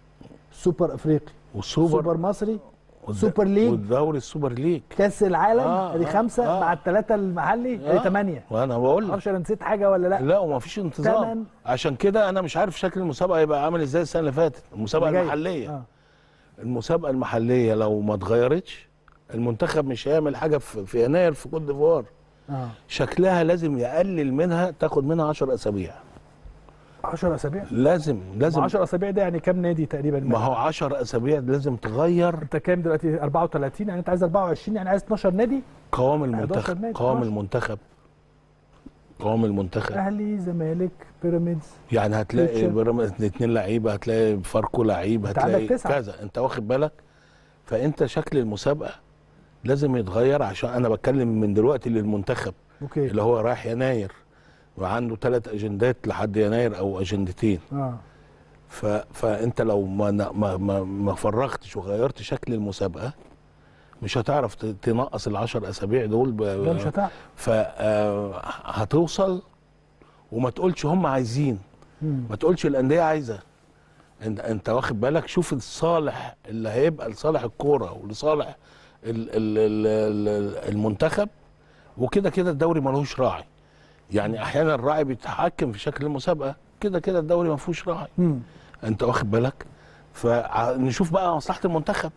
سوبر افريقي والسوبر سوبر مصري والد- سوبر ليج. والدوري السوبر ليج كاس العالم آه، ادي آه، خمسه آه. مع الثلاثه المحلي ادي آه. ثمانيه وانا بقول لك معرفش انا نسيت حاجه ولا لا لا وما فيش انتظام تمن. عشان كده انا مش عارف شكل المسابقه هيبقى عامل ازاي السنه اللي فاتت المسابقه اللي جاي. المحليه آه. المسابقه المحليه لو ما اتغيرتش المنتخب مش هيعمل حاجه في, في يناير في كوت ديفوار اه شكلها لازم يقلل منها تاخد منها 10 اسابيع 10 اسابيع لازم لازم 10 اسابيع ده يعني كام نادي تقريبا ما هو 10 اسابيع لازم تغير انت كام دلوقتي 34 يعني انت عايز 24 يعني عايز 12 نادي قوام 11 المنتخب نادي، قوام 12. المنتخب قوام المنتخب اهلي زمالك بيراميدز يعني هتلاقي فيوتشر. بيراميدز اتنين لعيبه هتلاقي فاركو لعيب انت هتلاقي عندك تسعة. كذا انت واخد بالك فانت شكل المسابقه لازم يتغير عشان انا بتكلم من دلوقتي للمنتخب اوكي اللي هو رايح يناير وعنده ثلاث اجندات لحد يناير او اجندتين اه ف... فانت لو ما ما ما, ما فرغتش وغيرت شكل المسابقه مش هتعرف ت- تنقص العشر اسابيع دول ب... ده مش هتعرف فهتوصل وما تقولش هم عايزين مم. ما تقولش الانديه عايزه انت انت واخد بالك شوف الصالح اللي هيبقى لصالح الكوره ولصالح ال ال ال ال المنتخب وكده كده الدوري ملوش راعي يعني احيانا الراعي بيتحكم في شكل المسابقه كده كده الدوري ما فيهوش راعي مم. انت واخد بالك فنشوف بقى مصلحه المنتخب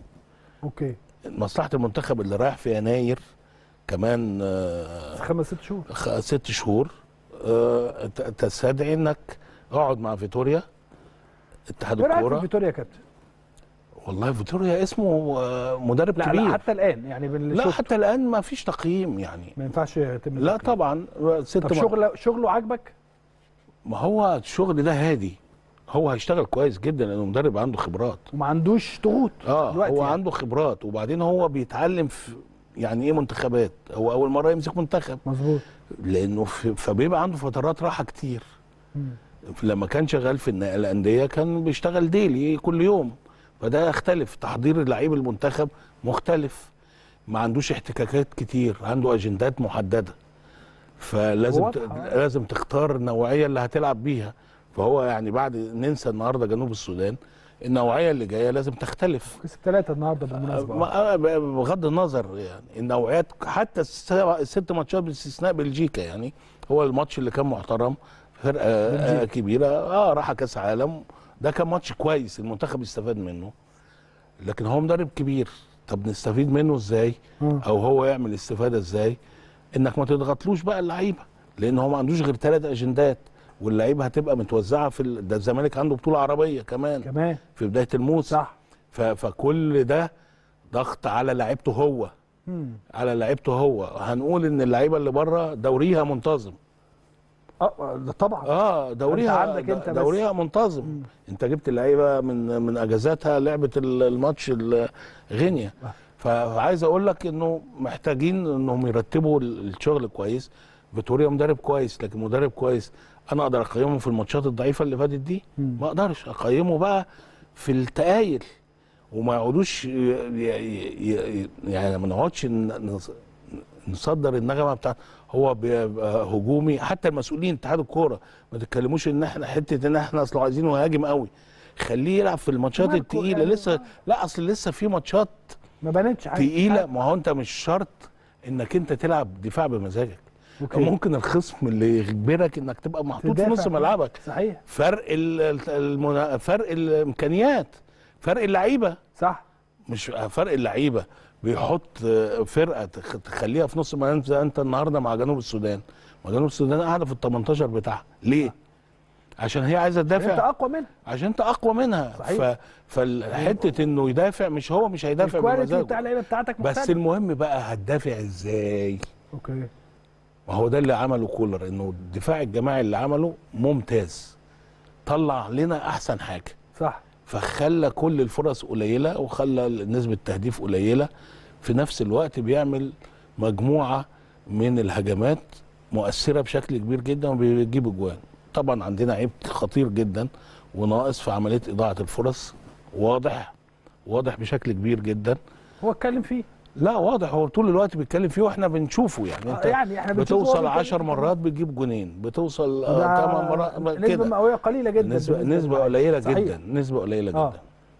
اوكي مصلحه المنتخب اللي رايح في يناير كمان آه، خمس ست شهور خ- ست شهور آه، ت- تستدعي انك اقعد مع فيتوريا اتحاد ايه رايك في الكوره فيتوريا يا كابتن؟ والله فيتوريا اسمه آه، مدرب لا كبير لا حتى الان يعني باللي لا شفته حتى الان ما فيش تقييم يعني ما ينفعش يتم لا التقييم. طبعا ست طب م- شغله شغله عاجبك؟ ما هو الشغل ده هادي هو هيشتغل كويس جدا لانه مدرب عنده خبرات وما عندوش ضغوط اه دلوقتي هو يعني. عنده خبرات وبعدين هو بيتعلم في يعني ايه منتخبات هو اول مره يمسك منتخب مظبوط لانه في فبيبقى عنده فترات راحه كتير مم. لما كان شغال في النا- الانديه كان بيشتغل ديلي كل يوم فده يختلف تحضير لعيب المنتخب مختلف ما عندوش احتكاكات كتير عنده اجندات محدده فلازم ت... واضحة. لازم تختار النوعيه اللي هتلعب بيها فهو يعني بعد ننسى النهارده جنوب السودان النوعيه اللي جايه لازم تختلف كسب ثلاثه النهارده بالمناسبه ما- بغض النظر يعني النوعيات حتى السبع- الست ماتشات باستثناء بلجيكا يعني هو الماتش اللي كان محترم فرقه آه، كبيره اه راح كاس عالم ده كان ماتش كويس المنتخب استفاد منه لكن هو مدرب كبير طب نستفيد منه ازاي مم. او هو يعمل استفاده ازاي انك ما تضغطلوش بقى اللعيبه لان هو ما عندوش غير ثلاث اجندات واللعيبه هتبقى متوزعه في ال... ده الزمالك عنده بطوله عربيه كمان كمان في بدايه الموسم صح ف... فكل ده ضغط على لعيبته هو مم. على لعيبته هو هنقول ان اللعيبه اللي بره دوريها منتظم اه ده طبعا اه دوريها عندك انت بس. دوريها منتظم مم. انت جبت اللعيبه من من اجازاتها لعبه ال- الماتش ال- غينيا فعايز اقول لك انه محتاجين انهم يرتبوا ال- الشغل كويس فيتوريا مدرب كويس لكن مدرب كويس انا اقدر اقيمه في الماتشات الضعيفه اللي فاتت دي مم. ما اقدرش اقيمه بقى في التقايل وما يقعدوش ي- ي- ي- يعني ما نقعدش ن- نص- نصدر النغمه بتاعت هو بيبقى هجومي حتى المسؤولين اتحاد الكوره ما تتكلموش ان احنا حته ان احنا اصل عايزينه يهاجم قوي خليه يلعب في الماتشات ماركو التقيله يعني لسه لا اصل لسه في ماتشات ما بانتش حاجه تقيله ما هو انت مش شرط انك انت تلعب دفاع بمزاجك أوكي. ممكن الخصم اللي يجبرك انك تبقى محطوط في تدافع. نص ملعبك صحيح فرق ال- المنا... فرق الامكانيات فرق اللعيبه صح مش فرق اللعيبه بيحط فرقه تخ- تخليها في نص ملعب زي انت النهارده مع جنوب السودان ما جنوب السودان قاعده في ال 18 بتاعها ليه؟ عشان هي عايزه انت تدافع اقوى منها عشان انت اقوى منها صحيح. ف... فالحته انه يدافع مش هو مش هيدافع الكواليتي بمزاجه بتاع اللعيبه بتاعتك بس مختلف المهم بقى هتدافع ازاي؟ اوكي ما هو ده اللي عمله كولر انه الدفاع الجماعي اللي عمله ممتاز طلع لنا احسن حاجه صح فخلى كل الفرص قليله وخلى نسبه التهديف قليله في نفس الوقت بيعمل مجموعه من الهجمات مؤثره بشكل كبير جدا وبيجيب اجوان طبعا عندنا عيب خطير جدا وناقص في عمليه اضاعه الفرص واضح واضح بشكل كبير جدا هو اتكلم فيه لا واضح هو طول الوقت بيتكلم فيه واحنا بنشوفه يعني آه، انت يعني احنا بنشوفه هو بتوصل بيتكلم 10 فيه. مرات بتجيب جونين بتوصل ده آه 8 مرات نسبه كده مئويه قليله جدا نسبة, بالنسبة نسبة للعيبة. قليلة صحيح. جدا نسبة قليلة آه. جدا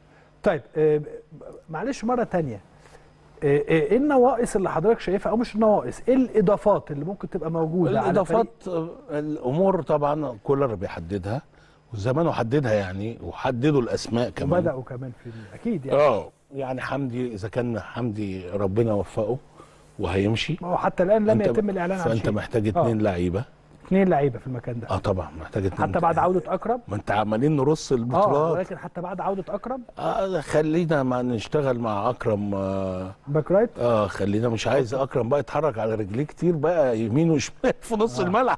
طيب آه، معلش مره تانية آه، آه، ايه النواقص اللي حضرتك شايفها او مش النواقص ايه الاضافات اللي ممكن تبقى موجوده على الإضافات الفريق؟ آه، الأمور طبعا كولر بيحددها وزمانه حددها يعني وحددوا الأسماء كمان وبداوا كمان في ال- اكيد يعني اه يعني حمدي إذا كان حمدي ربنا وفقه وهيمشي ما هو حتى الان لم أنت- يتم الاعلان عن فأنت شيء محتاج آه. اتنين لعيبة اثنين لعيبه في المكان ده اه طبعا محتاج اتنين حتى بعد عوده اكرم ما انت عمالين نرص اه البطولات ولكن حتى بعد عوده اكرم اه خلينا ما نشتغل مع اكرم آه باك رايت اه خلينا مش عايز اكرم بقى يتحرك على رجليه كتير بقى يمين وشمال في نص آه. آه. الملعب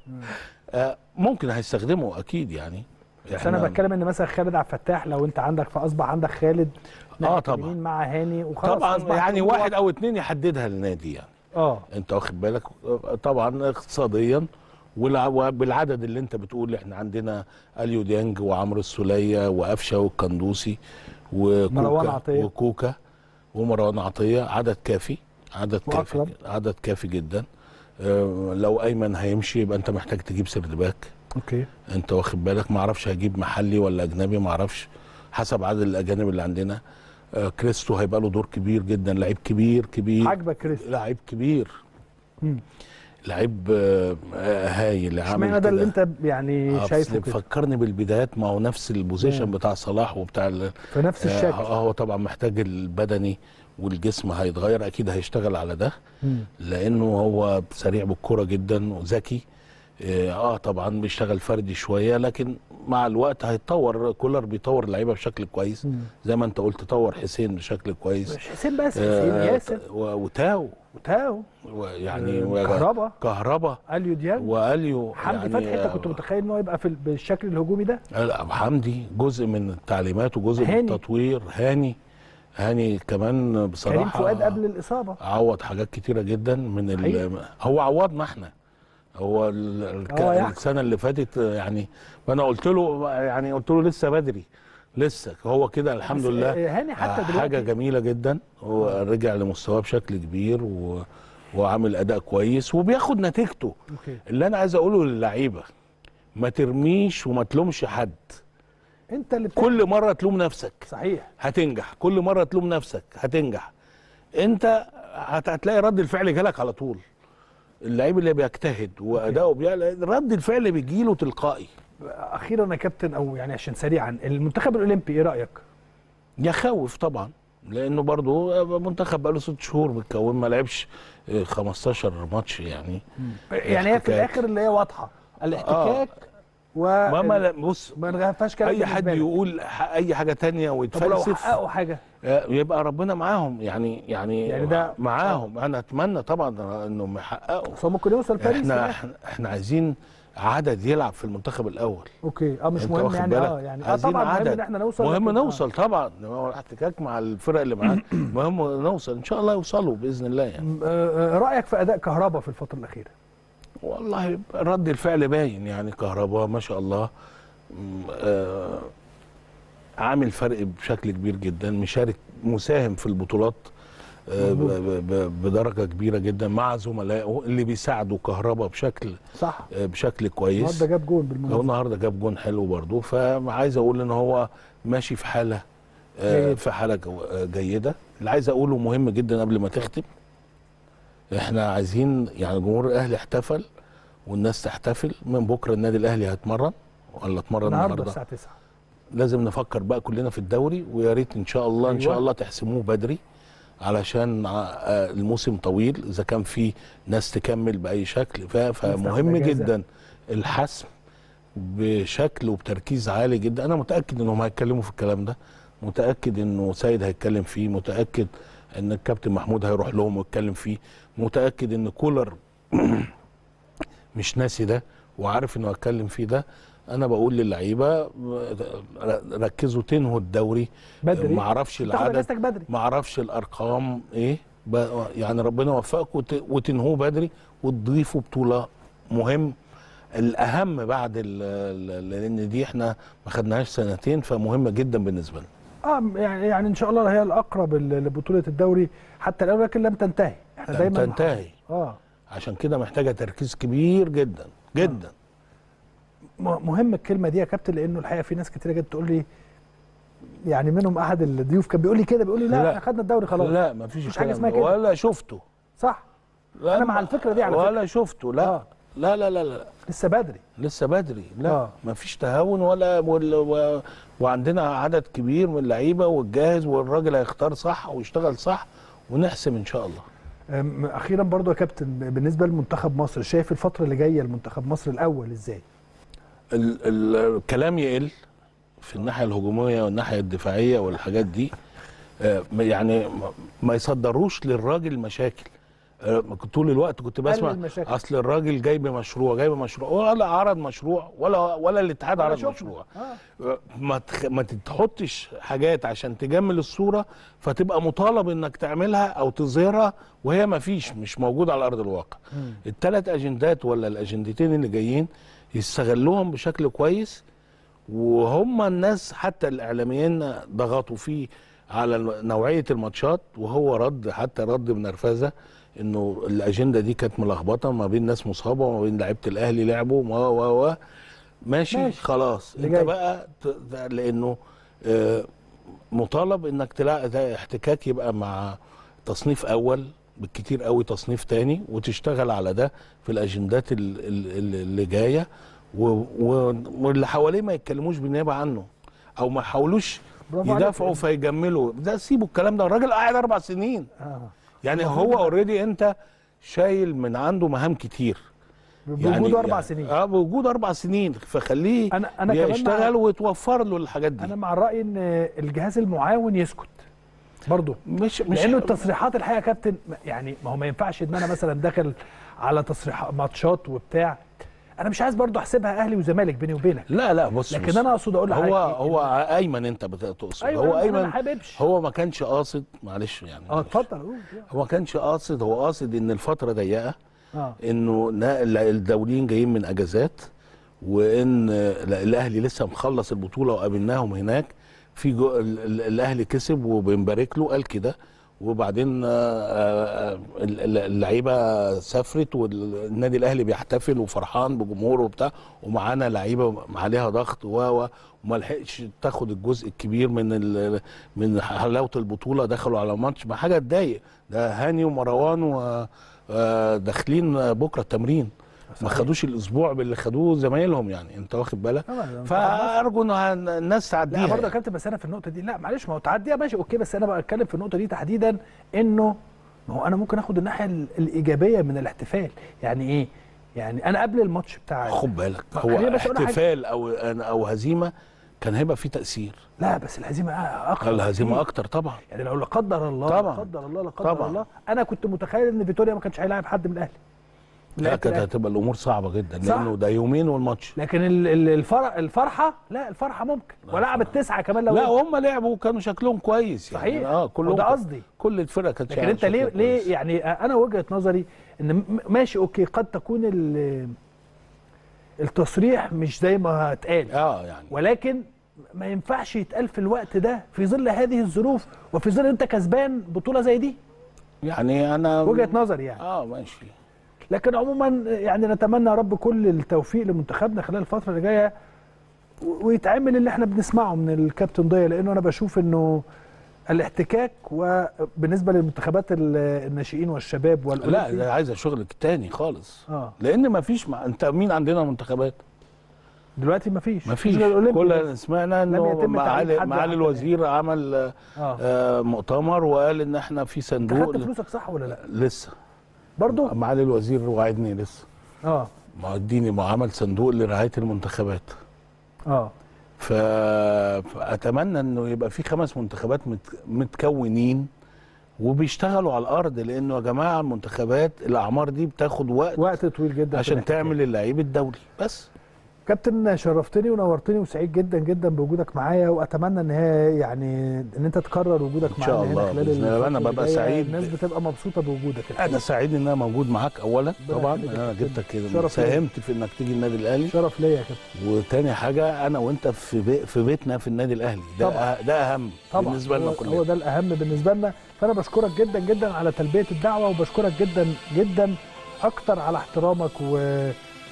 آه ممكن هيستخدمه اكيد يعني بس انا بتكلم ان مثلا خالد عبد الفتاح لو انت عندك فاصبح عندك خالد ناحية طبعا. اليمين مع هاني وخلاص طبعا أصبح يعني الأمور واحد او اتنين يحددها النادي يعني اه انت واخد بالك آه، طبعا اقتصاديا والع- وبالعدد اللي انت بتقول احنا عندنا اليو ديانج وعمرو السوليه وقفشه والقندوسي مروان وكوكا عطية. وكوكا ومروان عطيه عدد كافي عدد كافي وأكرم. عدد كافي جدا آه، لو ايمن هيمشي يبقى انت محتاج تجيب سرد باك اوكي انت واخد بالك ما اعرفش هجيب محلي ولا اجنبي ما اعرفش حسب عدد الاجانب اللي عندنا آه كريستو هيبقى له دور كبير جدا لعيب كبير كبير عاجبك كريس لعيب كبير مم. لعيب آه آه، هايل عامل اشمعنى ده اللي كده. انت يعني آه، شايفه بس كده فكرني بالبدايات ما هو نفس البوزيشن مم. بتاع صلاح وبتاع ال- في نفس آه، الشكل هو طبعا محتاج البدني والجسم هيتغير اكيد هيشتغل على ده مم. لانه هو سريع بالكرة جدا وذكي اه آه، طبعا بيشتغل فردي شويه لكن مع الوقت هيتطور كولر بيطور اللعيبه بشكل كويس مم. زي ما انت قلت طور حسين بشكل كويس مش حسين بس حسين آه، ياسر و- وتاو وتاو يعني آه، كهربا كهربا اليو ديانج واليو حمدي يعني فتحي انت كنت متخيل ان هو يبقى في ال- بالشكل الهجومي ده لا حمدي جزء من التعليمات وجزء من هاني. التطوير هاني هاني كمان كريم بصراحه فؤاد قبل الاصابه عوض حاجات كتيره جدا من حقيقي. ال... هو عوضنا احنا هو ال... الك... هو يحكم. السنه اللي فاتت يعني فانا قلت له يعني قلت له لسه بدري لسه هو كده الحمد بس لله آه، هاني حتى آه، دلوقتي حاجه جميله جدا هو رجع لمستواه بشكل كبير و... وعامل اداء كويس وبياخد نتيجته اوكي اللي انا عايز اقوله للعيبه ما ترميش وما تلومش حد انت اللي بتعمل كل مره تلوم نفسك صحيح هتنجح كل مره تلوم نفسك هتنجح انت هت- هتلاقي رد الفعل جالك على طول اللعيب اللي بيجتهد واداؤه بيعلى رد الفعل بيجيله تلقائي اخيرا يا كابتن او يعني عشان سريعا المنتخب الاولمبي ايه رايك؟ يخوف طبعا لانه برضه منتخب بقاله ست شهور متكون ما لعبش اه، 15 ماتش يعني يعني هي في احتكاك. الاخر اللي هي واضحه الاحتكاك و ما ما بص ما فيهاش كلام اي حد بالنسبة لك. يقول ح- اي حاجه تانية طب ولو ويتفلسف حققوا حاجه اه، يبقى ربنا معاهم يعني يعني يعني ده- معاهم انا اتمنى طبعا انهم يحققوا بس هو ممكن يوصل باريس في احنا الآخر. احنا, احنا عايزين عدد يلعب في المنتخب الاول اوكي اه مش انت مهم واخد يعني بالك؟ اه يعني اه عايزين طبعا مهم عدد. ان احنا نوصل مهم لكن- آه. نوصل طبعا هو الاحتكاك مع الفرق اللي معاك مهم نوصل ان شاء الله يوصلوا باذن الله يعني م- آه، آه، رايك في اداء كهربا في الفتره الاخيره والله رد الفعل باين يعني كهرباء ما شاء الله م- آه، عامل فرق بشكل كبير جدا مشارك مساهم في البطولات آه، ب- ب- ب- بدرجه كبيره جدا مع زملائه اللي بيساعدوا كهرباء بشكل صح آه، بشكل كويس النهارده جاب جول هو بالمناسبه النهارده جاب جون حلو برضه فعايز اقول ان هو ماشي في حاله آه، جيد. في حاله جو- آه، جيده اللي عايز اقوله مهم جدا قبل ما تختم احنا عايزين يعني جمهور الاهلي احتفل والناس تحتفل من بكره النادي الاهلي هيتمرن ولا اتمرن النهارده النهارده الساعه 9 لازم نفكر بقى كلنا في الدوري ويا ريت ان شاء الله ان شاء أيوة. الله تحسموه بدري علشان ع- آه، الموسم طويل اذا كان في ناس تكمل باي شكل ف- فمهم أجازة. جدا الحسم بشكل وبتركيز عالي جدا انا متاكد انهم هيتكلموا في الكلام ده متاكد انه سيد هيتكلم فيه متاكد ان الكابتن محمود هيروح لهم ويتكلم فيه متاكد ان كولر مش ناسي ده وعارف انه هيتكلم فيه ده انا بقول للعيبه ركزوا تنهوا الدوري بدري ما اعرفش تاخد العدد اجازتك بدري ما اعرفش الارقام ايه ب- يعني ربنا يوفقكم وت- وتنهوه بدري وتضيفوا بطوله مهم الاهم بعد ال- ال- لان دي احنا ما خدناهاش سنتين فمهمه جدا بالنسبه لنا اه يعني يعني ان شاء الله هي الاقرب ل- لبطوله الدوري حتى الان لكن لم تنتهي احنا لم دايما تنتهي. اه عشان كده محتاجه تركيز كبير جدا جدا م- مهم الكلمه دي يا كابتن لانه الحقيقه في ناس كتيره جدا تقول لي يعني منهم احد الضيوف كان بيقول لي كده بيقول لي لا, لا. احنا خدنا الدوري خلاص لا ما فيش مفيش حاجة الكلام اسمها ده. كده. ولا شفته صح لا أنا مع ما- الفكرة دي على ولا شفته لا آه. لا لا لا لا لسه بدري لسه بدري لا آه. آه. ما فيش تهاون ولا ولا و... وعندنا عدد كبير من اللعيبه والجاهز والراجل هيختار صح ويشتغل صح ونحسم ان شاء الله أم، اخيرا برضو يا كابتن ب- بالنسبه لمنتخب مصر شايف الفتره اللي جايه لمنتخب مصر الاول ازاي ال... ال... الكلام يقل في الناحيه الهجوميه والناحيه الدفاعيه والحاجات دي آه، يعني ما- ما يصدروش للراجل مشاكل آه، طول الوقت كنت بسمع المشاكل. اصل الراجل جايب مشروع جايب مشروع ولا عرض مشروع ولا ولا الاتحاد ولا عرض شفنا. مشروع آه. ما تخ... ما تحطش حاجات عشان تجمل الصوره فتبقى مطالب انك تعملها او تظهرها وهي ما فيش مش موجوده على ارض الواقع الثلاث اجندات ولا الاجندتين اللي جايين يستغلوهم بشكل كويس وهم الناس حتى الاعلاميين ضغطوا فيه على الم- نوعيه الماتشات وهو رد حتى رد بنرفزه انه الاجنده دي كانت ملخبطه ما بين ناس مصابه وما بين لعيبه الاهلي لعبوا و و و ماشي, ماشي. ماشي. خلاص اللي انت جاي. بقى ت- ده لانه آه، مطالب انك تلاقي ده احتكاك يبقى مع تصنيف اول بالكتير قوي تصنيف تاني وتشتغل على ده في الاجندات ال- ال- ال- اللي جايه و- و- واللي حواليه ما يتكلموش بالنيابه عنه او ما يحاولوش برافو عليك. يدافعوا فيجملوا ده سيبوا الكلام ده الراجل قاعد اربع سنين اه يعني هو اوريدي انت شايل من عنده مهام كتير بوجوده اربع سنين اه بوجود اربع سنين فخليه أنا- أنا كمان يشتغل مع- ويتوفر له الحاجات دي انا مع الراي ان الجهاز المعاون يسكت برضه مش مش لانه التصريحات الحقيقه يا كابتن يعني ما هو ما ينفعش ان انا مثلا داخل على تصريح ماتشات وبتاع انا مش عايز برضه احسبها اهلي وزمالك بيني وبينك لا لا بص لكن بص. انا اقصد اقول هو لحضرتك إيه؟ هو ايمن انت بتقصد أيوة هو أنا- أنا ايمن ما حاببش. هو ما كانش قاصد معلش يعني اه معلش. اتفضل قول. هو ما كانش قاصد هو قاصد ان الفتره ضيقه اه انه نا- الدوليين جايين من اجازات وان لا- الاهلي لسه مخلص البطوله وقابلناهم هناك في جو ال- ال- الاهلي كسب وبنبارك له قال كده وبعدين آه، آه، ال- ال- اللعيبه سافرت والنادي الاهلي بيحتفل وفرحان بجمهوره وبتاع ومعانا لعيبه عليها ضغط و و وما لحقش تاخد الجزء الكبير من ال- من حلاوه البطوله دخلوا على ماتش ما حاجه تضايق ده هاني ومروان و آه، داخلين بكره التمرين ما خدوش الاسبوع باللي خدوه زمايلهم يعني انت واخد بالك طبعاً، ده فارجو ان هن- الناس لا تعديها برضه يا يعني. كابتن بس انا في النقطه دي لا معلش ما هو تعديها ماشي اوكي بس انا بتكلم في النقطه دي تحديدا انه ما هو انا ممكن اخد الناحيه ال- الايجابيه من الاحتفال يعني ايه يعني انا قبل الماتش بتاع خد بالك ما هو خليني بس أقول حاجة. احتفال او او هزيمه كان هيبقى فيه تاثير لا بس الهزيمه اكتر الهزيمه بكتير. اكتر طبعا يعني لو لا قدر الله طبعاً. لا قدر الله لا قدر طبعاً. الله انا كنت متخيل ان فيتوريا ما كانش هيلاعب حد من الاهلي من لا لعيبة كانت الأهلي. هتبقى الامور صعبه جدا صح. لانه ده يومين والماتش لكن ال- ال- الفرح الفرحه لا الفرحه ممكن ولعب التسعه كمان لو لا أنت. هم لعبوا وكانوا شكلهم كويس يعني صحيح اه كلهم وده كان- قصدي كل الفرقه كانت لكن شغالة انت ليه شكلها ليه كويس. يعني انا وجهه نظري ان م- ماشي اوكي قد تكون ال- التصريح مش زي ما اتقال اه يعني ولكن ما ينفعش يتقال في الوقت ده في ظل هذه الظروف وفي ظل انت كسبان بطوله زي دي يعني انا وجهه نظري يعني اه ماشي لكن عموما يعني نتمنى يا رب كل التوفيق لمنتخبنا خلال الفتره اللي جايه و- ويتعمل اللي احنا بنسمعه من الكابتن ضياء لانه انا بشوف انه الاحتكاك وبالنسبه للمنتخبات ال- الناشئين والشباب لا والأولمبي ده عايزه شغل تاني خالص اه لان ما فيش مع... انت مين عندنا منتخبات دلوقتي مفيش ما فيش غير الأولمبي كل بس. اللي سمعنا لم انه يتم معالي تعيين حد معالي حتى الوزير عمل آه. اه آه مؤتمر وقال ان احنا في انت صندوق خدت فلوسك صح ولا لا لسه برضو معالي الوزير وعدني لسه اه ما اديني ما عمل صندوق لرعايه المنتخبات اه ف... فاتمنى انه يبقى في خمس منتخبات مت... متكونين وبيشتغلوا على الارض لانه يا جماعه المنتخبات الاعمار دي بتاخد وقت, وقت طويل جدا في عشان الاحتكاك. تعمل اللعيب الدولي بس كابتن شرفتني ونورتني وسعيد جدا جدا بوجودك معايا واتمنى ان هي يعني ان انت تكرر وجودك إن شاء معانا هنا الله خلال بإذن الله. الفترة أنا اللي ببقى جاية. سعيد. الناس بتبقى مبسوطه بوجودك انا سعيد ان انا موجود معاك اولا ربنا طبعا يخليك ان يا انا كابتن. جبتك كده شرف ليا. ساهمت في انك تيجي النادي الاهلي شرف ليا يا كابتن وتاني حاجه انا وانت في بي في بيتنا في النادي الاهلي ده طبعاً. أه- ده اهم طبعا بالنسبه لنا هو, كلنا هو ده الاهم بالنسبه لنا فانا بشكرك جدا جدا على تلبيه الدعوه وبشكرك جدا جدا اكتر على احترامك و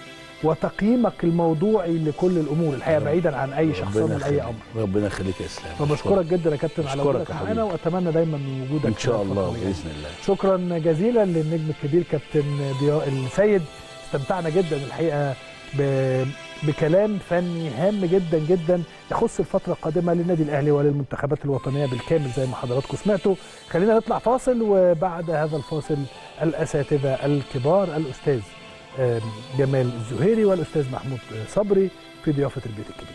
وتقييمك الموضوعي لكل الامور الحقيقه بعيدا عن اي شخصيه ربنا من اي يخليك. امر ربنا يخليك يا اسلام فبشكرك جدا يا كابتن على أشكرك وجودك يا معانا حبيبي. واتمنى دايما من وجودك ان شاء في الفترة الله اللي جاية. باذن الله شكرا جزيلا للنجم الكبير كابتن ضياء السيد استمتعنا جدا الحقيقه ب... بكلام فني هام جدا جدا يخص الفتره القادمه للنادي الاهلي وللمنتخبات الوطنيه بالكامل زي ما حضراتكم سمعتوا خلينا نطلع فاصل وبعد هذا الفاصل الاساتذه الكبار الاستاذ آم، جمال الزهيري والاستاذ محمود صبري في ضيافه البيت الكبير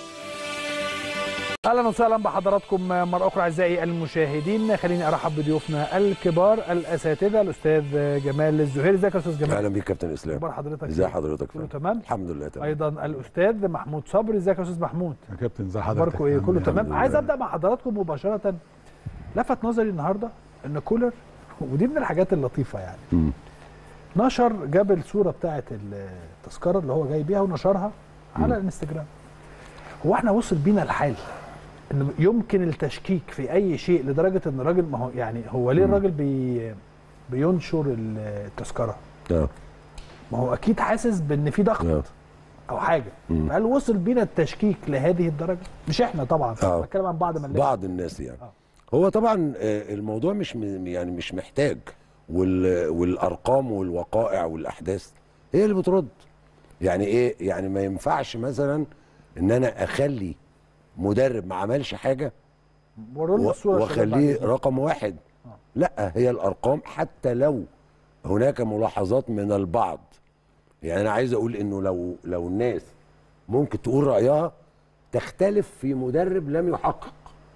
اهلا وسهلا بحضراتكم مره اخرى اعزائي المشاهدين خليني ارحب بضيوفنا الكبار الاساتذه الاستاذ جمال الزهيري ازيك يا استاذ جمال اهلا بيك كابتن اسلام اخبار حضرتك ازي إيه؟ حضرتك كله فندم تمام الحمد لله تمام ايضا الاستاذ محمود صبري ازيك يا استاذ محمود يا كابتن ازي حضرتك اخباركم ايه كله الحمد تمام لله. عايز ابدا مع حضراتكم مباشره لفت نظري النهارده ان كولر ودي من الحاجات اللطيفه يعني مم. نشر جاب الصوره بتاعه التذكره اللي هو جاي بيها ونشرها على الانستجرام هو احنا وصل بينا الحال ان يمكن التشكيك في اي شيء لدرجه ان الراجل ما هو يعني هو ليه الراجل بي بينشر التذكره اه ما هو اكيد حاسس بان في ضغط اه او حاجه هل وصل بينا التشكيك لهذه الدرجه مش احنا طبعا آه. بتكلم عن بعض من الناس. بعض الناس يعني آه. هو طبعا آه، الموضوع مش م- يعني مش محتاج وال والارقام والوقائع والاحداث هي اللي بترد يعني ايه يعني ما ينفعش مثلا ان انا اخلي مدرب ما عملش حاجه وروا لنا و- الصوره يا شباب واخليه بعد رقم واحد لا هي الارقام حتى لو هناك ملاحظات من البعض يعني انا عايز اقول انه لو لو الناس ممكن تقول رايها تختلف في مدرب لم يحقق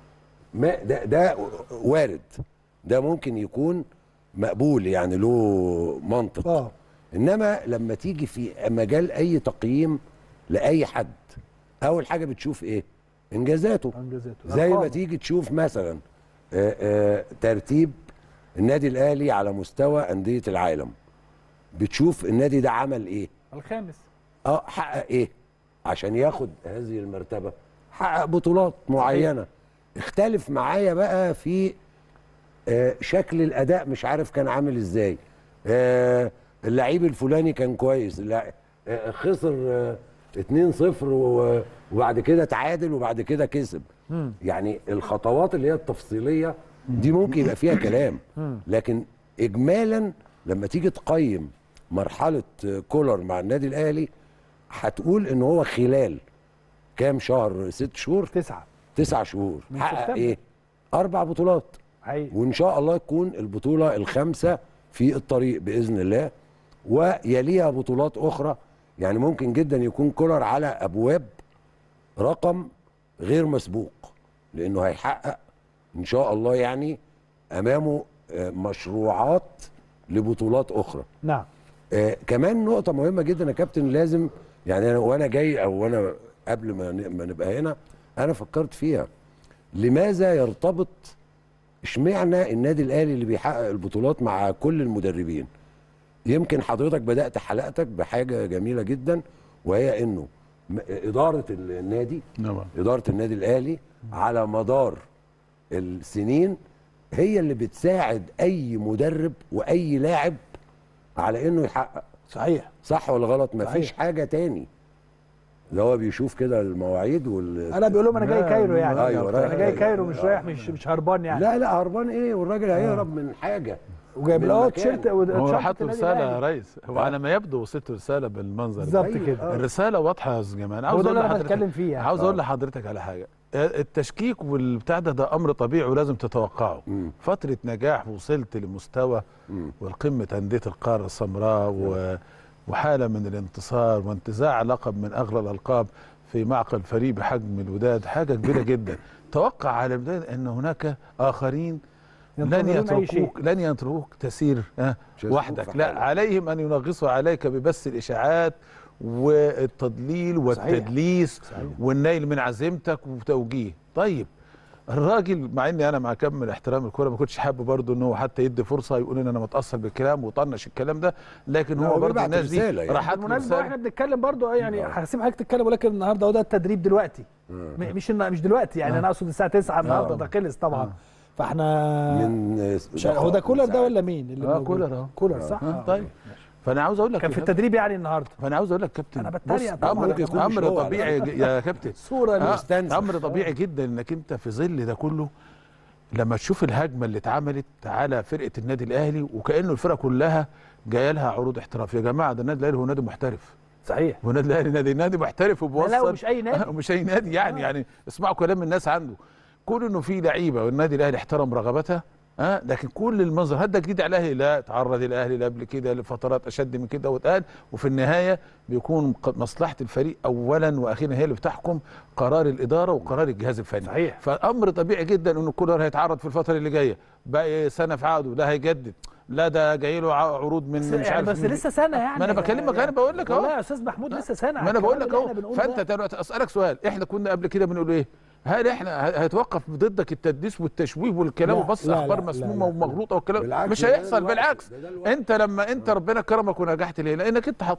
ما ده ده وارد ده ممكن يكون مقبول يعني له منطق اه انما لما تيجي في مجال اي تقييم لاي حد اول حاجه بتشوف ايه انجازاته انجازاته زي ما أرقام. تيجي تشوف مثلا آه، آه، ترتيب النادي الاهلي على مستوى انديه العالم بتشوف النادي ده عمل ايه الخامس اه حقق ايه عشان ياخد هذه المرتبه حقق بطولات معينه اختلف معايا بقى في آه، شكل الاداء مش عارف كان عامل ازاي آه، اللعيب الفلاني كان كويس الل- آه، خسر آه، 2-0 و- وبعد كده تعادل وبعد كده كسب يعني الخطوات اللي هي التفصيليه دي ممكن يبقى فيها كلام لكن اجمالا لما تيجي تقيم مرحله آه، كولر مع النادي الاهلي هتقول ان هو خلال كام شهر ست شهور تسعه تسع شهور من حقق سبتمبر. ايه اربع بطولات حقيقي وان شاء الله تكون البطوله الخامسه في الطريق باذن الله ويليها بطولات اخرى يعني ممكن جدا يكون كولر على ابواب رقم غير مسبوق لانه هيحقق ان شاء الله يعني امامه آه، مشروعات لبطولات اخرى نعم آه كمان نقطة مهمة جدا يا كابتن لازم يعني أنا وأنا جاي أو وأنا قبل ما ن- ما نبقى هنا أنا فكرت فيها لماذا يرتبط اشمعنى النادي الأهلي اللي بيحقق البطولات مع كل المدربين يمكن حضرتك بدأت حلقتك بحاجة جميلة جدا وهي إنه م- إدارة النادي نعم إدارة النادي الأهلي على مدار السنين هي اللي بتساعد أي مدرب وأي لاعب على إنه يحقق صحيح صح ولا غلط مفيش صحيح. حاجه تاني ده هو بيشوف كده المواعيد وال انا بيقول لهم انا جاي لا، كايرو يعني أيوة، انا رايح جاي كايرو. كايرو مش رايح مش مش هربان يعني لا لا هربان ايه والراجل هيهرب من حاجه وجايب من له مكان. تيشيرت هو وتيشيرت حط النادي رساله الأهلي. يا ريس هو على ما يبدو وصلت رساله بالمنظر ده بالظبط أيوة، كده آه. الرساله واضحه يا استاذ جمال هو عاوز ده اقول اللي انا لحضرتك بتكلم فيه يعني عاوز اقول لحضرتك على حاجه التشكيك والبتاع ده ده امر طبيعي ولازم تتوقعه مم. فتره نجاح وصلت لمستوى مم. والقمه انديه القاره السمراء و... وحاله من الانتصار وانتزاع لقب من اغلى الالقاب في معقل فريق بحجم الوداد حاجه كبيره جدا توقع على البدايه ان هناك اخرين لن ينتظرون أي شيء. يتركوك لن يتركوك تسير آه، مش هيسيبوك وحدك في لا حالك. عليهم ان ينغصوا عليك ببث الاشاعات والتضليل والتدليس والنيل من عزيمتك وتوجيه طيب الراجل مع اني انا مع كم احترام الكوره ما كنتش حابب برضه ان هو حتى يدي فرصه يقول ان انا متاثر بالكلام وطنش الكلام ده لكن لا، هو هو برضه بيبعت الناس دي رسالة يعني. راحت له بالمناسبه رسالة. واحنا بنتكلم برضو اه يعني هسيب حضرتك تتكلم ولكن النهارده هو ده التدريب دلوقتي م- مش إن- مش دلوقتي يعني انا اقصد الساعه 9 النهارده ده خلص طبعا فاحنا من مش عارف- هو ده كولر ده ساعات. ولا مين اللي اه موجود؟ كولر اه كولر صح آه آه. طيب فانا عاوز اقول لك كان في يا التدريب يعني النهارده فانا عاوز اقول لك كابتن أنا بتريق بص، طبعاً. امر ممكن يكون مش امر هو على طبيعي ج- يا كابتن الصوره اللي آه، مستنزف. امر طبيعي جدا انك انت في ظل ده كله لما تشوف الهجمه اللي اتعملت على فرقه النادي الاهلي وكانه الفرقه كلها جايه لها عروض احتراف يا جماعه ده النادي الاهلي هو نادي محترف صحيح هو النادي الاهلي نادي نادي محترف وبوصل لا، ومش أي نادي. مش اي نادي يعني يعني اسمعوا كلام الناس عنده كون انه في لعيبه والنادي الاهلي احترم رغبتها ها لكن كل المنظر هل ده جديد على الاهلي لا تعرض الاهلي قبل كده لفترات اشد من كده واتقال وفي النهايه بيكون ق- مصلحه الفريق اولا واخيرا هي اللي بتحكم قرار الاداره وقرار الجهاز الفني صحيح. فامر طبيعي جدا انه كولر هيتعرض في الفتره اللي جايه باقي سنه في عقده لا هيجدد لا ده جاي له ع- عروض من بس, مش يعني عارف بس من- لسه سنه يعني ما انا بكلمك انا بقول لك اهو والله يا استاذ محمود لسه سنه ما انا بقول لك الكلام اهو اللي إحنا بنقوله فانت ده. دلوقتي اسالك سؤال احنا كنا قبل كده بنقول ايه هل احنا ه- هيتوقف ضدك التدليس والتشويه والكلام لا، وبص لا، اخبار لا، مسمومه لا، لا. ومغلوطه والكلام بالعكس، مش ده ده هيحصل الوقت، بالعكس ده ده الوقت. انت لما انت ربنا كرمك ونجحت ليه لانك انت حطيت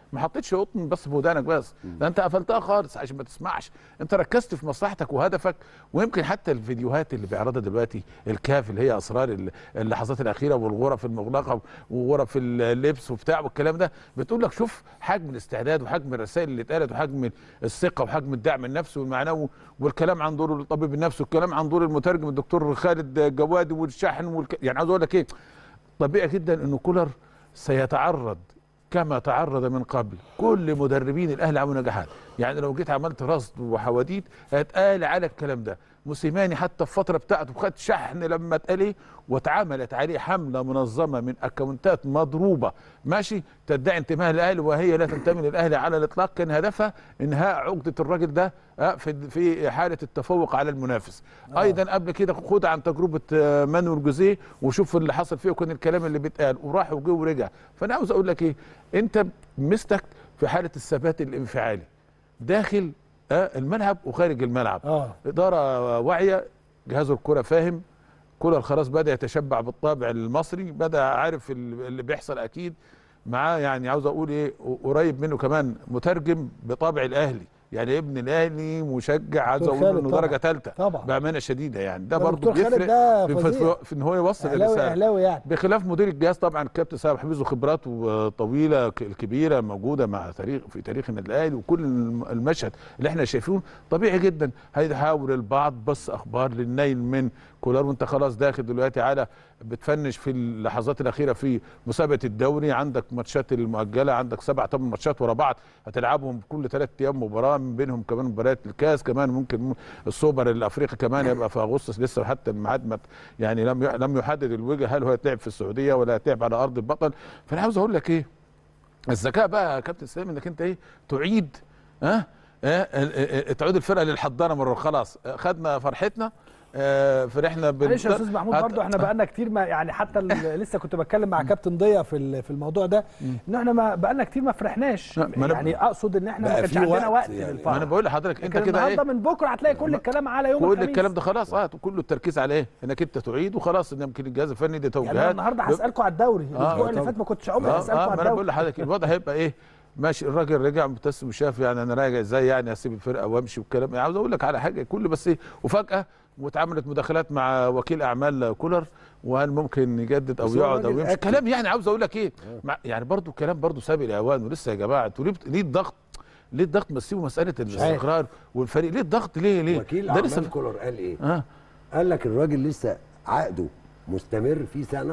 ما حطيتش قطن بس في ودانك بس ده انت قفلتها خالص عشان ما تسمعش انت ركزت في مصلحتك وهدفك ويمكن حتى الفيديوهات اللي بيعرضها دلوقتي الكاف اللي هي اسرار ال- اللحظات الاخيره والغرف المغلقه وغرف اللبس وبتاع والكلام ده بتقول لك شوف حجم الاستعداد وحجم الرسائل اللي اتقالت وحجم الثقه وحجم الدعم النفسي والمعنوي والكلام عن دور الطبيب النفسي والكلام عن دور المترجم الدكتور خالد جوادي والشاحن والك... يعني عاوز اقول لك ايه طبيعي جدا انه كولر سيتعرض كما تعرض من قبل كل مدربين الاهلي عملوا نجاحات يعني لو جيت عملت رصد وحواديت هتقال على الكلام ده موسيماني حتى في الفتره بتاعته خد شحن لما اتقال ايه واتعملت عليه حمله منظمه من اكونتات مضروبه ماشي تدعي انتماء الاهلي وهي لا تنتمي للاهلي على الاطلاق كان هدفها انهاء عقده الراجل ده آه، في في حاله التفوق على المنافس ايضا قبل كده خد عن تجربه آه، مانويل جوزيه وشوف اللي حصل فيه وكان الكلام اللي بيتقال وراح وجه ورجع فانا عاوز اقول لك ايه انت مستك في حاله الثبات الانفعالي داخل آه، الملعب وخارج الملعب اه اداره واعيه جهاز الكره فاهم كولر خلاص بدا يتشبع بالطابع المصري بدا عارف ال- اللي بيحصل اكيد معاه يعني عاوز اقول ايه قريب منه كمان مترجم بطابع الاهلي يعني ابن الاهلي مشجع عايز دكتور اقول خالد انه طبعا. درجه ثالثه طبعا. بامانه شديده يعني ده ده برضه دكتور خالد بيفرق ده في, فظيع. في, في ان هو يوصل اهلاوي الرساله اهلاوي يعني بخلاف مدير الجهاز طبعا الكابتن سامح حفيظ وخبراته طويله ك- الكبيره موجوده مع تاريخ في تاريخ النادي الاهلي وكل الم- المشهد اللي احنا شايفينه طبيعي جدا هيحاول البعض بس اخبار للنيل من كولار وانت خلاص داخل دلوقتي على بتفنش في اللحظات الاخيره في مسابقه الدوري عندك ماتشات المؤجله عندك سبع ثمان ماتشات ورا بعض هتلعبهم كل ثلاث ايام مباراه من بينهم كمان مباريات الكاس كمان ممكن م- السوبر الافريقي كمان يبقى في اغسطس لسه حتى الميعاد ما ت- يعني لم ي- لم يحدد الوجه هل هو يتلعب في السعوديه ولا يتلعب على ارض البطل فانا عاوز اقول لك ايه الذكاء بقى يا كابتن سلام انك انت ايه تعيد ها اه اه اه تعود الفرقه للحضانه مره خلاص اه خدنا فرحتنا اه فرحنا بال- معلش يا استاذ محمود هت- برضو احنا بقالنا كتير ما يعني حتى ال- لسه كنت بتكلم مع كابتن ضياء في ال- في الموضوع ده ان احنا ما بقالنا كتير ما فرحناش لا، ما أنا- يعني اقصد ان احنا ما بقى كانش في عندنا وقت وقت يعني. للفرح ما انا بقول لحضرتك انت لكن كده النهارده ايه من بكره هتلاقي كل الكلام على يوم كل الخميس. الكلام ده خلاص اه كله التركيز على ايه انك انت تعيد وخلاص ان يمكن الجهاز الفني ده توجيهات يعني انا النهارده ب- هسالكم على الدوري الاسبوع اللي طبعا. فات ما كنتش عمري اه, هسالكم آه على ما انا بقول الدوري لحضرتك الوضع هيبقى ايه ماشي الراجل رجع مبتسم وشاف يعني انا راجع ازاي يعني اسيب الفرقه وامشي والكلام يعني عاوز اقول لك على حاجه كل بس ايه وفجاه واتعملت مداخلات مع وكيل اعمال كولر وهل ممكن يجدد او بس هو يقعد او الراجل يمشي أكد. كلام يعني عاوز اقول لك ايه مع يعني برضو كلام برضو سابق الاوان ولسه يا جماعه انتوا ليه بت- ليه الضغط ليه الضغط ما تسيبوا مساله عارف. الاستقرار والفريق ليه الضغط ليه ليه وكيل ده اعمال لسه كولر قال ايه؟ اه قال لك الراجل لسه عقده مستمر في سنه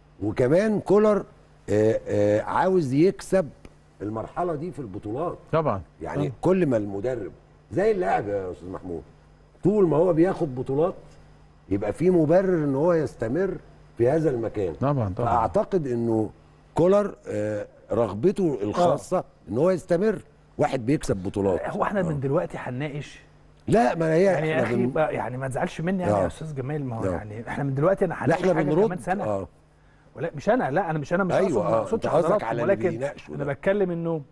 وكمان كولر آه آه عاوز يكسب المرحله دي في البطولات طبعا يعني آه. كل ما المدرب زي اللاعب يا استاذ محمود طول ما هو بياخد بطولات يبقى في مبرر ان هو يستمر في هذا المكان طبعا طبعا فاعتقد انه كولر آه رغبته الخاصه ان هو يستمر واحد بيكسب بطولات هو احنا من دلوقتي هنناقش لا ما هي يعني يا احنا اخي بن- بقى- يعني ما تزعلش مني يعني آه. يا استاذ جمال ما هو آه. يعني احنا من دلوقتي انا لا هنناقش احنا حاجه بنرد كمان سنه اه ولا مش انا لا انا مش انا مش أيوة، اقصد ما آه، اقصدش أنت قصدك حضراتكم على اللي ولكن بيناقشوا انا ده. بتكلم انه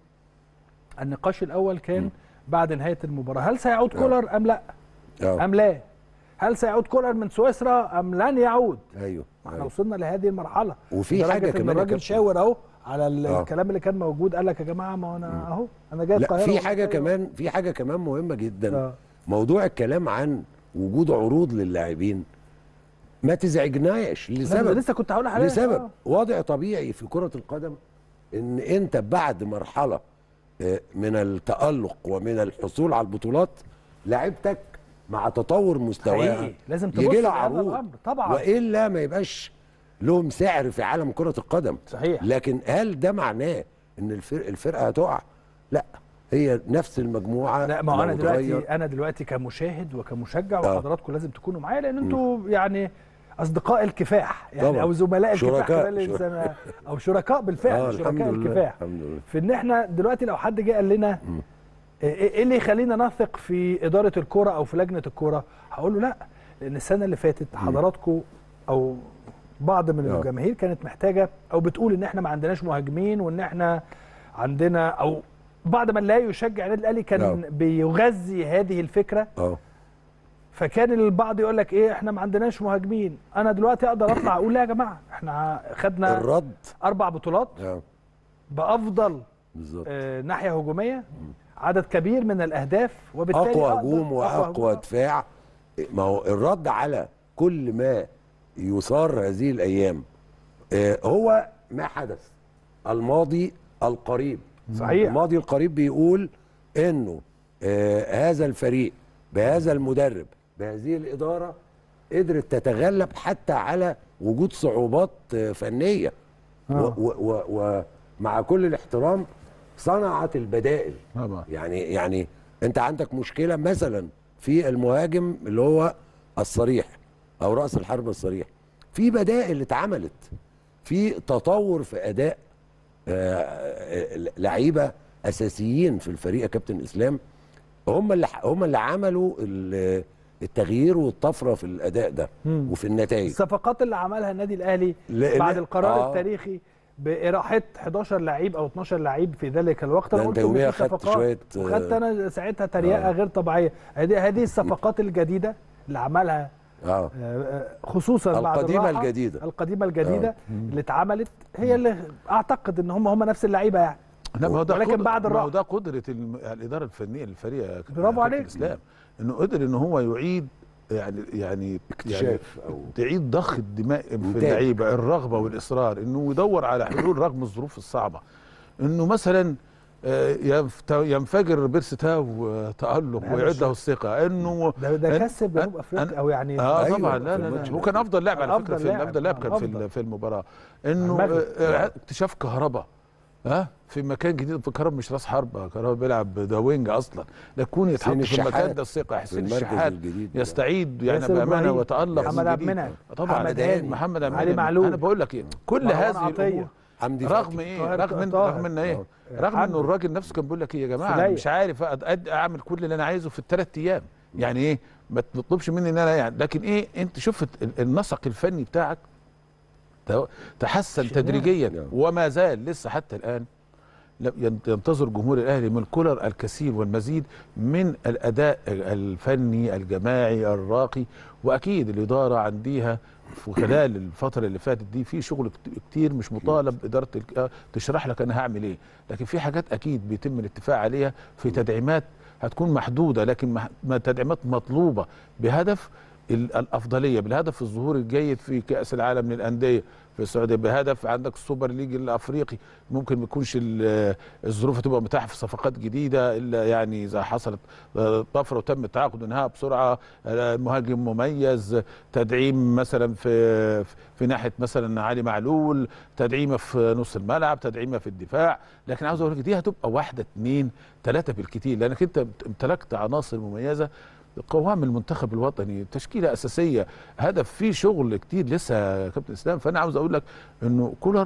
النقاش الاول كان بعد نهايه المباراه هل سيعود كولر ام لا اه ام لا هل سيعود كولر من سويسرا ام لن يعود ايوه احنا أيوة. وصلنا لهذه المرحله وفي لدرجة حاجة إن كمان يا الراجل كابتن. شاور اهو على ال- آه. الكلام اللي كان موجود قال لك يا جماعه ما هو انا اهو انا جاي لا القاهره في وأنا حاجه جاي- كمان في حاجه كمان مهمه جدا آه. موضوع الكلام عن وجود عروض للاعبين ما تزعجناش أنا لسبب لسه كنت هقول لحضرتك لسبب آه. وضع طبيعي في كره القدم ان انت بعد مرحله آه، من التالق ومن الحصول على البطولات لعبتك مع تطور مستواها حقيقي لازم تبص يجي لها لهذا عروض الأمر. طبعا والا ما يبقاش لهم سعر في عالم كره القدم صحيح. لكن هل ده معناه ان الفرق الفرقه هتقع لا هي نفس المجموعه لا ما هو انا لو دلوقتي اتغير- انا دلوقتي كمشاهد وكمشجع آه. وحضراتكم لازم تكونوا معايا لان انتوا يعني اصدقاء الكفاح يعني طبعا. او زملاء الكفاح شركاء. خلال شر- السنه او شركاء بالفعل آه، شركاء الحمد لله، الكفاح الحمد لله. في ان احنا دلوقتي لو حد جه قال لنا ايه إيه اللي يخلينا نثق في اداره الكوره او في لجنه الكوره هقول له لا لان السنه اللي فاتت حضراتكم او بعض من آه. الجماهير كانت محتاجه او بتقول ان احنا ما عندناش مهاجمين وان احنا عندنا او بعض من لا يشجع النادي الاهلي كان آه. بيغذي هذه الفكره اه فكان البعض يقول لك ايه احنا ما عندناش مهاجمين انا دلوقتي اقدر اطلع اقول لا يا جماعه احنا خدنا الرد اربع بطولات اه بافضل بالظبط آه، ناحيه هجوميه عدد كبير من الاهداف وبالتالي اقوى أقدر- هجوم أقوى واقوى هجوم. دفاع ما هو الرد على كل ما يثار هذه الايام آه، هو ما حدث الماضي القريب صحيح. الماضي القريب بيقول انه آه، هذا الفريق بهذا المدرب بهذه الاداره قدرت تتغلب حتى على وجود صعوبات آه، فنيه آه. ومع كل الاحترام صنعت البدائل طبعا يعني يعني انت عندك مشكله مثلا في المهاجم اللي هو الصريح او راس الحرب الصريح في بدائل اتعملت في تطور في اداء آه، لعيبه اساسيين في الفريق يا كابتن اسلام هم اللي هم اللي عملوا ال- التغيير والطفره في الاداء ده مم. وفي النتائج الصفقات اللي عملها النادي الاهلي لا- بعد لا- القرار آه. التاريخي باراحه 11 لعيب او 12 لعيب في ذلك الوقت ده انت قلت إن يوميها في خدت صفقات شوية، آه، وخدت انا ساعتها تريقه آه. غير طبيعيه هذه هذه الصفقات الجديده اللي عملها اه آه، آه، خصوصا بعد القديمة الراحة، الجديدة. القديمه الجديده آه. اللي اتعملت هي اللي اعتقد ان هم هم نفس اللعيبه يعني لا ما هو ده ولكن قدر- بعد ما هو الراحة. ده قدره الم- الاداره الفنيه للفريق يا كابتن- برافو يا كابتن عليك. اسلام انه قدر ان هو يعيد يعني يعني اكتشاف أو- يعني تعيد ضخ الدماء في إنتاج. اللعيبه الرغبه والاصرار انه يدور على حلول رغم الظروف الصعبه انه مثلا آه، ينفت- ينفجر بيرسي تاو آه، تالق لا، ويعد مش- له الثقه انه ده ده أن- كسب جنوب أن- افريقيا أن- او يعني اه أيوة، طبعا في لا لا الماتش لا هو كان افضل لاعب على أفضل فكره في لاعب، افضل لاعب كان في أفضل. ال- في المباراه انه المغرب. آه، آه، اكتشاف كهربا ها في مكان جديد في كهربا مش راس حربه كهربا بيلعب ده وينج اصلا لكون يتحط حسين في المكان الشحات ده الثقه في حسين المركز الشحات الجديد. يستعيد يعني ياسر بامانه إبراهيم، وتالق محمد من عبد جديد. المنعم، طبعا محمد هاني، محمد عبد علي المنعم. معلول. انا بقول لك ايه كل مروان هذه عطية. الامور حمدي رغم فتحي. ايه طاهر رغم ان طاهر. رغم ان ايه آه. رغم حمدي. انه الراجل نفسه كان بيقول لك ايه يا جماعه سلية. أنا مش عارف أد- أد- اعمل كل اللي انا عايزه في الثلاث ايام يعني ايه ما تطلبش مني ان انا يعني لكن ايه انت شوف ال- النسق الفني بتاعك ت- تحسن شفناه. تدريجيا نعم. وما زال لسه حتى الان لم ين- ينتظر جمهور الاهلي من كولر الكثير والمزيد من الاداء الفني الجماعي الراقي واكيد الاداره عندها في خلال الفتره اللي فاتت دي في شغل كت- كتير مش مطالب اداره الك- آه، تشرح لك انا هعمل ايه لكن في حاجات اكيد بيتم الاتفاق عليها في تدعيمات هتكون محدوده لكن مح- ما تدعيمات مطلوبه بهدف ال- الافضليه بالهدف الظهور الجيد في كاس العالم للانديه في السعوديه بهدف عندك السوبر ليج الافريقي ممكن ما يكونش ال- الظروف تبقى متاحه في صفقات جديده الا يعني اذا حصلت آه، طفره وتم التعاقد منها بسرعه آه، مهاجم مميز تدعيم مثلا في في ناحيه مثلا علي معلول تدعيمه في نص الملعب تدعيمه في الدفاع لكن عاوز اقول لك دي هتبقى واحده اثنين ثلاثه بالكثير لانك انت امتلكت عناصر مميزه قوام المنتخب الوطني تشكيله اساسيه هدف فيه شغل كتير لسه يا كابتن اسلام فانا عاوز اقول لك انه كولر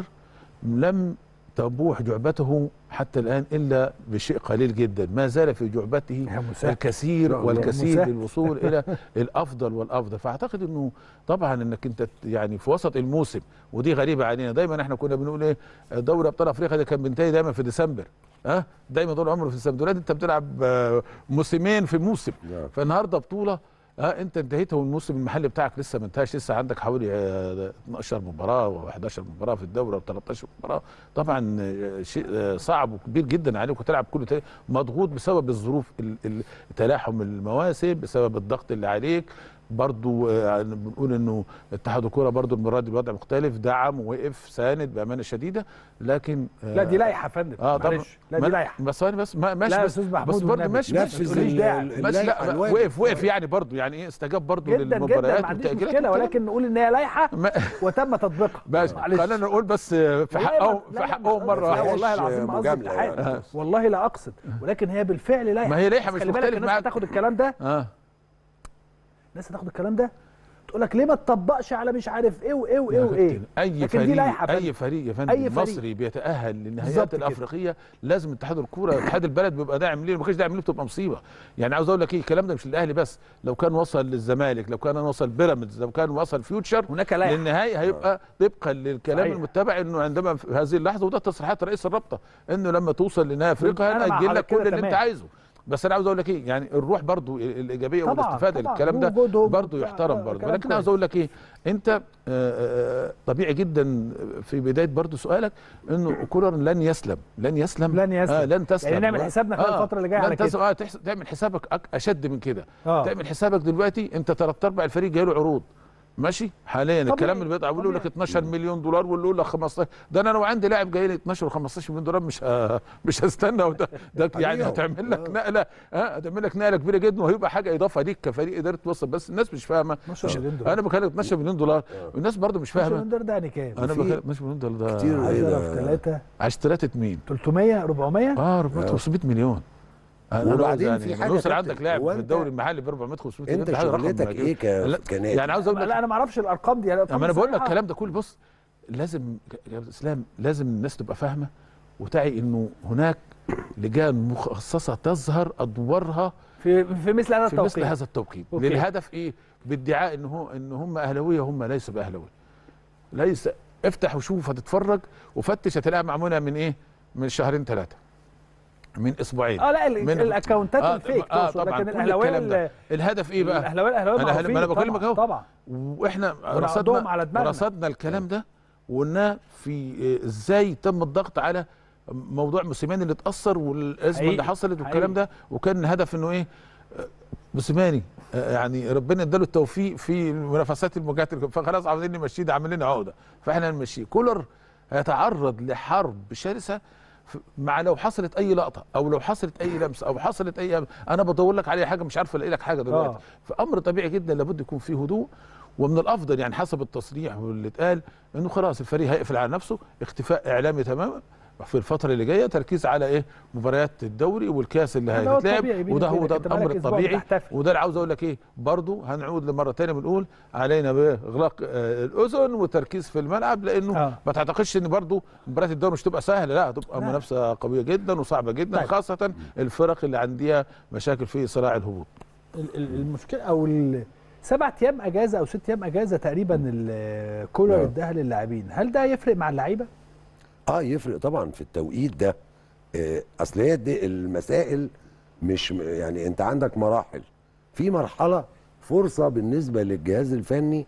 لم تبوح جعبته حتى الان الا بشيء قليل جدا ما زال في جعبته يا مسهل. الكثير الله والكثير مسهل. للوصول الى الافضل والافضل فاعتقد انه طبعا انك انت يعني في وسط الموسم ودي غريبه علينا دايما احنا كنا بنقول ايه دوري ابطال افريقيا ده كان بينتهي دايما في ديسمبر ها دايما طول عمره في ديسمبر دلوقتي انت بتلعب آه، موسمين في موسم نعم. فالنهارده بطوله ها انت انتهيت والموسم المحلي بتاعك لسه ما انتهاش لسه عندك حوالي آه، 12 مباراه و11 مباراه في الدوري و13 مباراه طبعا آه، شيء آه، صعب وكبير جدا عليك وتلعب كل تاني مضغوط بسبب الظروف ال- ال- تلاحم المواسم بسبب الضغط اللي عليك برضو آه، بنقول انه اتحاد الكوره برضو المره دي الوضع مختلف دعم ووقف ساند بامانه شديده لكن آه، لا دي لائحه يا فندم اه طبعا معلش لا دي ما- لائحه بس ثواني بس ما- ماشي لا يا بس أستاذ محمود بس برضه والنبي. ماشي ماشي نفذ ماليش ال- داعي. ال- ماشي اللائحة لا الواجب. وقف وقف يعني برضه يعني ايه استجاب برضه جدا جدا للمباريات ما عنديش والتأجيلات مشكله والكلام. ولكن نقول ان هي لائحه ما- وتم تطبيقها ماشي معلش. خلينا نقول بس في والله ما- حقهم لا، في لا، حقهم لا، مره لا واحده والله العظيم ما قصدي مجاملة اتحاد يعني. والله لا اقصد ولكن هي بالفعل لائحه ما هي لائحة بس مش خلي بالك مختلف الناس معاك. هتاخد الكلام ده اه الناس هتاخد الكلام ده تقول لك ليه ما تطبقش على مش عارف ايه وايه وايه يا وايه كابتن، اي لكن دي فريق لائحة يا فندم. اي فريق يا أي فندم فريق. مصري بيتاهل للنهائيات بالظبط كده. الافريقيه لازم اتحاد الكوره اتحاد البلد بيبقى داعم ليه ما كانش داعم ليه بتبقى مصيبه يعني عاوز اقول لك ايه الكلام ده مش للاهلي بس لو كان وصل للزمالك لو كان وصل بيراميدز لو كان وصل فيوتشر هناك لائحه للنهائي هيبقى طبقا للكلام صحيح. المتبع انه عندما في هذه اللحظه وده تصريحات رئيس الرابطه انه لما توصل لنهائي افريقيا أنا مع هنأجل لك حضرتك كده كل اللي انت تمام. عايزه بس انا عاوز اقول لك ايه يعني الروح برضو الايجابيه طبعاً، والاستفاده طبعاً. الكلام ده وجودهم برضو وبتاع، يحترم آه، برضو كلام ولكن عاوز كويس. اقول لك ايه انت آه، آه، طبيعي جدا في بدايه برضو سؤالك انه كولر لن يسلم لن يسلم لن يسلم. آه لن تسلم يعني نعمل حسابنا خلال الفترة اللي جاية لن على كده. تسلم آه تحس- تعمل حسابك أك- اشد من كده آه. تعمل حسابك دلوقتي انت ثلاث ارباع الفريق جاي له عروض ماشي حاليا طبيعي، الكلام اللي بيطلع بيقول لك طبيعي. 12 مليون دولار واللي يقول لك 15 ده انا لو عندي لاعب جاي لي 12 و15 مليون دولار مش ه... مش هستنى وده ده يعني طبيعي. هتعمل لك آه. نقله اه هتعمل لك نقله كبيره جدا وهيبقى حاجه اضافه ليك كفريق قدرت توصل بس الناس مش فاهمه 12 مش مليون دولار. انا بكلم 12 مليون دولار والناس برضه مش فاهمه الشندر ده يعني كام؟ انا وفي بكلم 12 مليون دولار ده كتير. إيه 10 ده؟ في 3 عايز ثلاثه مين 300 400 اه 400 500 مليون أنا وبعدين عاوز في يعني حاجة يوصل يا عندك كابتن، لاعب هو في أنت- الدوري المحلي ب 400 500 مليون انت ده حاجة رقم شغلتك كبير. ايه ك- لا، كنادي يعني عاوز اقول لك لا انا ما اعرفش الارقام دي يعني اما انا بقول لك صحيحة. الكلام ده كله بص لازم يا اسلام لازم الناس تبقى فاهمه وتعي انه هناك لجان مخصصه تظهر ادوارها في في مثل هذا في مثل التوقيت هذا التوقيت أوكي. للهدف ايه بادعاء ان هو ان هم اهلاويه هم ليسوا باهلاويه ليس افتح وشوف هتتفرج وفتش هتلاقيها معموله من ايه من شهرين ثلاثه من اسبوعين اه لا ال- من- الاكونتات آه، الفيك آه تقصد طبعا لكن كل الاهلاويه الكلام ده ال- الهدف ايه بقى الاهلاويه الاهلاويه أنا هل- معروفين ما أنا بكلمك طبعاً، أهو. طبعا واحنا ونعضهم رصدنا على دماغنا. رصدنا الكلام ده وقلنا في إيه ازاي تم الضغط على موضوع موسيماني اللي اتاثر والازمه حقيقي، اللي حصلت والكلام حقيقي. ده وكان الهدف انه ايه آه، موسيماني آه، يعني ربنا اداله التوفيق في المنافسات المواجهات اللي- فخلاص عاوزين نمشيه ده عامل لنا عقده فاحنا نمشيه كولر هيتعرض لحرب شرسه ف- مع لو حصلت اي لقطه او لو حصلت اي لمسه او حصلت اي انا بدور لك على حاجه مش عارف الاقي لك حاجه دلوقتي آه. فامر طبيعي جدا لابد يكون فيه هدوء ومن الافضل يعني حسب التصريح واللي اتقال انه خلاص الفريق هيقفل على نفسه اختفاء اعلامي تماما في الفتره اللي جايه تركيز على ايه مباريات الدوري والكاس اللي هذا هو هيتلعب الطبيعي بيني وده هو وبينك. ده أنت الامر بقالك أسبوع الطبيعي بتحتفل. وده اللي عاوز اقول لك ايه برضه هنعود لمره ثانيه بنقول علينا باغلاق آه، الاذن وتركيز في الملعب لانه آه. ما تعتقدش ان برضه مباريات الدوري مش تبقى سهله لا هتبقى لا. منافسه قويه جدا وصعبه جدا طيب. خاصه الفرق اللي عندها مشاكل في صراع الهبوط ال- ال- المشكله او ال- سبع ايام اجازه او ست ايام اجازه تقريبا ال- كولر نعم. اداها للاعبين هل ده يفرق مع اللعيبه؟ اه يفرق طبعا في التوقيت ده آه، اصل هي دي المسائل مش م- يعني انت عندك مراحل في مرحله فرصه بالنسبه للجهاز الفني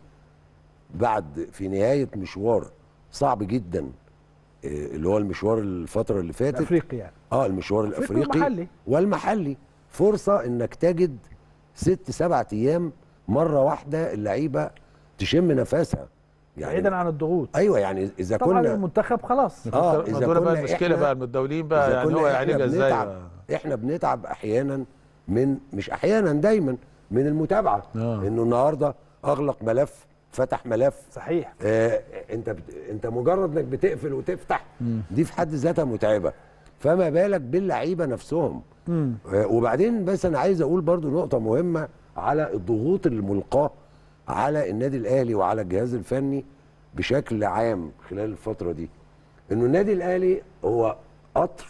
بعد في نهايه مشوار صعب جدا آه، اللي هو المشوار الفتره اللي فاتت افريقيا يعني اه المشوار أفريقي الافريقي والمحلي. والمحلي فرصه انك تجد ست سبعة ايام مره واحده اللعيبه تشم نفسها بعيدا عن الضغوط ايوه يعني اذا طبعا كنا المنتخب خلاص اه ما اذا دول بقى كنا المشكله إحنا- بقى المتداولين بقى إذا يعني كنا هو إحنا يعالجها ازاي بنتعب بقى. احنا بنتعب احيانا من مش احيانا دايما من المتابعه آه. انه النهارده اغلق ملف فتح ملف صحيح آه انت بت... انت مجرد انك بتقفل وتفتح دي في حد ذاتها متعبه فما بالك باللعيبه نفسهم مم. آه وبعدين بس انا عايز اقول برضو نقطه مهمه على الضغوط الملقاه على النادي الاهلي وعلى الجهاز الفني بشكل عام خلال الفتره دي انه النادي الاهلي هو قطر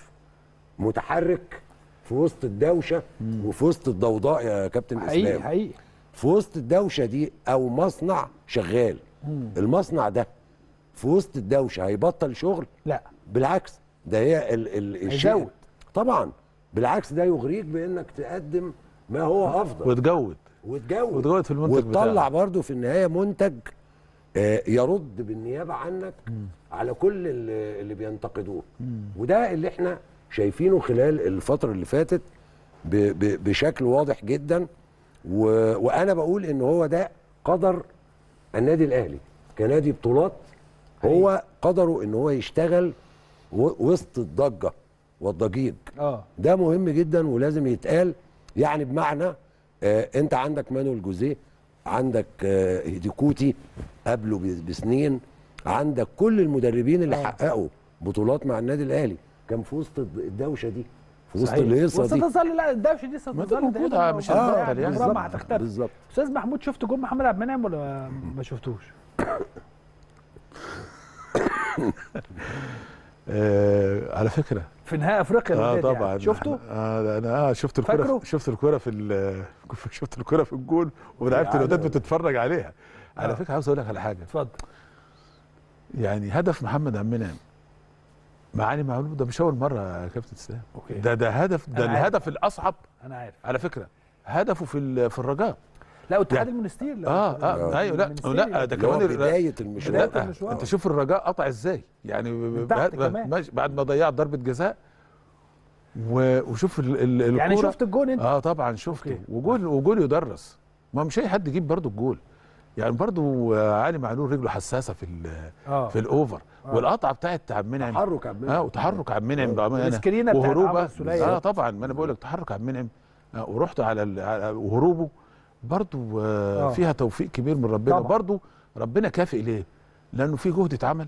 متحرك في وسط الدوشه وفي وسط الضوضاء يا كابتن حقيقي اسلام حقيقي في وسط الدوشه دي او مصنع شغال المصنع ده في وسط الدوشه هيبطل شغل لا بالعكس ده هي ال ال الشيء هيزود. طبعا بالعكس ده يغريك بانك تقدم ما هو افضل وتجود وتجود وتجود في المنتج وتطلع بتاعك. برضو في النهايه منتج آه، يرد بالنيابه عنك على كل اللي اللي بينتقدوه وده اللي احنا شايفينه خلال الفتره اللي فاتت ب ب بشكل واضح جدا و وانا بقول ان هو ده قدر النادي الاهلي كنادي بطولات هو قدره ان هو يشتغل و- وسط الضجه والضجيج اه ده مهم جدا ولازم يتقال يعني بمعنى آه انت عندك مانويل جوزيه عندك آه هيديكوتي قبله ب- بسنين عندك كل المدربين اللي آه. حققوا بطولات مع النادي الاهلي كان في وسط الد- الدوشه دي في وسط صحيح. الهيصه دي وستظل لا الدوشه دي ما ستظل ده موجود، دايماً مش موجودة. هتبطل يعني يعني. عمرها ما هتختلف بالظبط استاذ محمود شفت جون محمد عبد المنعم ولا ما- ما شفتوش؟ آه على فكره في نهائي افريقيا اه بالذات طبعا يعني. شفته؟ آه انا اه شفت فاكره؟ الكره شفت الكره في ال- شفت الكره في الجول ولعبت يعني- الوداد بتتفرج عليها على آه. فكره عاوز اقول لك على حاجه اتفضل يعني هدف محمد عبد المنعم معالي معلول ده مش اول مره يا كابتن اسلام اوكي ده ده هدف ده أنا عارف. الهدف الاصعب انا عارف على فكره هدفه في ال- في الرجاء لا واتحاد يعني- المونستير لو- اه اه ايوه لا المونستير لا يعني. ده اللي هو كمان ال- بدايه المشوار بداية لا المشوار. انت شوف الرجاء قطع ازاي يعني ب- تحت بعد- كمان. ماشي بعد ما ضيعت ضربه جزاء و- وشوف ال- ال- يعني الكورة. شفت الجون انت اه طبعا شفته أوكي. وجول وجول يدرس ما مش اي حد يجيب برضه الجول يعني برضه آه، علي معلول رجله حساسه في ال- اه في الاوفر آه. والقطعه بتاعت عبد المنعم تحرك عبد اه وتحرك عبد المنعم بامانه والسكرينة بتاعت عمرو وهروبه السولية. اه طبعا ما انا بقول لك تحرك عبد المنعم آه ورحت على, ال- على وهروبه برضه آه آه. فيها توفيق كبير من ربنا طبعا. برضه ربنا كافئ ليه؟ لانه في جهد اتعمل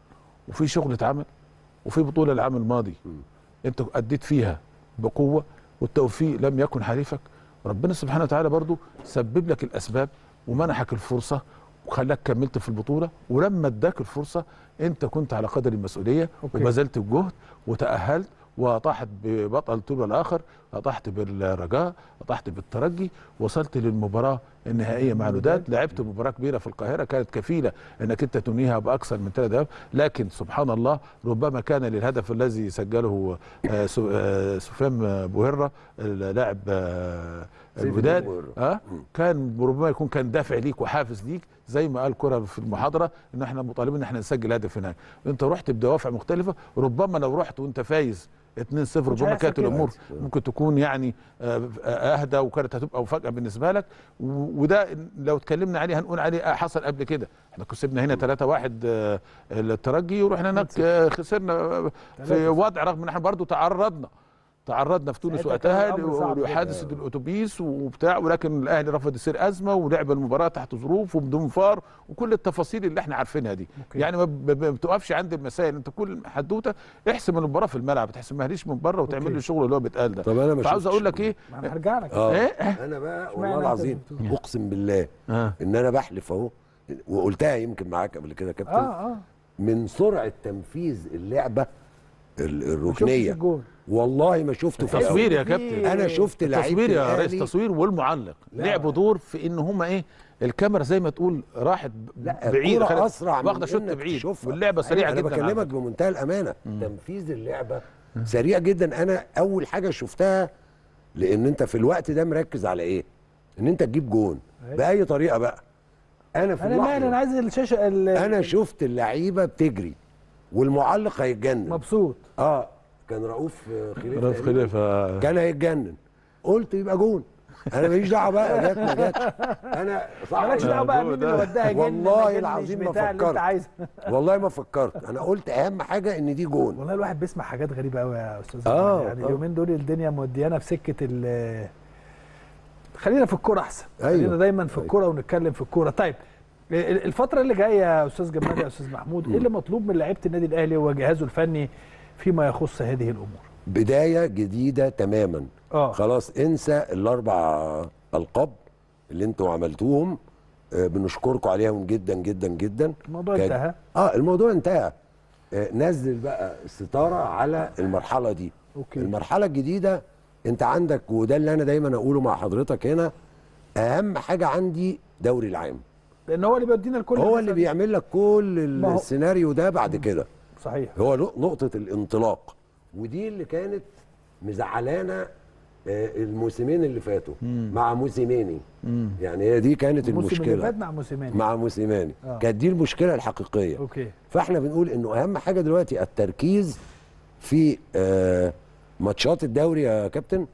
وفي شغل اتعمل وفي بطوله العام الماضي انت اديت فيها بقوه والتوفيق لم يكن حليفك ربنا سبحانه وتعالى برضه سبب لك الاسباب ومنحك الفرصه وخلاك كملت في البطوله ولما اداك الفرصه انت كنت على قدر المسؤوليه أوكي. وبذلت الجهد وتاهلت واطحت ببطل طول الاخر اطحت بالرجاء اطحت بالترجي وصلت للمباراه النهائيه مع الوداد لعبت مباراه كبيره في القاهره كانت كفيله انك انت تنهيها باكثر من ثلاث اهداف لكن سبحان الله ربما كان للهدف الذي سجله آه، سو- آه، سفيان بوهره اللاعب آه، سيف الوداد بوهرة. اه كان ربما يكون كان دافع ليك وحافز ليك زي ما قال كرة في المحاضره ان احنا مطالبين ان احنا نسجل هدف هناك انت رحت بدوافع مختلفه ربما لو رحت وانت فايز 2-0 ربما هيحصل كانت كده. الامور ممكن تكون يعني آه، آه، اهدى وكانت هتبقى مفاجاه بالنسبه لك و- وده لو اتكلمنا عليه هنقول عليه آه، حصل قبل كده احنا كسبنا هنا 3-1 آه، الترجي ورحنا هناك آه، خسرنا آه، في وضع رغم ان احنا برضو تعرضنا تعرضنا في تونس ساعتها وقتها كان الأمر صعب لحادثه الاتوبيس وبتاع ولكن الاهلي رفض يصير ازمه ولعب المباراه تحت ظروف وبدون فار وكل التفاصيل اللي احنا عارفينها دي أوكي. يعني ما ب- ب- بتقفش عند المسائل انت كل حدوته احسم المباراه في الملعب ما تحسمهاليش من بره وتعمل أوكي. لي الشغل اللي هو بيتقال ده طب انا ما فعاوز شفتش اقول لك ايه ما انا هرجع لك اه ايه انا بقى اشمعنى والله أنت العظيم بتقول؟ اقسم بالله آه. ان انا بحلف اهو وقلتها يمكن معاك قبل كده يا كابتن اه اه من سرعه تنفيذ اللعبه ال- ما شفتش الركنيه الجول والله ما شفته في تصوير يا في- كابتن انا شفت لعيبه تصوير يا ريس الأهلي. تصوير والمعلق لا. لعبوا دور في ان هم ايه الكاميرا زي ما تقول راحت لا بعيد الكرة خدت- اسرع من واخده شوط إنك بعيد تشوفها. واللعبه سريعه انا جدا على بكلمك فكرة. بمنتهى الامانه تنفيذ اللعبه سريع جدا انا اول حاجه شفتها لان انت في الوقت ده مركز على ايه ان انت تجيب جون أيوة. باي طريقه بقى انا في انا مالي انا اللحظه عايز الشاشه ال- انا شفت اللعيبه بتجري والمعلق هيتجنن مبسوط اه كان رؤوف آه، خليفه رؤوف تقريباً. خليفه كان هيتجنن قلت يبقى جون انا ماليش دعوه بقى جت ما جاتش انا صح مالكش دعوه بقى هو مين ده. اللي وداها جن والله ما جنش العظيم ما بتاع اللي انت فكرت. عايزه والله ما فكرت انا قلت اهم حاجه ان دي جون والله الواحد بيسمع حاجات غريبه قوي يا استاذ آه، جمال. يعني آه. اليومين دول الدنيا موديانا في سكه ال خلينا في الكوره احسن أيوة. خلينا دايما في أيوة. الكوره ونتكلم في الكوره طيب ال- الفتره اللي جايه يا استاذ جمال يا استاذ محمود ايه اللي مطلوب من لعيبه النادي الاهلي وجهازه الفني فيما يخص هذه الامور بدايه جديده تماما اه خلاص انسى الاربع القاب اللي انتوا عملتوهم آه، بنشكركم عليهم جدا جدا جدا الموضوع كان- انتهى اه الموضوع انتهى آه، نزل بقى الستاره على المرحله دي اوكي المرحله الجديده انت عندك وده اللي انا دايما اقوله مع حضرتك هنا اهم حاجه عندي دوري العام لان هو اللي بيودينا الكل هو اللي بيعمل لك كل ما هو- السيناريو ده بعد كده صحيح هو نق- نقطة الانطلاق ودي اللي كانت مزعلانا آه، الموسمين اللي فاتوا مع موسيماني يعني هي دي كانت الموسم اللي المشكلة فات مع موسيماني مع موسيماني آه. كانت دي المشكلة الحقيقية اوكي فاحنا بنقول انه اهم حاجة دلوقتي التركيز في آه، ماتشات الدوري يا كابتن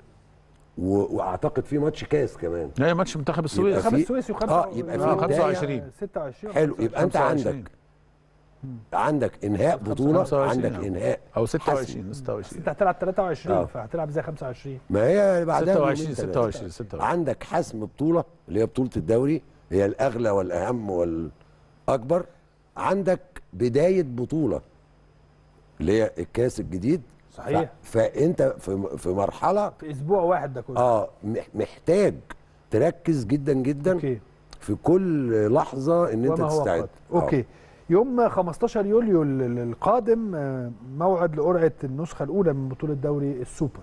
و- واعتقد في ماتش كاس كمان هي ماتش منتخب السويس يبقى خمس في- سويسي وخمسة آه، يبقى في آه، بداية 25. 26 حلو يبقى انت 25. عندك عندك انهاء بطولة 25 عندك آه. انهاء او حسم. 26 26 انت هتلعب 23 آه. فهتلعب زي 25 ما هي بعدها 26 بيومين تلاتة. 26 26 عندك حسم بطولة اللي هي بطولة الدوري هي الأغلى والأهم والأكبر عندك بداية بطولة اللي هي الكاس الجديد صحيح. ف... فأنت في في مرحلة في اسبوع واحد ده كله اه مح- محتاج تركز جدا جدا اوكي في كل لحظة إن أنت وما هو تستعد قادم. اوكي يوم 15 يوليو ال- ال- القادم آه، موعد لقرعه النسخه الاولى من بطوله دوري السوبر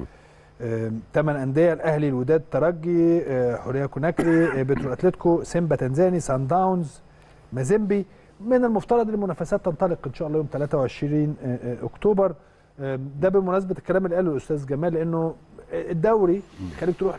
ثمان انديه الاهلي الوداد ترجي آه، حوريه كوناكري آه، بترو اتلتيكو سيمبا تنزاني سان داونز مازيمبي من المفترض ان المنافسات تنطلق ان شاء الله يوم 23 آه، آه، اكتوبر آه، ده بمناسبه الكلام اللي قاله الاستاذ جمال لانه الدوري خليك تروح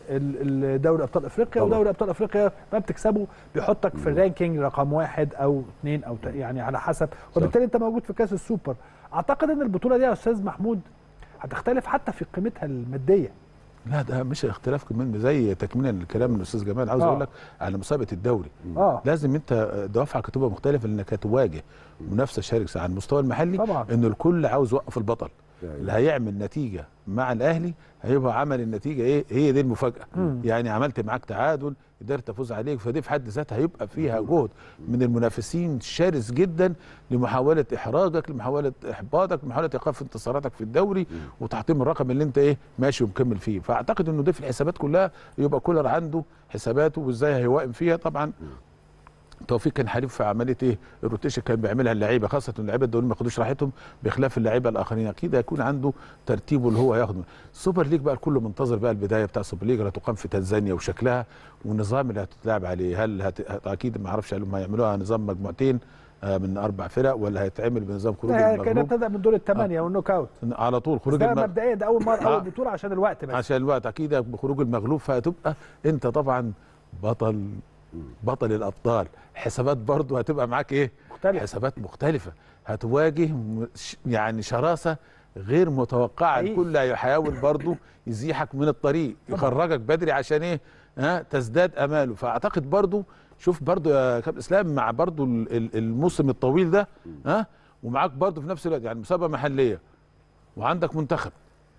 لدوري ابطال افريقيا طبعا. ودوري ابطال افريقيا ما بتكسبه بيحطك في الرانكينج رقم واحد او اثنين او ت- يعني على حسب وبالتالي انت موجود في كاس السوبر اعتقد ان البطوله دي يا استاذ محمود هتختلف حتى في قيمتها الماديه لا ده مش اختلاف كمان زي تكمله للكلام من الاستاذ جمال عاوز آه. اقول لك على مسابقه الدوري اه لازم انت دوافعك تبقى مختلفه لانك هتواجه منافسه شرسه على المستوى المحلي طبعا. ان الكل عاوز يوقف البطل أيوة. اللي هيعمل نتيجه مع الاهلي هيبقى عمل النتيجه ايه هي دي المفاجاه مم. يعني عملت معاك تعادل قدرت افوز عليك فدي في حد ذاتها هيبقى فيها جهد من المنافسين شرس جدا لمحاوله احراجك لمحاوله احباطك لمحاوله ايقاف انتصاراتك في الدوري وتحطيم الرقم اللي انت ايه ماشي ومكمل فيه فاعتقد انه دي في الحسابات كلها يبقى كولر عنده حساباته وازاي هيوائم فيها طبعا توفيق كان حريف في عمليه ايه الروتيشن كان بيعملها اللعيبه خاصه اللعيبه الدول ما ياخدوش راحتهم بخلاف اللعيبه الاخرين اكيد هيكون عنده ترتيبه اللي هو هياخده السوبر ليج بقى الكل منتظر بقى البدايه بتاع السوبر ليج اللي هتقام في تنزانيا وشكلها والنظام اللي هتتلعب عليه هل هت... هت... اكيد ما اعرفش هم هيعملوها نظام مجموعتين آه، من اربع فرق ولا هيتعمل بنظام خروج كان المغلوب ابتدى من دور الثمانيه والنوك اوت على طول بس خروج ده المغ... مبدئيا ده اول مره آه. اول بطوله عشان الوقت بس عشان الوقت اكيد بخروج المغلوب فهتبقى انت طبعا بطل بطل الابطال حسابات برضو هتبقى معاك ايه مختلف. حسابات مختلفه هتواجه م- ش- يعني شراسه غير متوقعه حقيقي. الكل هيحاول برضو يزيحك من الطريق يخرجك بدري عشان ايه ها تزداد اماله فاعتقد برضو شوف برضو يا كابتن اسلام مع برضو ال- ال- الموسم الطويل ده ها ومعاك برضو في نفس الوقت يعني مسابقه محليه وعندك منتخب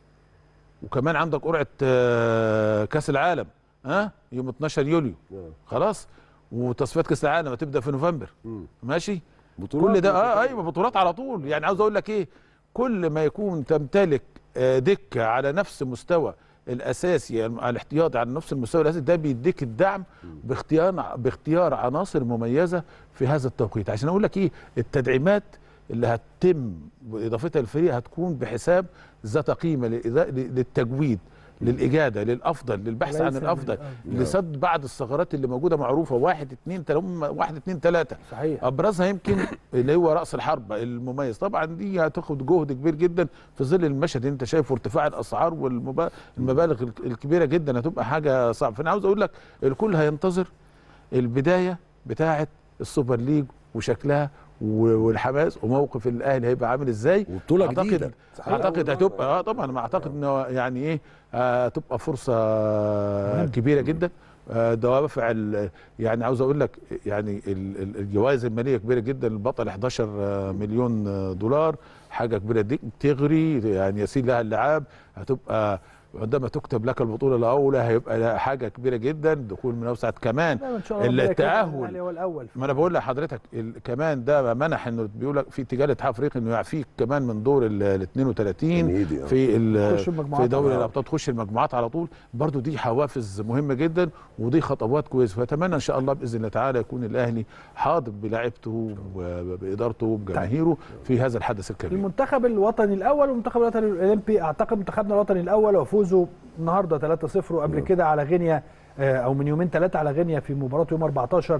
وكمان عندك قرعه آه، كاس العالم ها يوم 12 يوليو خلاص وتصفيات كاس العالم هتبدا في نوفمبر ماشي بطولات كل ده اه ايوه بطولات على طول يعني عاوز اقول لك ايه كل ما يكون تمتلك آه، دكه على نفس مستوى الاساسي على الاحتياطي على نفس المستوى الاساسي ده بيديك الدعم باختيار باختيار عناصر مميزه في هذا التوقيت عشان اقول لك ايه التدعيمات اللي هتتم باضافتها للفريق هتكون بحساب ذات قيمه للإذا- للتجويد للاجاده للافضل للبحث عن وليس الافضل لل- لسد بعض الثغرات اللي موجوده معروفه واحد اتنين تلاته هم واحد اتنين تلاته صحيح ابرزها يمكن اللي هو راس الحربه المميز طبعا دي هتاخد جهد كبير جدا في ظل المشهد اللي انت شايفه ارتفاع الاسعار والمبالغ الكبيره جدا هتبقى حاجه صعبه فانا عاوز اقول لك الكل هينتظر البدايه بتاعه السوبر ليج وشكلها و- والحماس وموقف الاهلي هيبقى عامل ازاي وبطولة أعتقد- جديدة. اعتقد هتبقى اه طبعا ما اعتقد انه يعني ايه آه، هتبقى فرصه كبيره جدا آه، دوافع ال- يعني عاوز اقول لك يعني ال- ال- الجوائز الماليه كبيره جدا البطل 11 مليون دولار حاجه كبيره دي تغري يعني يسير لها اللعاب هتبقى عندما تكتب لك البطوله الاولى هيبقى لها حاجه كبيره جدا دخول من اوسع كمان لا، ان شاء الله ربنا يكرمك التاهل الأهلي هو الاول ما انا بقول لحضرتك ال- كمان ده منح انه بيقول لك في اتجاه الاتحاد الافريقي انه يعفيك كمان من دور ال 32 تمهيدي، آه. في ال- تخش المجموعات في دوري على الابطال تخش المجموعات على طول برضو دي حوافز مهمه جدا ودي خطوات كويسه فاتمنى ان شاء الله باذن الله تعالى يكون الاهلي حاضر بلاعيبته وبادارته وبجماهيره في هذا الحدث الكبير المنتخب الوطني الاول والمنتخب الوطني الاولمبي اعتقد منتخبنا الوطني الاول وفوزه النهارده 3-0 وقبل كده على غينيا آه، او من يومين ثلاثه على غينيا في مباراه يوم 14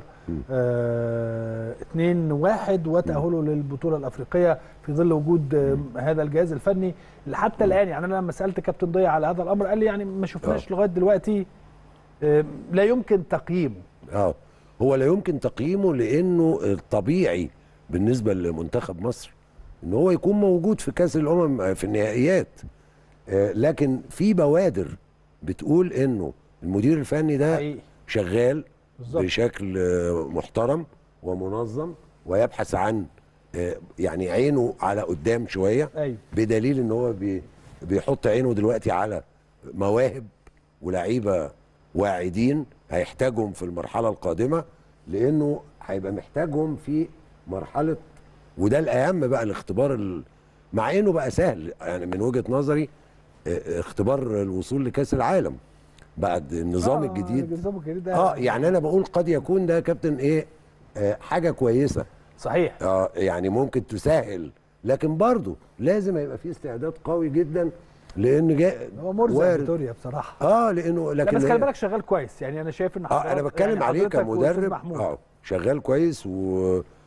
آه 2-1 وتاهله للبطوله الافريقيه في ظل وجود آه هذا الجهاز الفني اللي حتى الان يعني انا لما سالت كابتن ضياء على هذا الامر قال لي يعني ما شفناش لغايه دلوقتي آه لا يمكن تقييمه اه هو لا يمكن تقييمه لانه الطبيعي بالنسبه لمنتخب مصر ان هو يكون موجود في كاس الامم آه، في النهائيات آه، لكن في بوادر بتقول انه المدير الفني ده حقيقي شغال بالظبط. بشكل آه، محترم ومنظم ويبحث عن آه، يعني عينه على قدام شويه ايوه بدليل ان هو بي بيحط عينه دلوقتي على مواهب ولاعيبه واعدين هيحتاجهم في المرحله القادمه لانه هيبقى محتاجهم في مرحله وده الاهم بقى الاختبار ال... مع انه بقى سهل يعني من وجهه نظري اه، اختبار الوصول لكاس العالم بعد النظام آه، الجديد النظام الجديد ده اه يعني انا بقول قد يكون ده يا كابتن ايه آه حاجه كويسه صحيح اه يعني ممكن تسهل لكن برضه لازم يبقى في استعداد قوي جدا لان جاء هو مرزق وارد. فيتوريا بصراحه اه لانه لا لكن بس هي- خلي بالك شغال كويس يعني انا شايف ان اه انا حضرتك- بتكلم يعني عليه حضرتك والأستاذ كمدرب محمود. اه شغال كويس و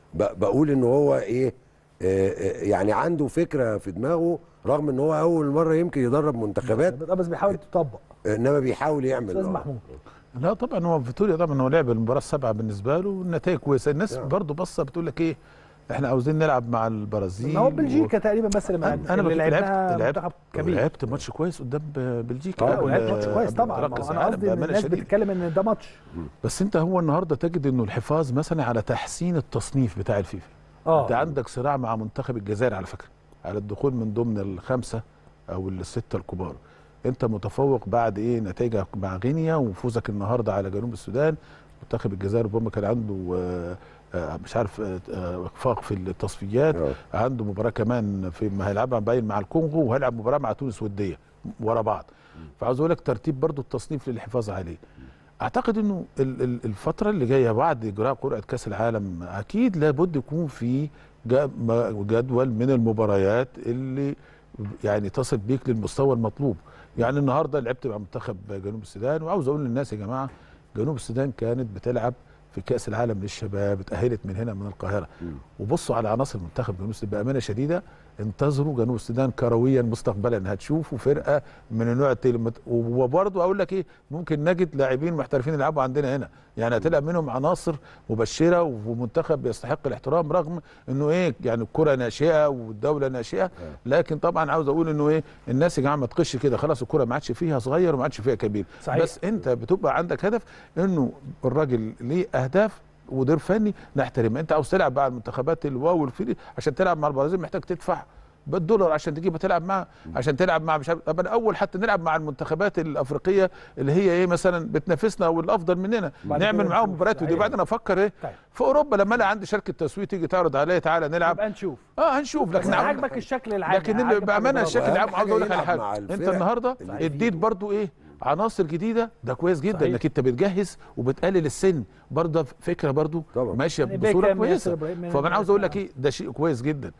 ب- بقول ان هو ايه آه، آه، يعني عنده فكره في دماغه رغم ان هو اول مره يمكن يدرب منتخبات بس بيحاول تطبق انما بيحاول يعمل استاذ آه. محمود لا طبعا هو فيتوريا طبعا هو لعب المباراه السابعه بالنسبه له والنتائج كويسه الناس يعني. برضه بصه بتقول لك ايه احنا عاوزين نلعب مع البرازيل ما هو و- بلجيكا تقريبا بس اللي انا انا اللي لعبت لعبناها لعبت منتخب كبير لعبت ماتش كويس قدام بلجيكا لا قبل- ولعبت ماتش كويس قبل طبعا انطلاق ما هو كأس انا العالم قصدي ان بأمانة الناس شديدة. بتتكلم ان ده ماتش بس انت هو النهارده تجد انه الحفاظ مثلا على تحسين التصنيف بتاع الفيفا انت اه عندك صراع مع منتخب الجزائر على فكره على الدخول من ضمن الخمسه او السته الكبار انت متفوق بعد ايه نتائجك مع غينيا وفوزك النهارده على جنوب السودان منتخب الجزائر ربما كان عنده آه، آه، مش عارف آه، آه، اخفاق في التصفيات آه. عنده مباراه كمان في ما هيلعبها باين مع الكونغو وهيلعب مباراه مع تونس وديه ورا بعض فعاوز اقول لك ترتيب برضو التصنيف للحفاظ عليه اعتقد انه ال- ال- الفتره اللي جايه بعد اجراء قرعه كاس العالم اكيد لابد يكون في جا- ما- جدول من المباريات اللي يعني تصل بيك للمستوى المطلوب يعني النهارده لعبت مع منتخب جنوب السودان وعاوز اقول للناس يا جماعه جنوب السودان كانت بتلعب في كاس العالم للشباب اتاهلت من هنا من القاهره وبصوا على عناصر منتخب جنوب السودان بامانه شديده انتظروا جنوب السودان كرويا مستقبلا هتشوفوا فرقه من النوع التاني وبرضه اقول لك ايه ممكن نجد لاعبين محترفين يلعبوا عندنا هنا يعني هتلاقي منهم عناصر مبشره ومنتخب يستحق الاحترام رغم انه ايه يعني الكره ناشئه والدوله ناشئه لكن طبعا عاوز اقول انه ايه الناس يا جماعه ما تقش كده خلاص الكره ما عادش فيها صغير وما عادش فيها كبير صحيح. بس انت بتبقى عندك هدف انه الراجل ليه اهداف ودور فني نحترمها انت عاوز تلعب مع المنتخبات الواو والفيلي عشان تلعب مع البرازيل محتاج تدفع بالدولار عشان تجيبها تلعب معاها عشان تلعب مع مش عارف طب أنا اول حتى نلعب مع المنتخبات الافريقيه اللي هي ايه مثلا بتنافسنا والافضل مننا بعد نعمل كده معاهم نشوف. مباريات ودي صحيح. بعدين افكر ايه طيب. في اوروبا لما انا عندي شركه تسويق تيجي تعرض عليا تعالى نلعب يبقى نشوف اه هنشوف بس لكن عاوز- عاجبك الشكل العام لكن اللي عاجبك بامانه الرغبة. الشكل أهم العام عاوز حاجة اقول لك على يلعب مع حاجه انت الفرق النهارده اللي فيه. اديت برضو ايه عناصر جديده ده كويس جدا صحيح. انك انت بتجهز وبتقلل السن برضه فكره برضه طبعا. ماشيه يعني بصوره بيكهام، كويسه ياسر إبراهيم من فانا عاوز اقول لك ايه ده شيء كويس جدا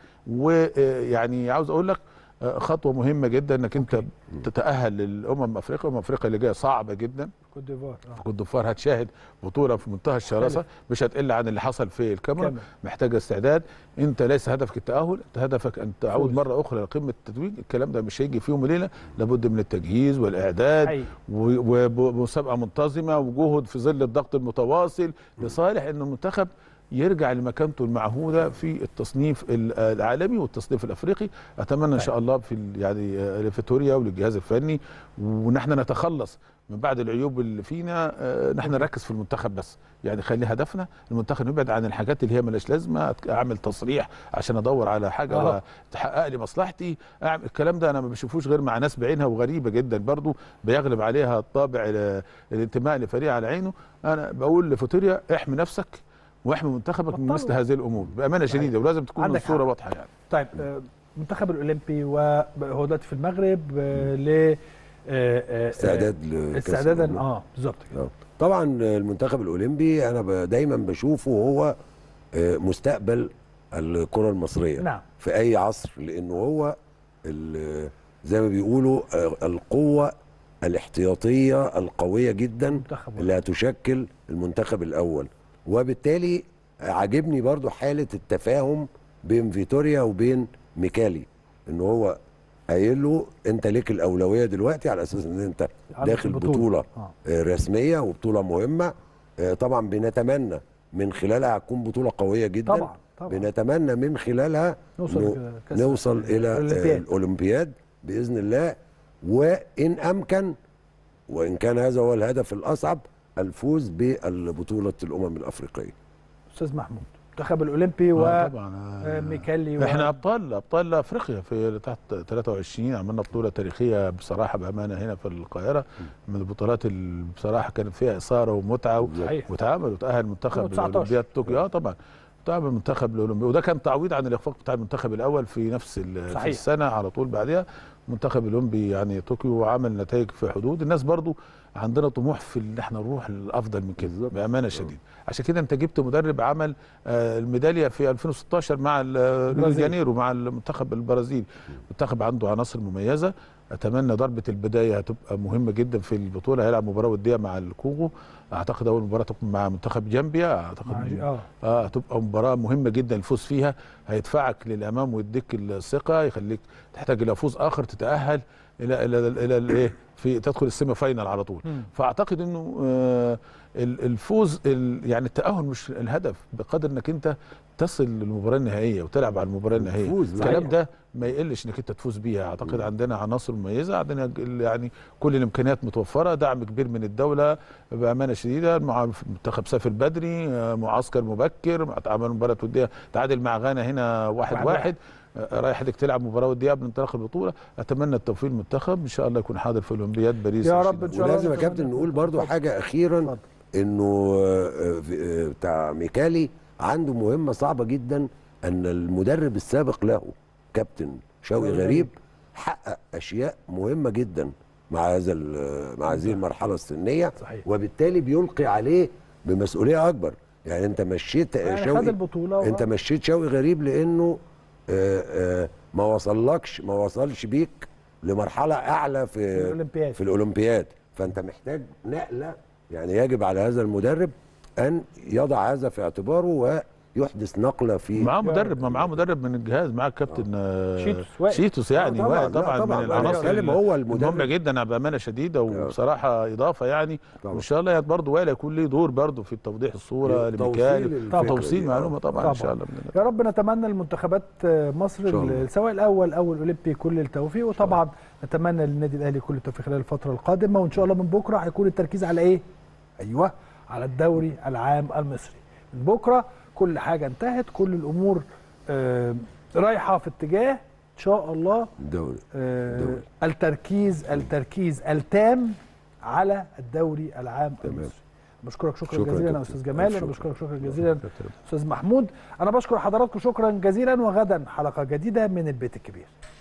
ويعني عاوز اقول لك آه، خطوه مهمه جدا انك انت تتاهل للامم افريقيا امم افريقيا اللي جايه صعبه جدا كوت ديفوار آه. كوت ديفوار هتشاهد بطوله في منتهى الشراسه مش هتقل عن اللي حصل في الكاميرون كاميرون. محتاجه استعداد انت ليس هدفك التاهل انت هدفك ان تعود فوز. مره اخرى لقمه التتويج الكلام ده مش هيجي في يوم وليله لابد من التجهيز والاعداد حقيقي. و- ومسابقه منتظمه وجهد في ظل الضغط المتواصل لصالح ان المنتخب يرجع لمكانته المعهوده في التصنيف ال- العالمي والتصنيف الافريقي اتمنى ان شاء الله في ال- يعني آه، لفيتوريا وللجهاز الفني ونحن نتخلص من بعد العيوب اللي فينا آه، نحن نركز في المنتخب بس يعني خلي هدفنا المنتخب نبعد عن الحاجات اللي هي ملهاش لازمه اعمل تصريح عشان ادور على حاجه آه. تحقق لي مصلحتي أعمل الكلام ده انا ما بشوفوش غير مع ناس بعينها وغريبه جدا برضو بيغلب عليها الطابع ال- الانتماء لفريق على عينه انا بقول لفيتوريا احمي نفسك واحمي منتخبك من بطلوا. مثل هذه الامور بامانه شديده ولازم تكون عندك الصوره حق. واضحه يعني طيب آه، المنتخب الاولمبي وهو دلوقتي في المغرب آه، ل آه، آه، استعداد آه، لكأس استعدادا الأمم. اه بالظبط كده آه. طبعا المنتخب الاولمبي انا ب- دايما بشوفه هو آه، مستقبل الكره المصريه نعم في اي عصر لانه هو ال- زي ما بيقولوا آه، القوه الاحتياطيه القويه جدا منتخب اللي هتشكل المنتخب الاول وبالتالي عاجبني برضو حاله التفاهم بين فيتوريا وبين ميكالي ان هو قايل له انت ليك الاولويه دلوقتي على اساس ان انت عندك داخل البطولة. بطوله آه. آه، رسميه وبطوله مهمه آه، طبعا بنتمنى من خلالها هتكون بطوله قويه جدا طبعا طبعا بنتمنى من خلالها نوصل إنه كأس نوصل الى آه، الأولمبياد. الاولمبياد باذن الله وان امكن وان كان هذا هو الهدف الاصعب الفوز بالبطوله الامم الافريقيه استاذ محمود المنتخب الاولمبي آه طبعا آه. وميكالي و... احنا ابطال ابطال افريقيا في تحت 23 عملنا بطوله تاريخيه بصراحه بامانه هنا في القاهره من البطولات اللي بصراحه كانت فيها اثاره ومتعه صحيح. وتعامل وتاهل منتخب 2019. الاولمبياد طوكيو اه طبعا تعامل المنتخب الاولمبي وده كان تعويض عن الاخفاق بتاع المنتخب الاول في نفس ال- في صحيح. السنه على طول بعدها المنتخب الاولمبي يعني طوكيو وعمل نتائج في حدود الناس برضو عندنا طموح في ان احنا نروح للافضل من كده بالظبط. بامانه شديده عشان كده انت جبت مدرب عمل آه، الميداليه في 2016 مع ال- ريو دي البرازيل. جانيرو مع المنتخب البرازيلي منتخب عنده عناصر مميزه اتمنى ضربه البدايه هتبقى مهمه جدا في البطوله هيلعب مباراه وديه مع الكونغو اعتقد اول مباراه تكون مع منتخب جامبيا اعتقد مع- اه اه هتبقى مباراه مهمه جدا الفوز فيها هيدفعك للامام ويديك الثقه يخليك تحتاج الى فوز اخر تتاهل الى الى الى الايه في تدخل السيمي فاينال على طول مم. فاعتقد انه آه ال- الفوز ال- يعني التاهل مش الهدف بقدر انك انت تصل للمباراه النهائيه وتلعب على المباراه النهائيه الفوز، الكلام صحيح. ده ما يقلش انك انت تفوز بيها اعتقد عندنا عناصر مميزه عندنا ال- يعني كل الامكانيات متوفره دعم كبير من الدوله بامانه شديده المع- المنتخب سافر بدري آه، معسكر مبكر عمل مباراه وديه تعادل مع غانا هنا واحد واحد واحد, واحد. رايح لك تلعب مباراه وديه قبل انطلاق البطوله اتمنى التوفيق للمنتخب ان شاء الله يكون حاضر في اولمبياد باريس يا 20 رب ان شاء الله ولازم يا نتمنى. كابتن نقول برضو اتفضل. حاجه اخيرا اتفضل. انه آه، في- آه، بتاع ميكالي عنده مهمه صعبه جدا ان المدرب السابق له كابتن شوقي شوقي غريب حقق اشياء مهمه جدا مع هذا ال- مع هذه المرحله السنيه صحيح. وبالتالي بيلقي عليه بمسؤوليه اكبر يعني انت مشيت يعني خد شوقي البطوله و- انت مشيت شوقي غريب لانه آه، آه، ما وصلكش ما وصلش بيك لمرحله اعلى في في الأولمبياد. في الاولمبياد فانت محتاج نقله يعني يجب على هذا المدرب ان يضع هذا في اعتباره ويحدث نقله في معاه مدرب ما معاه مدرب من الجهاز معاه الكابتن آه، شيتوس وائل. شيتوس يعني آه، طبعاً، وائل لا، طبعا, طبعاً، من أنا العناصر بتكلم هو المدرب. المهمه جدا بامانه شديده وبصراحه اضافه يعني طبعاً. وان شاء الله برضه وائل يكون ليه دور برضه في توضيح الصوره توصيل لميكالي الفكرة توصيل دي، آه. معلومه طبعا, ان شاء الله يا رب نتمنى لمنتخبات مصر إن شاء الله. ال- سواء الاول او الاولمبي كل التوفيق وطبعا نتمنى للنادي الاهلي كل التوفيق خلال الفتره القادمه وان شاء الله من بكره هيكون التركيز على ايه؟ ايوه على الدوري العام المصري من بكره كل حاجه انتهت كل الامور آه، رايحه في اتجاه ان شاء الله الدوري آه، دوري. التركيز التركيز التام على الدوري العام تمام. المصري بشكرك شكرا, شكراً جزيلا يا كابتن. استاذ جمال انا شكراً. بشكرك شكرا جزيلا استاذ محمود انا بشكر حضراتكم شكرا جزيلا وغدا حلقه جديده من البيت الكبير